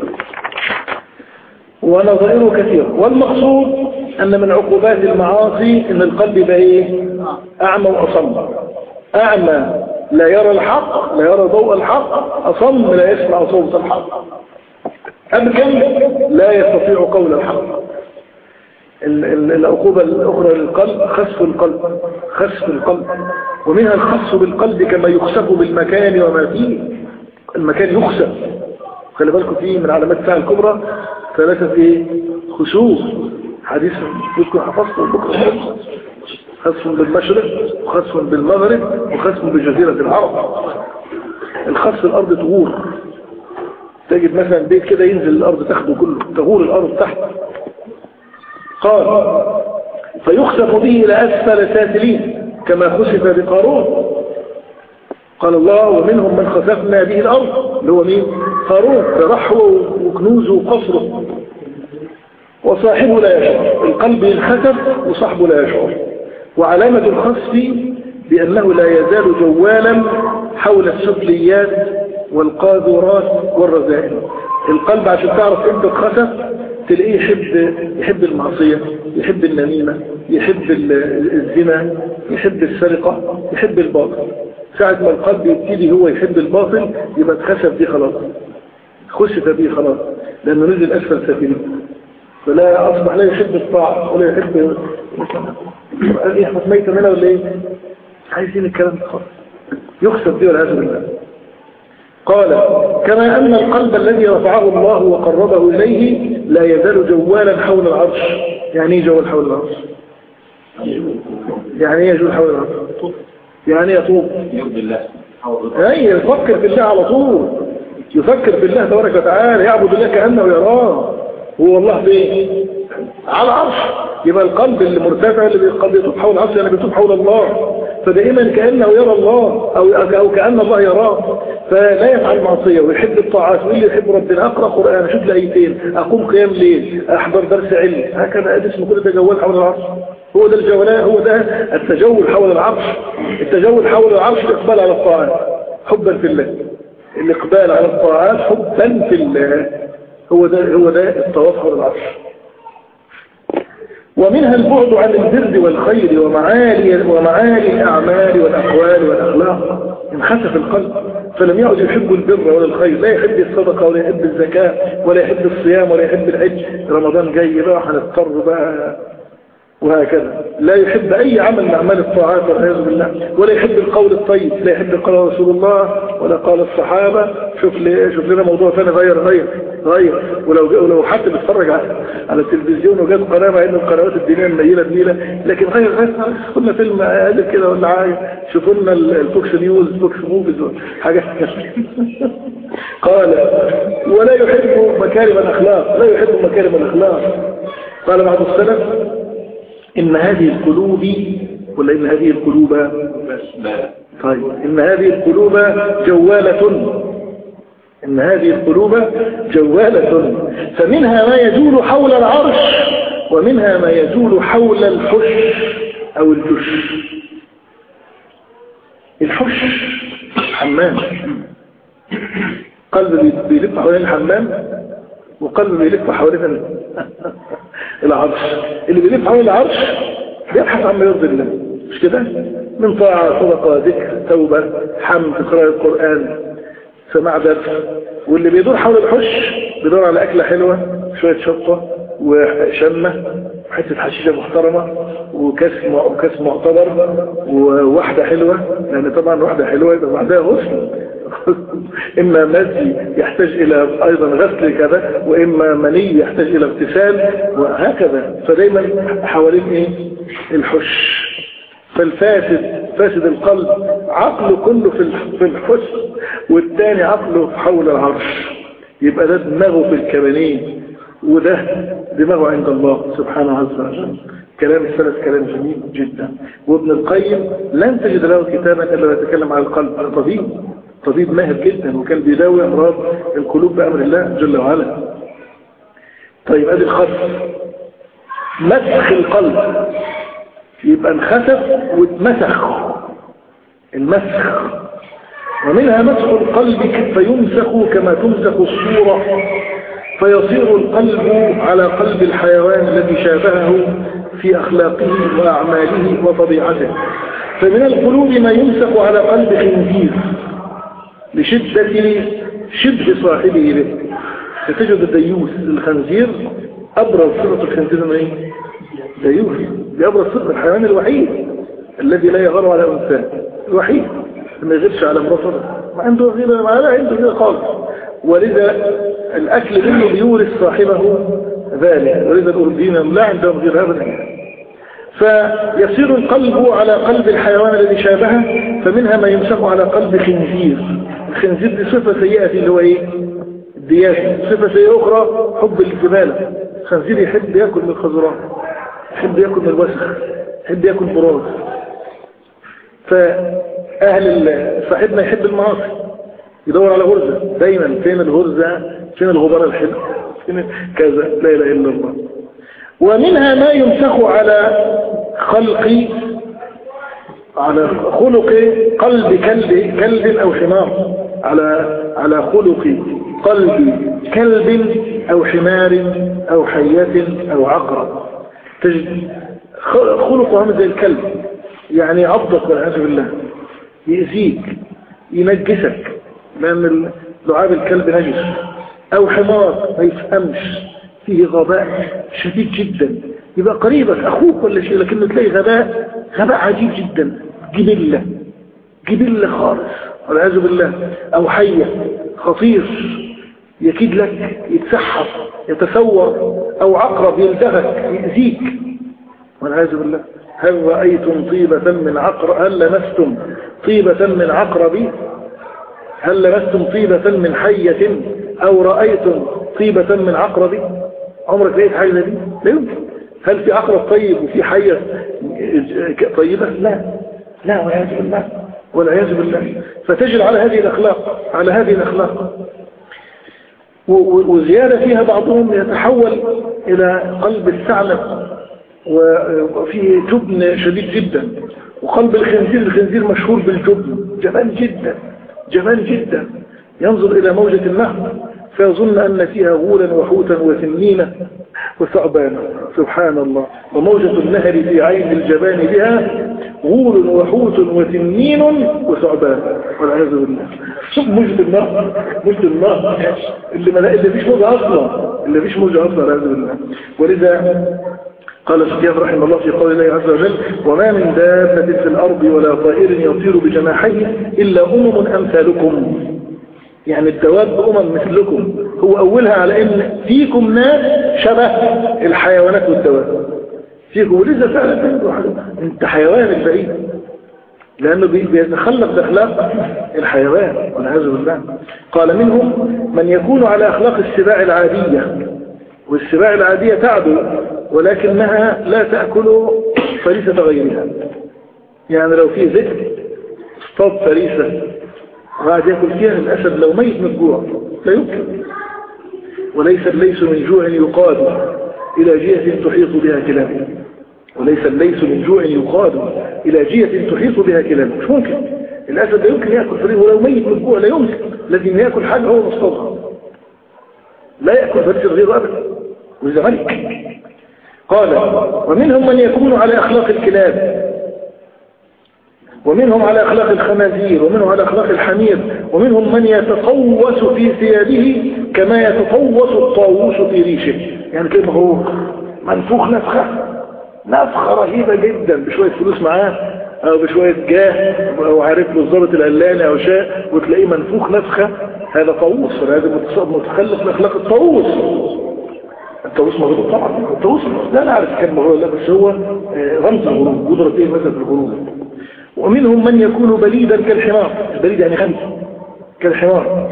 ونظائره كثير والمقصود ان من عقوبات المعاصي ان القلب يبقى ايه اعمى واصم اعمى لا يرى الحق لا يرى ضوء الحق أصم لا يسمع صوت الحق أبكم لا يستطيع قول الحق العقوبة الأخرى للقلب خسف القلب خسف القلب ومنها الخسف بالقلب كما يخسف بالمكان وما فيه المكان يخسف خلي بالكم فيه من علامات الساعة الكبرى ثلاثة ايه خسوف حديث يذكر حفظته بكرة خسف بالمشرق وخسف بالمغرب وخسف بجزيرة العرب الخسف الأرض تغور تجد مثلا بيت كده ينزل الأرض تاخده كله تغور الأرض تحت قال فيخسف به إلى أسفل سافلين كما خسف بقارون قال الله ومنهم من خسفنا به الأرض اللي هو مين قارون فرحوه وكنوزه وقصره وصاحبه لا يشعر القلب ينخسف وصاحبه لا يشعر وعلامة الخسف بأنه لا يزال جوالا حول السفليات والقاذورات والرذائل القلب عشان تعرف امتى اتخسف تلاقيه يحب يحب المعصية يحب النميمة يحب الزنا يحب السرقة يحب الباطل ساعة ما القلب يبتدي هو يحب الباطل يبقى اتخسف دي خلاص خسف دي خلاص لأنه نزل أسفل سفينه فلا أصبح لا يحب الطاعة ولا يحب قال ايه احمد ميتة منها ولا ايه عايزين الكلام ده خالص يخسف دي والعياذ بالله قال كما أن القلب الذي رفعه الله وقربه إليه لا يزال جوالا حول العرش يعني ايه جوال حول العرش يعني ايه جوال حول العرش يعني يطوب يرضي الله اي يفكر بالله على طول يفكر بالله تبارك وتعالى يعبد الله كأنه يراه هو الله فين على عرش يبقى القلب اللي مرتفع اللي القلب يطوب حول العرش يعني بيطوب حول الله فدائما كأنه يرى الله أو, أو كأن الله يراه فلا يفعل معصية ويحب الطاعات واللي يحب ربنا أقرأ قرآن أشوف لأيتين أقوم قيام ليل أحضر درس علم هكذا أدس كل ده جوال حول العرش هو ده الجولان هو ده التجول حول العرش التجول حول العرش الإقبال على الطاعات حبا في الله الإقبال على الطاعات حبا في الله هو ده هو ده الطواف حول العرش ومنها البعد عن البر والخير ومعالي ومعالي الأعمال والأقوال والأخلاق انخسف القلب فلم يعد يحب البر ولا الخير لا يحب الصدقة ولا يحب الزكاة ولا يحب الصيام ولا يحب الحج رمضان جاي بقى هنضطر بقى وهكذا لا يحب أي عمل من أعمال الطاعات والعياذ بالله ولا يحب القول الطيب لا يحب قال رسول الله ولا قال الصحابة شوف لي شوف لنا موضوع ثاني غير غير غير ولو ولو حد بيتفرج على على التلفزيون وجات قناة مع ان القنوات الدينية منيلة بنيلة لكن غير غير قلنا فيلم قال كده ولا حاجة شوفوا لنا الفوكس نيوز فوكس موفيز حاجات قال ولا يحب مكارم الأخلاق لا يحب مكارم الأخلاق قال بعض السلف إن هذه القلوب ولا إن هذه القلوب طيب إن هذه القلوب جوالة إن هذه القلوب جوالة فمنها ما يجول حول العرش ومنها ما يجول حول الحش أو الجش الحش حمام قلب بيلف حوالين الحمام وقلب بيلف حوالين العرش اللي بيلف حوالين العرش بيبحث عن ما يرضي الله مش كده من طاعة صدقة ذكر توبة حمد قراءة القرآن سماع درس واللي بيدور حول الحش بيدور على أكلة حلوة شوية شطة وشمة وحتة حشيشة محترمة وكاس وكاس معتبر وواحدة حلوة لأن طبعا واحدة حلوة يبقى بعدها غسل إما مزي يحتاج إلى أيضا غسل كذا وإما مني يحتاج إلى اغتسال وهكذا فدايما حوالين إيه الحش فالفاسد فاسد القلب عقله كله في في الحس والتاني عقله حول العرش يبقى ده دماغه في الكبانين وده دماغه عند الله سبحانه عز وجل كلام السلف كلام جميل جدا وابن القيم لن تجد له كتابا الا يتكلم عن القلب طبيب طبيب ماهر جدا وكان بيداوي امراض القلوب بامر الله جل وعلا طيب ادي الخطف مسخ القلب يبقى انخسف واتمسخ المسخ ومنها مسخ القلب فيمسخ كما تمسخ الصورة فيصير القلب على قلب الحيوان الذي شابهه في أخلاقه وأعماله وطبيعته فمن القلوب ما يمسخ على قلب خنزير لشدة شبه صاحبه به فتجد الديوث الخنزير أبرز صفة الخنزير من ايه؟ ديوث دي أبرز صفة الحيوان الوحيد الذي لا يغار على أنثى الوحيد ما يغيرش على مراته ما عنده غير ما لا عنده غير خالص ولذا الأكل منه بيورث صاحبه ذلك ولذا الأردين لا عندهم غير هذا فيصير القلب على قلب الحيوان الذي شابهه فمنها ما يمسك على قلب خنزير الخنزير دي صفة سيئة اللي هو ايه الدياسة صفة سيئة أخرى حب الجبالة الخنزير يحب يأكل من الخضراء يحب يأكل من الوسخ يحب يأكل براز فأهل صاحبنا يحب المعاصي يدور على غرزة دايما فين الغرزة فين الغبار الحلو فين كذا لا إله إلا الله ومنها ما يمسخ على خلق على خلق قلب كلب كلب أو حمار على على خلق قلب كلب أو حمار أو حية أو عقرب تجد خلقه عامل زي الكلب يعني عضك والعياذ بالله يأذيك ينجسك لأن لعاب الكلب نجس أو حمار ما يفهمش فيه غباء شديد جدا يبقى قريبك أخوك ولا شيء لكنه تلاقي غباء غباء عجيب جدا جبلة جبلة خالص والعياذ بالله أو حية خطير يكيد لك يتسحف يتصور أو عقرب يلدغك يأذيك والعياذ بالله هل رأيتم طيبة من عقرب هل لمستم طيبة من عقرب هل لمستم طيبة من حية أو رأيتم طيبة من عقرب عمرك لقيت حاجة دي لا يمكن هل في عقرب طيب وفي حية طيبة لا لا والعياذ بالله والعياذ بالله فتجد على هذه الأخلاق على هذه الأخلاق وزيادة فيها بعضهم يتحول إلى قلب الثعلب وفيه جبن شديد جدا وقلب الخنزير الخنزير مشهور بالجبن جبان جدا جبان جدا ينظر إلى موجة النهر فيظن أن فيها غولا وحوتا وثنينا وثعبانا سبحان الله وموجة النهر في عين الجبان بها غول وحوت وتنين وثعبان والعياذ بالله شوف موجة النهر موجة النهر اللي ملا اللي فيش موجة أصلا اللي فيش موجة أصلا والعياذ بالله ولذا قال سفيان رحمه الله في قول الله عز وجل وما من دابة في الأرض ولا طائر يطير بجناحيه إلا أمم أمثالكم يعني الدواب أمم مثلكم هو أولها على إن فيكم ناس شبه الحيوانات والدواب فيكم ولذا فعلا انت حيوان البعيد لأنه بيتخلق بأخلاق الحيوان والعياذ بالله قال منهم من يكون على أخلاق السباع العادية والسباع العادية تعدو ولكنها لا تأكل فريسة غيرها يعني لو في ذكر اصطاد فريسة وقاعد ياكل فيها الأسد لو ميت من الجوع لا يمكن وليس الليس من جوع يقاد إلى جهة تحيط بها كلامه وليس الليس من جوع يقاد إلى جهة تحيط بها كلامه مش ممكن الأسد لا يمكن يأكل فريسة ولو ميت من الجوع لا يمكن لازم يأكل حاجة هو مصطادها لا يأكل فريسة غيره أبدا وإذا ملك قال ومنهم من يكون على أخلاق الكلاب ومنهم على أخلاق الخنازير ومنهم على أخلاق الحمير ومنهم من يتقوس في ثيابه كما يتقوس الطاووس في ريشه يعني كيف هو منفوخ نفخة نفخة رهيبة جدا بشوية فلوس معاه او بشوية جاه او عارف له الضابط العلاني او شيء وتلاقيه منفوخ نفخة هذا طاووس هذا متخلف لاخلاق الطاووس الطاووس مغلوب طبعا الطاووس لا نعرف كان مغلوب لا بس هو آه، رمز الغروب قدرة ايه مثلا في الغروب ومنهم من يكون بليدا كالحمار البليد يعني خمس كالحمار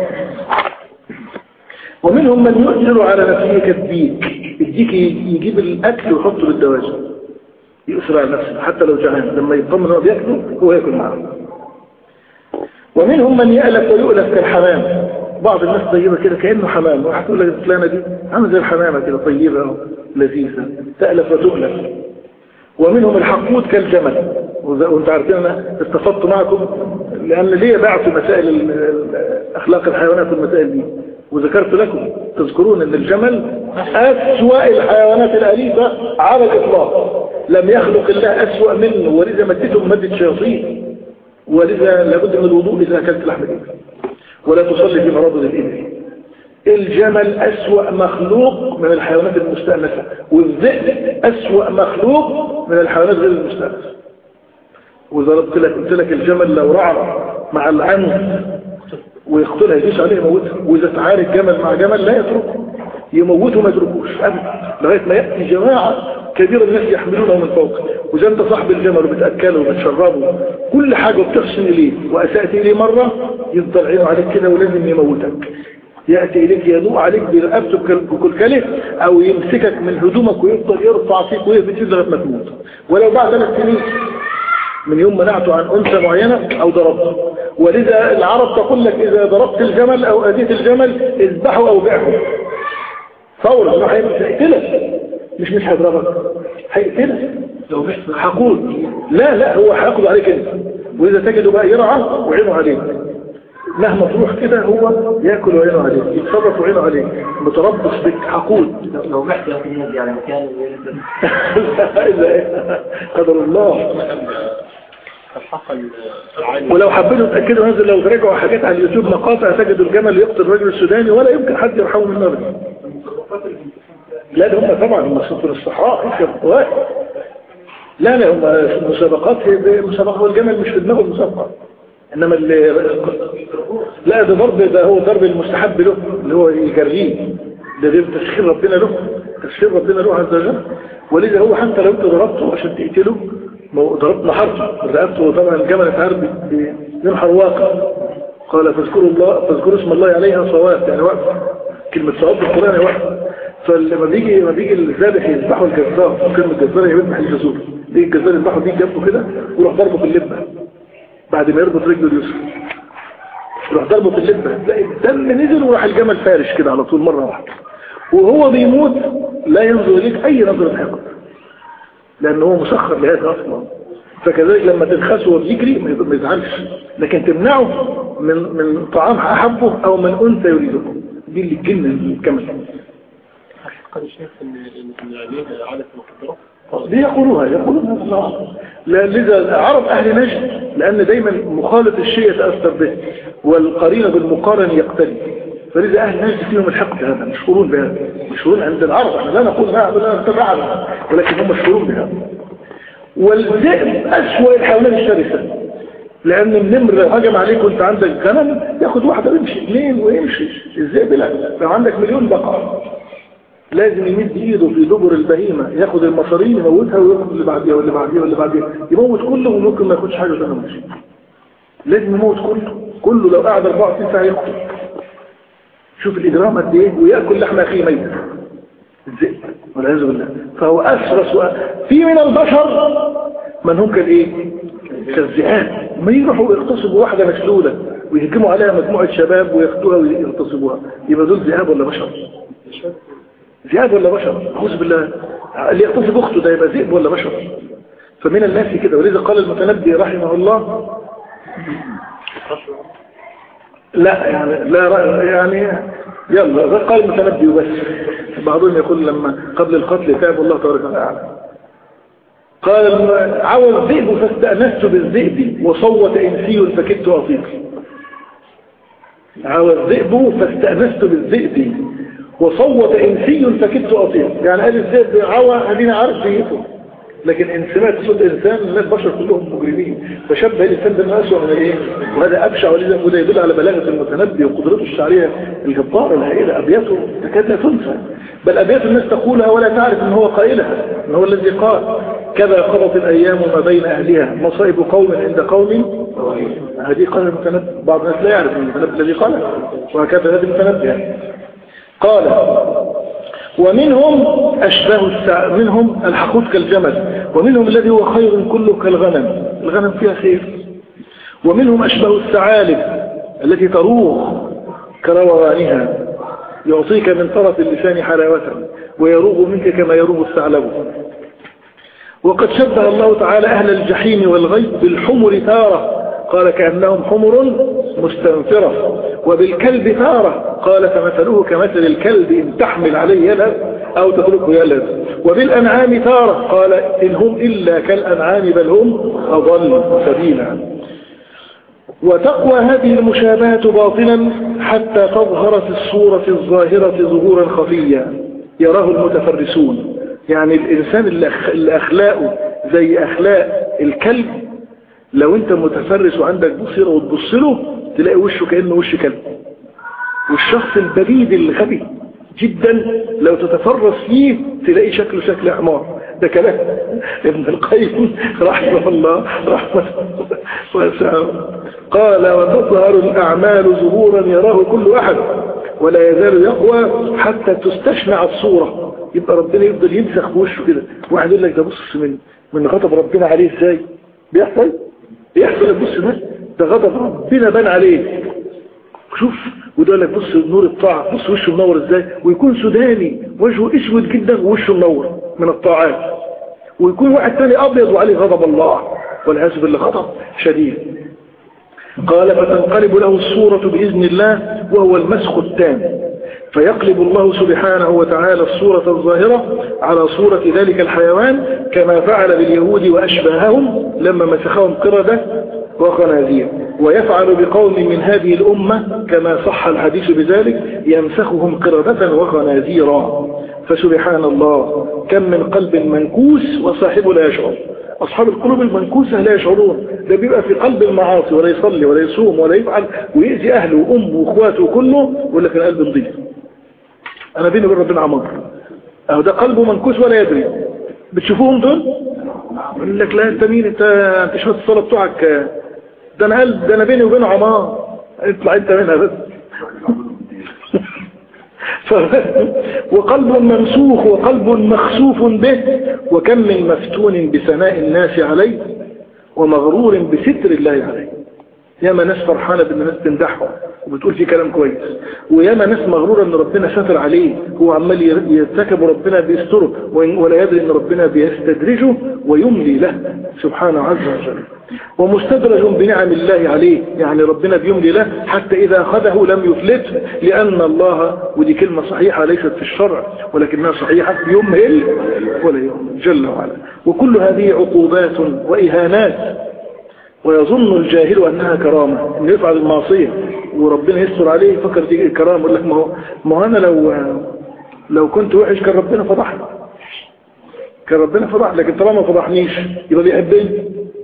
ومنهم من يؤثر على نفسه كالديك الديك يجيب الأكل ويحطه للدواجن يؤثر على نفسه حتى لو جعان لما يطمن انه بياكله هو ياكل معه ومنهم من يألف ويؤلف كالحمام بعض الناس طيبة كده كأنه حمام واحد تقول لك الفلانة دي عامل زي الحمامة كده طيبة لذيذة تألف وتؤلف ومنهم الحقود كالجمل وانت عارفين انا استفدت معكم لان ليه بعت مسائل اخلاق الحيوانات والمسائل دي وذكرت لكم تذكرون ان الجمل اسوأ الحيوانات الاليفة على الاطلاق لم يخلق الله اسوأ منه ولذا مدته مدة شياطين ولذا لابد من الوضوء اذا اكلت لحم الابل ولا تصلي في مرابض الابل الجمل أسوأ مخلوق من الحيوانات المستأنسة والذئب أسوأ مخلوق من الحيوانات غير المستأنسة وضربت لك قلت لك الجمل لو رعى مع العنف ويقتلها يدوس عليه يموتها وإذا تعارك جمل مع جمل لا يتركه يموته ما يتركوش أبدا لغاية ما يأتي جماعة كبيرة الناس يحملونه من فوق وإذا أنت صاحب الجمل وبتأكله وبتشربه كل حاجة بتحسن إليه وأسأت إليه مرة يفضل عينه عليك كده ولازم يموتك يأتي إليك يدوء عليك برقبته بكلكله أو يمسكك من هدومك ويفضل يرفع فيك ويهبط فيك لغاية ما تموت ولو بعد ثلاث سنين من يوم منعته عن أنثى معينة أو ضربته ولذا العرب تقول لك إذا ضربت الجمل أو أذيت الجمل اذبحه أو بعه فورا ما هيقتلك مش مش هيضربك هيقتلك حقود لا لا هو هياخد عليك انت وإذا تجده بقى يرعى وعينه عليك مهما تروح كده هو ياكل وعينه عليك يتصرف وعينه عليك متربص بك حقود لو بعت يقين يعني مكان قدر الله الحق العالي ولو حبيتوا تأكدوا هذا لو تراجعوا حاجات على اليوتيوب مقاطع تجدوا الجمل يقتل الرجل السوداني ولا يمكن حد يرحمه من ابدا لا ده هم طبعا هم سفر الصحراء مش القوات لا لا هم مسابقات مسابقة والجمل مش في دماغه المسابقة انما اللي لا ده ضرب ده هو ضرب المستحب له اللي هو يجريه ده ده تسخير ربنا له تسخير ربنا له عز وجل ولذا هو حتى لو انت ضربته عشان تقتله ما هو ضربت نحرته رقبته طبعا الجمل اتعرب بينحر واقع قال فاذكروا الله فاذكروا اسم الله عليها صواب يعني وقت كلمة صواب في القرآن هي وقت فلما بيجي لما بيجي الذابح يذبحوا الجزار كلمة الجزار هي بيذبح الجزور بيجي الجزار يذبحه دي جنبه كده ويروح ضربه في اللبة بعد ما يربط رجله اليسرى يروح ضربه في اللبة تلاقي الدم نزل وراح الجمل فارش كده على طول مرة واحدة وهو بيموت لا ينظر إليك أي نظرة حقد لأنه هو مسخر لهذا أصلا فكذلك لما تنخسه وبيجري ما يزعلش لكن تمنعه من من طعام أحبه أو من أنثى يريده دي اللي الجنة الكمل قد شايف ان ان عليه عادة المخدرات دي يقولوها يقولونها الله لا لذا عرب أهل نجد لأن دايما مخالط الشيء يتأثر به والقرين بالمقارن يقتدي فلذا أهل نجد فيهم الحقد هذا مشهورون بهذا مشهورون عند العرب احنا لا نقول هذا لا نتبعنا ولكن هم مشهورون بهذا والذئب أسوأ الحيوانات الشرسة لأن النمر لو هجم عليك وانت عندك غنم ياخد واحدة ويمشي اثنين ويمشي الذئب لا لو عندك مليون بقرة لازم يمد ايده في دبر البهيمة ياخد المصارين يموتها وياخد اللي بعديها واللي بعديها واللي بعديها يموت كله وممكن ما ياخدش حاجة ثانيه ماشي لازم يموت كله كله لو قعد 24 ساعة يقتل شوف الإجرام قد ايه ويأكل لحم أخيه ميت الذئب والعياذ بالله فهو أسرس وأ... في من البشر من هم كالايه كالذئاب ما يروحوا يغتصبوا واحدة مسلولة ويهجموا عليها مجموعة شباب وياخدوها ويغتصبوها يبقى دول ذئاب ولا بشر ذئاب ولا بشر أعوذ بالله اللي يغتصب أخته ده يبقى ذئب ولا بشر فمن الناس كده ولذا قال المتنبي رحمه الله لا يعني لا رأي يعني يلا ده قال المتنبي وبس بعضهم يقول لما قبل القتل تاب الله تبارك وتعالى قال عوى الذئب فاستأنست بالذئب وصوت إنسي فكدت أطيق عوى الذئب فاستأنست بالذئب وصوت إنسي فكدت أطيق يعني قال الذئب عوى أدينا عارف بيته لكن ان سمعت صوت انسان الناس بشر كلهم مجرمين فشبه الانسان بالناس ومن ايه وهذا ابشع ولذا وده يدل على بلاغه المتنبي وقدرته الشعريه الجباره الهائله ابياته تكاد لا تنسى بل ابيات الناس تقولها ولا تعرف ان هو قائلها ان هو الذي قال كذا قضت الايام ما بين اهلها مصائب قوم عند قوم هذه قال المتنبي بعض الناس لا يعرف المتنبي الذي قالها وهكذا هذا المتنبي قال ومنهم أشباه السع... منهم الحقود كالجمل ومنهم الذي هو خير كله كالغنم الغنم فيها خير ومنهم أشباه الثعالب التي تروخ كروانها يعطيك من طرف اللسان حلاوة ويروغ منك كما يروغ الثعلب وقد شبه الله تعالى أهل الجحيم والغيب بالحمر تارة قال كأنهم حمر مستنفرة وبالكلب تارة قال فمثله كمثل الكلب إن تحمل عليه يلهث أو تتركه يلهث وبالأنعام تارة قال إن هم إلا كالأنعام بل هم أضل سبيلا وتقوى هذه المشابهة باطلا حتى تظهر في الصورة الظاهرة ظهورا خفيا يراه المتفرسون يعني الإنسان اللي أخلاقه زي أخلاق الكلب لو انت متفرس وعندك بصيرة وتبص له تلاقي وشه كأنه وش كلب والشخص البريد الغبي جدا لو تتفرس فيه تلاقي شكله شكل حمار ده كلام ابن القيم رحمه الله رحمه واسعه قال وتظهر الأعمال ظهورا يراه كل أحد ولا يزال يقوى حتى تستشنع الصورة يبقى ربنا يفضل يمسخ بوشه كده واحد يقول لك ده بص من من غضب ربنا عليه ازاي بيحصل يحصل البص ده ده غضب ربنا بان عليه شوف وده لك بص نور الطاعة بص وشه منور ازاي ويكون سوداني وجهه اسود جدا ووشه منور من الطاعات ويكون واحد تاني ابيض وعليه غضب الله والعياذ بالله غضب شديد قال فتنقلب له الصورة بإذن الله وهو المسخ التام فيقلب الله سبحانه وتعالى الصورة الظاهرة على صورة ذلك الحيوان كما فعل باليهود وأشباههم لما مسخهم قردة وخنازير ويفعل بقوم من هذه الأمة كما صح الحديث بذلك يمسخهم قردة وخنازيرا فسبحان الله كم من قلب منكوس وصاحبه لا يشعر أصحاب القلوب المنكوسة لا يشعرون ده بيبقى في قلب المعاصي ولا يصلي ولا يصوم ولا يفعل ويأذي أهله وأمه وأخواته كله ويقول لك القلب نضيف أنا بيني وبين ربنا عمار أهو ده قلبه منكوس ولا يدري بتشوفوهم دول يقول لك لا أنت مين أنت أنت شوف الصلاة بتوعك ده أنا قلب ده أنا بيني وبينه عمار اطلع أنت منها بس وقلب ممسوخ وقلب مخسوف به وكم من مفتون بثناء الناس عليه ومغرور بستر الله عليه ياما ناس فرحانة بان الناس تمدحه وبتقول في كلام كويس وياما ناس مغرورة ان ربنا ستر عليه هو عمال يرتكب وربنا بيستره ولا يدري ان ربنا بيستدرجه ويملي له سبحانه عز وجل ومستدرج بنعم الله عليه يعني ربنا بيملي له حتى إذا أخذه لم يفلته لأن الله ودي كلمة صحيحة ليست في الشرع ولكنها صحيحة يمهل ولا يمهل جل وعلا وكل هذه عقوبات وإهانات ويظن الجاهل أنها كرامة أنه يفعل المعصية وربنا يستر عليه يفكر دي كرامة يقول لك ما هو ما هو أنا لو لو كنت وحش كان ربنا فضحني كان ربنا فضح لكن طالما ما فضحنيش يبقى بيحبني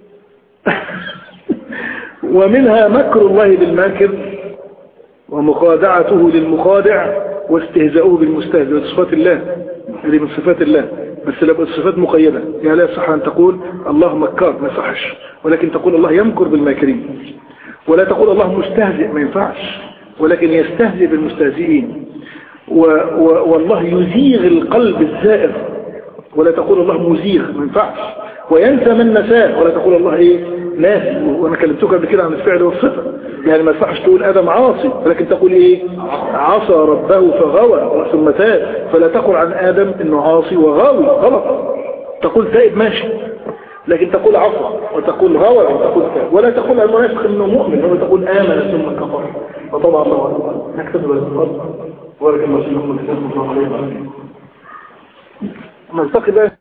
ومنها مكر الله بالماكر ومخادعته للمخادع واستهزاؤه بالمستهزئ صفات الله هذه من صفات الله بس لو الصفات مقيدة يعني لا يصح أن تقول الله مكار ما يصحش ولكن تقول الله يمكر بالماكرين ولا تقول الله مستهزئ ما ينفعش ولكن يستهزئ بالمستهزئين و و والله يزيغ القلب الزائر ولا تقول الله مزيغ ما ينفعش وينسى من نساه ولا تقول الله ايه ناسي وانا كلمتك قبل كده عن الفعل والصفه يعني ما يصحش تقول ادم عاصي ولكن تقول ايه عصى ربه فغوى ثم تاب فلا تقول عن ادم انه عاصي وغاوي غلط تقول تائب ماشي لكن تقول عصى وتقول غوى وتقول تاب ولا تقول عن المنافق انه مؤمن ولا تقول امن ثم كفر فطبعا الله نكتب بالفضل ورك الله فيكم وجزاكم الله خيرا نلتقي بقى